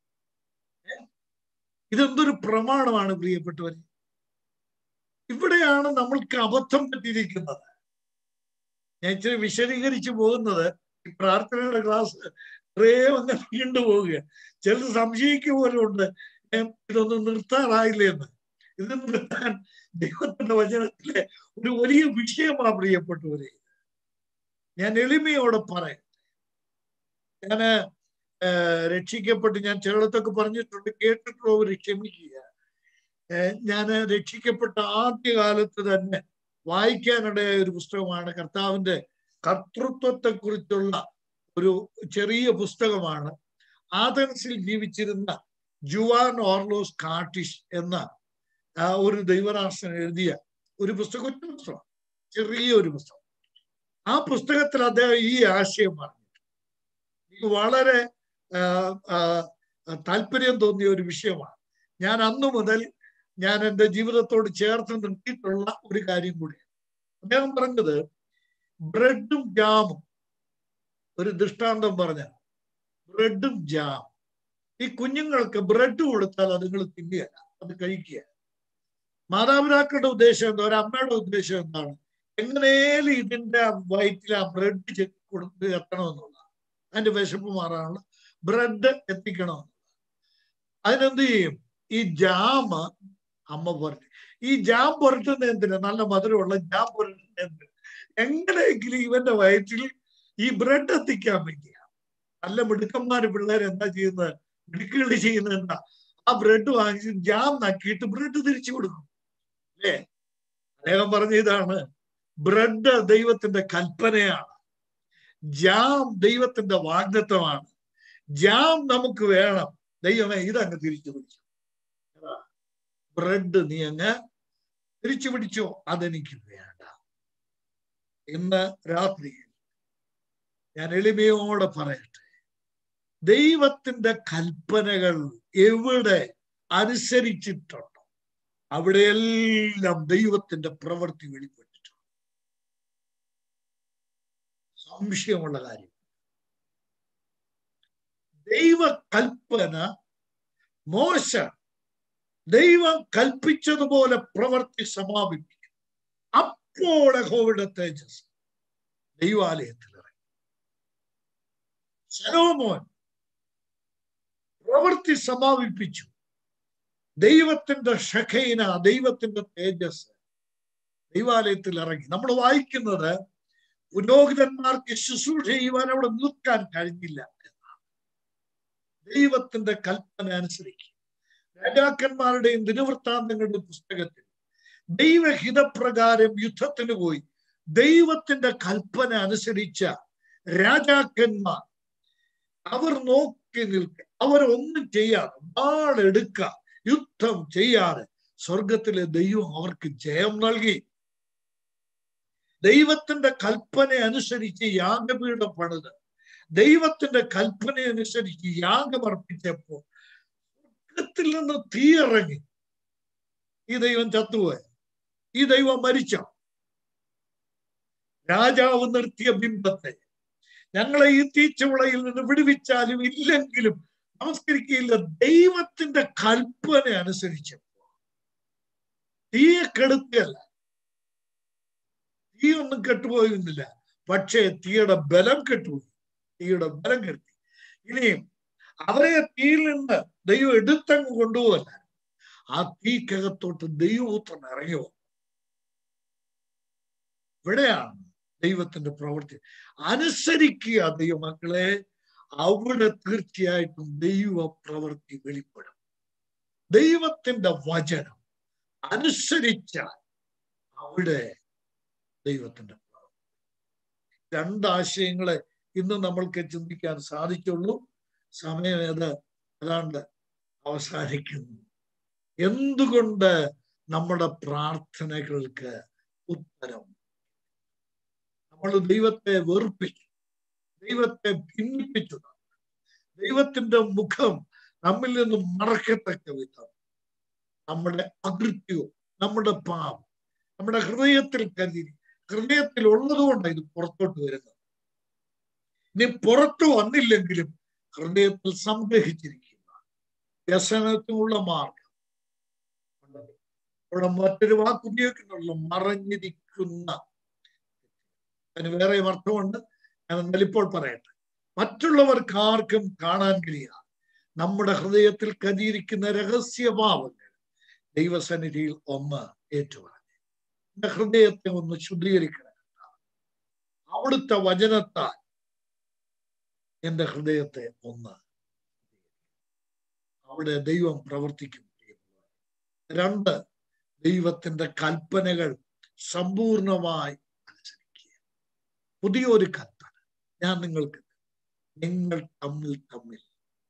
Speaker 4: ഇതെന്തൊരു പ്രമാണമാണ് പ്രിയപ്പെട്ടവരെ ഇവിടെയാണ് നമ്മൾക്ക് അബദ്ധം പറ്റിയിരിക്കുന്നത് ഞാൻ ഇച്ചിരി വിശദീകരിച്ചു പോകുന്നത് ഈ പ്രാർത്ഥനയുടെ ക്ലാസ് ഇത്രയും അങ്ങ് നീണ്ടു പോവുക ചിലർ സംശയിക്കുക പോലും ഉണ്ട് ഇതൊന്നും നിർത്താറായില്ല എന്ന് ഇത് നിർത്താൻ ദൈവത്തിന്റെ വചനത്തിലെ ഒരു വലിയ വിഷയമാ പ്രിയപ്പെട്ടവരെ ഞാൻ എളിമയോടെ പറയാം ഞാന് രക്ഷിക്കപ്പെട്ട് ഞാൻ ചിലടത്തൊക്കെ പറഞ്ഞിട്ടുണ്ട് കേട്ടിട്ടുള്ളവർ ക്ഷമിക്കുക ഞാൻ രക്ഷിക്കപ്പെട്ട ആദ്യ കാലത്ത് തന്നെ വായിക്കാനിടയായ ഒരു പുസ്തകമാണ് കർത്താവിന്റെ കർത്തൃത്വത്തെ കുറിച്ചുള്ള ഒരു ചെറിയ പുസ്തകമാണ് ആഥൻസിൽ ജീവിച്ചിരുന്ന ജുവാൻ ഓർലോസ് കാട്ടിഷ് എന്ന ഒരു ദൈവരാഷ്ട്രൻ എഴുതിയ ഒരു പുസ്തകം ഒറ്റ പുസ്തകം ചെറിയ ഒരു പുസ്തകം ആ പുസ്തകത്തിൽ അദ്ദേഹം ഈ ആശയം പറഞ്ഞു എനിക്ക് വളരെ താല്പര്യം തോന്നിയ ഒരു വിഷയമാണ് ഞാൻ അന്നു മുതൽ ഞാൻ എൻ്റെ ജീവിതത്തോട് ചേർത്ത് നിർത്തിയിട്ടുള്ള ഒരു കാര്യം കൂടിയാണ് അദ്ദേഹം പറഞ്ഞത് ബ്രെഡും ജാമും ഒരു ദൃഷ്ടാന്തം പറഞ്ഞ ബ്രെഡും ജാം ഈ കുഞ്ഞുങ്ങൾക്ക് ബ്രെഡ് കൊടുത്താൽ അതുങ്ങൾ തിന്നുകയല്ല അത് കഴിക്കുക മാതാപിതാക്കളുടെ ഉദ്ദേശം എന്താ ഒരു അമ്മയുടെ ഉദ്ദേശം എന്താണ് എങ്ങനെയും ഇതിന്റെ വയറ്റിൽ ആ ബ്രെഡ് ചെക്ക് കൊടുത്ത് എത്തണമെന്നുള്ളതാണ് അതിന്റെ വിശപ്പ് മാറാനുള്ള ബ്രെഡ് എത്തിക്കണമെന്നുള്ളത് അതിനെന്ത് ചെയ്യും ഈ ജാമ അമ്മ പുരട്ടി ഈ ജാം പുരട്ടുന്ന എന്തിനാ നല്ല മധുരമുള്ള ജാം പുരട്ടുന്ന എന്തിനാ എങ്ങനെയെങ്കിലും ഇവന്റെ വയറ്റിൽ ഈ ബ്രെഡ് എത്തിക്കാൻ വേണ്ടിയാണ് നല്ല മിടുക്കന്മാര് പിള്ളേർ എന്താ ചെയ്യുന്നത് മിടുക്കുകൾ ചെയ്യുന്നത് എന്താ ആ ബ്രെഡ് വാങ്ങിച്ച് ജാം നക്കിയിട്ട് ബ്രെഡ് തിരിച്ചു കൊടുക്കും അല്ലേ അദ്ദേഹം പറഞ്ഞ ഇതാണ് ബ്രെഡ് ദൈവത്തിന്റെ കൽപ്പനയാണ് ജാം ദൈവത്തിന്റെ വാഗ്ദത്വമാണ് ജാം നമുക്ക് വേണം ദൈവമേ ഇതങ്ങ് തിരിച്ചു പിടിച്ചു ബ്രെഡ് നീ അങ്ങ് തിരിച്ചു പിടിച്ചോ അതെനിക്ക് വേണ്ട ഇന്ന് രാത്രി ഞാൻ എളിമയോടെ പറയട്ടെ ദൈവത്തിന്റെ കൽപ്പനകൾ എവിടെ അനുസരിച്ചിട്ടുണ്ടോ അവിടെയെല്ലാം ദൈവത്തിന്റെ പ്രവൃത്തി വെളിപ്പെട്ടിട്ടുണ്ട് സംശയമുള്ള കാര്യം ദൈവ കൽപ്പന മോശ ദൈവം കൽപ്പിച്ചതുപോലെ പ്രവൃത്തി സമാപിപ്പിക്കും അപ്പോൾ യഹോവയുടെ തേജസ് ദൈവാലയത്തിൽ ഇറങ്ങി ശലോമോൻ പ്രവൃത്തി സമാപിപ്പിച്ചു ദൈവത്തിന്റെ ഷഖൈന ദൈവത്തിന്റെ തേജസ് ദൈവാലയത്തിൽ ഇറങ്ങി നമ്മൾ വായിക്കുന്നത് പുരോഹിതന്മാർക്ക് ശുശ്രൂഷ ചെയ്യുവാൻ അവിടെ നിൽക്കാൻ കഴിഞ്ഞില്ല എന്നാണ് ദൈവത്തിന്റെ കൽപ്പന അനുസരിക്കും രാജാക്കന്മാരുടെയും ദിനവൃത്താന്തങ്ങളുടെയും പുസ്തകത്തിൽ ദൈവഹിതപ്രകാരം യുദ്ധത്തിന് പോയി ദൈവത്തിന്റെ കൽപ്പന അനുസരിച്ച രാജാക്കന്മാർ അവർ നോക്കി നിൽക്കുക അവരൊന്നും ചെയ്യാതെ വാളെടുക്ക യുദ്ധം ചെയ്യാതെ സ്വർഗത്തിലെ ദൈവം അവർക്ക് ജയം നൽകി ദൈവത്തിന്റെ കൽപ്പന അനുസരിച്ച് യാഗപീഠം പണിത് ദൈവത്തിന്റെ കൽപ്പന അനുസരിച്ച് യാഗമർപ്പിച്ചപ്പോ സ്വർഗത്തിൽ നിന്ന് തീയിറങ്ങി ഈ ദൈവം ചത്തുപോയ ഈ ദൈവം മരിച്ച രാജാവ് നിർത്തിയ ബിംബത്തെ ഞങ്ങളെ ഈ തീച്ചുളയിൽ നിന്ന് വിടുവിച്ചാലും ഇല്ലെങ്കിലും നമസ്കരിക്കുകയില്ല ദൈവത്തിന്റെ കൽപ്പന അനുസരിച്ചപ്പോ തീയെ കെടുക്കുകയല്ല തീ ഒന്നും കെട്ടുപോയിരുന്നില്ല പക്ഷേ തീയുടെ ബലം കെട്ടുപോയി തീയുടെ ബലം കെട്ടി ഇനിയും അവരെ തീയിൽ നിന്ന് ദൈവം എടുത്തങ്ങ് കൊണ്ടുപോകല്ല ആ തീക്കകത്തോട്ട് ദൈവപുത്രൻ ഇറങ്ങി വന്നു ഇവിടെയാണ് ദൈവത്തിന്റെ പ്രവൃത്തി അനുസരിക്കുക ദൈവമക്കളെ അവിടെ തീർച്ചയായിട്ടും ദൈവ പ്രവൃത്തി വെളിപ്പെടും ദൈവത്തിന്റെ വചനം അനുസരിച്ചാൽ അവിടെ ദൈവത്തിന്റെ പ്രവൃത്തി രണ്ടാശയങ്ങളെ ഇന്ന് നമ്മൾക്ക് ചിന്തിക്കാൻ സാധിച്ചുള്ളൂ സമയം ഏത് അതാണ്ട് അവസാനിക്കുന്നു എന്തുകൊണ്ട് നമ്മുടെ പ്രാർത്ഥനകൾക്ക് ഉത്തരം നമ്മൾ ദൈവത്തെ വെറുപ്പിച്ചു ദൈവത്തെ ഭിന്നിപ്പിച്ചു ദൈവത്തിന്റെ മുഖം നമ്മിൽ നിന്ന് മറക്കത്തക്ക വിധം നമ്മുടെ അകൃത്യവും നമ്മുടെ പാപം നമ്മുടെ ഹൃദയത്തിൽ കരുതി ഹൃദയത്തിൽ ഉള്ളതുകൊണ്ടാണ് ഇത് പുറത്തോട്ട് വരുന്നത് ഇനി പുറത്തു വന്നില്ലെങ്കിലും ഹൃദയത്തിൽ സംഗ്രഹിച്ചിരിക്കുന്ന വ്യസനത്തിനുള്ള മാർഗം ഇവിടെ മറ്റൊരു വാക്ക് ഉപയോഗിക്കുന്നുള്ള മറഞ്ഞിരിക്കുന്ന അതിന് വേറെ അർത്ഥമുണ്ട് ഞാൻ എന്നാൽ ഇപ്പോൾ പറയട്ടെ മറ്റുള്ളവർക്ക് ആർക്കും കാണാൻ കഴിയാതെ നമ്മുടെ ഹൃദയത്തിൽ കതിയിരിക്കുന്ന രഹസ്യഭാവങ്ങൾ ദൈവസന്നിധിയിൽ ഒന്ന് ഏറ്റുപറഞ്ഞു എന്റെ ഹൃദയത്തെ ഒന്ന് ശുദ്ധീകരിക്കണം അവിടുത്തെ വചനത്താൽ എന്റെ ഹൃദയത്തെ ഒന്ന് അവിടെ ദൈവം പ്രവർത്തിക്കും രണ്ട് ദൈവത്തിന്റെ കൽപ്പനകൾ സമ്പൂർണമായി അനുസരിക്കുക പുതിയൊരു കൽപ്പന ഞാൻ നിങ്ങൾക്ക് നിങ്ങൾ തമ്മിൽ തമ്മിൽ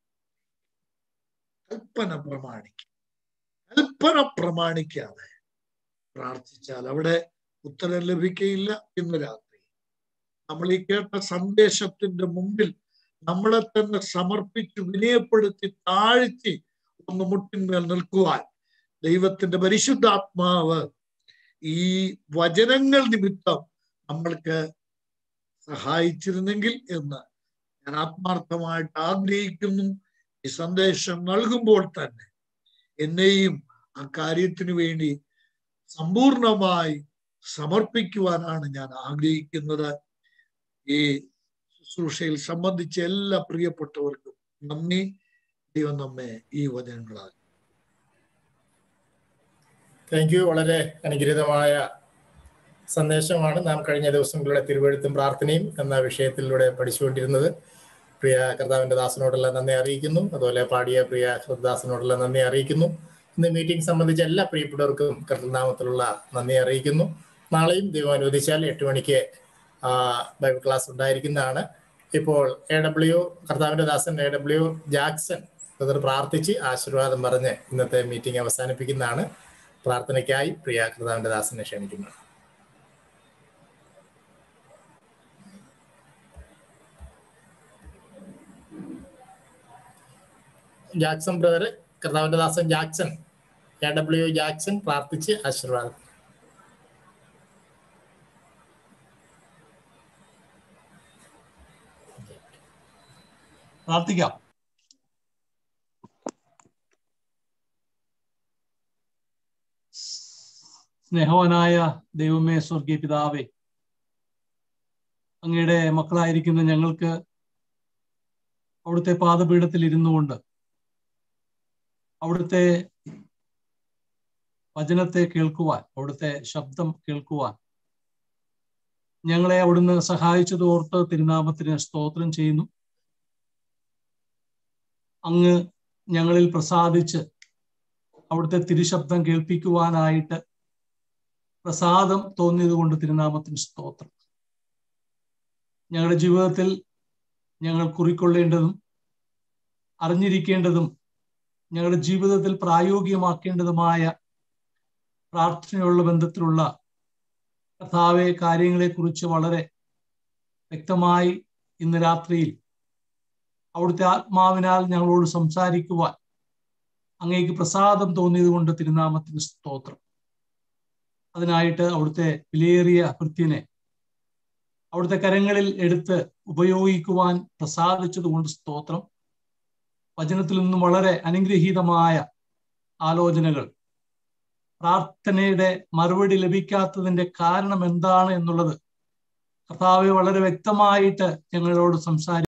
Speaker 4: കൽപ്പന പ്രമാണിക്കും കൽപ്പന പ്രമാണിക്കാതെ പ്രാർത്ഥിച്ചാൽ അവിടെ ഉത്തരം ലഭിക്കയില്ല ഇന്ന് രാത്രി നമ്മൾ ഈ കേട്ട സന്ദേശത്തിന്റെ മുമ്പിൽ നമ്മളെ തന്നെ സമർപ്പിച്ച് വിനയപ്പെടുത്തി താഴ്ത്തി ഒന്ന് മുട്ടിന്മേൽ നിൽക്കുവാൻ ദൈവത്തിന്റെ പരിശുദ്ധാത്മാവ് ഈ വചനങ്ങൾ നിമിത്തം നമ്മൾക്ക് സഹായിച്ചിരുന്നെങ്കിൽ എന്ന് ഞാൻ ആത്മാർത്ഥമായിട്ട് ആഗ്രഹിക്കുന്നു ഈ സന്ദേശം നൽകുമ്പോൾ തന്നെ എന്നെയും ആ കാര്യത്തിനു വേണ്ടി സമ്പൂർണമായി സമർപ്പിക്കുവാനാണ് ഞാൻ ആഗ്രഹിക്കുന്നത് ഈ ശുശ്രൂഷയിൽ സംബന്ധിച്ച എല്ലാ പ്രിയപ്പെട്ടവർക്കും നന്ദി ദൈവം നമ്മെ ഈ വചനങ്ങളാൽ
Speaker 1: താങ്ക് യു വളരെ അനുഗ്രഹീതമായ സന്ദേശമാണ് നാം കഴിഞ്ഞ ദിവസങ്ങളുടെ തിരുവഴുത്തും പ്രാർത്ഥനയും എന്ന വിഷയത്തിലൂടെ പഠിച്ചുകൊണ്ടിരുന്നത് പ്രിയ കർത്താവിന്റെ ദാസനോടെല്ലാം നന്ദി അറിയിക്കുന്നു അതുപോലെ പാടിയ പ്രിയ കൃതദാസനോടെല്ലാം നന്ദി അറിയിക്കുന്നു ഇന്ന് മീറ്റിംഗ് സംബന്ധിച്ച എല്ലാ പ്രിയപ്പെട്ടവർക്കും കർത്തനാമത്തിലുള്ള നന്ദി അറിയിക്കുന്നു നാളെയും ദൈവം അനുവദിച്ചാൽ എട്ട് മണിക്ക് ആ, ബൈബിൾ ക്ലാസ് ഉണ്ടായിരിക്കുന്നതാണ് ഇപ്പോൾ എ ഡബ്ല്യു കർത്താവിന്റെ ദാസൻ എ ഡബ്ല്യു ജാക്സൺ ബ്രദർ പ്രാർത്ഥിച്ച് ആശീർവാദം പറഞ്ഞ് ഇന്നത്തെ മീറ്റിംഗ് അവസാനിപ്പിക്കുന്നതാണ് പ്രാർത്ഥനയ്ക്കായി പ്രിയ കർത്താവിന്റെ ദാസനെ ക്ഷണിക്കുന്നു ജാക്സൺ ബ്രദർ കർത്താവിന്റെ ദാസൻ ജാക്സൺ എ ഡബ്ല്യു ജാക്സൺ പ്രാർത്ഥിച്ച് ആശീർവാദം
Speaker 5: പ്രാർത്ഥിക്കാം സ്നേഹവാനായ ദൈവമേ സ്വർഗീയ പിതാവേ അങ്ങയുടെ മക്കളായിരിക്കുന്ന ഞങ്ങൾക്ക് അവിടുത്തെ പാദപീഠത്തിൽ ഇരുന്നു കൊണ്ട് അവിടുത്തെ വചനത്തെ കേൾക്കുവാൻ അവിടുത്തെ ശബ്ദം കേൾക്കുവാൻ ഞങ്ങളെ അവിടുന്ന് സഹായിച്ചത് ഓർത്ത് തിരുനാമത്തിന് സ്തോത്രം ചെയ്യുന്നു അങ്ങ് ഞങ്ങളിൽ പ്രസാദിച്ച് അവിടുത്തെ തിരുശബ്ദം കേൾപ്പിക്കുവാനായിട്ട് പ്രസാദം തോന്നിയത് കൊണ്ട് തിരുനാമത്തിന് സ്തോത്രം ഞങ്ങളുടെ ജീവിതത്തിൽ ഞങ്ങൾ കുറിക്കൊള്ളേണ്ടതും അറിഞ്ഞിരിക്കേണ്ടതും ഞങ്ങളുടെ ജീവിതത്തിൽ പ്രായോഗികമാക്കേണ്ടതുമായ പ്രാർത്ഥനയുള്ള ബന്ധത്തിലുള്ള കഥാവെ കാര്യങ്ങളെക്കുറിച്ച് വളരെ വ്യക്തമായി ഇന്ന് രാത്രിയിൽ അവിടുത്തെ ആത്മാവിനാൽ ഞങ്ങളോട് സംസാരിക്കുവാൻ അങ്ങേക്ക് പ്രസാദം തോന്നിയത് കൊണ്ട് തിരുനാമത്തിന് സ്തോത്രം അതിനായിട്ട് അവിടുത്തെ വിലയേറിയ കൃത്യനെ അവിടുത്തെ കരങ്ങളിൽ എടുത്ത് ഉപയോഗിക്കുവാൻ പ്രസാദിച്ചത് കൊണ്ട് സ്തോത്രം വചനത്തിൽ നിന്നും വളരെ അനുഗ്രഹീതമായ ആലോചനകൾ പ്രാർത്ഥനയുടെ മറുപടി ലഭിക്കാത്തതിന്റെ കാരണം എന്താണ് എന്നുള്ളത് കർത്താവെ വളരെ വ്യക്തമായിട്ട് ഞങ്ങളോട് സംസാരിക്കും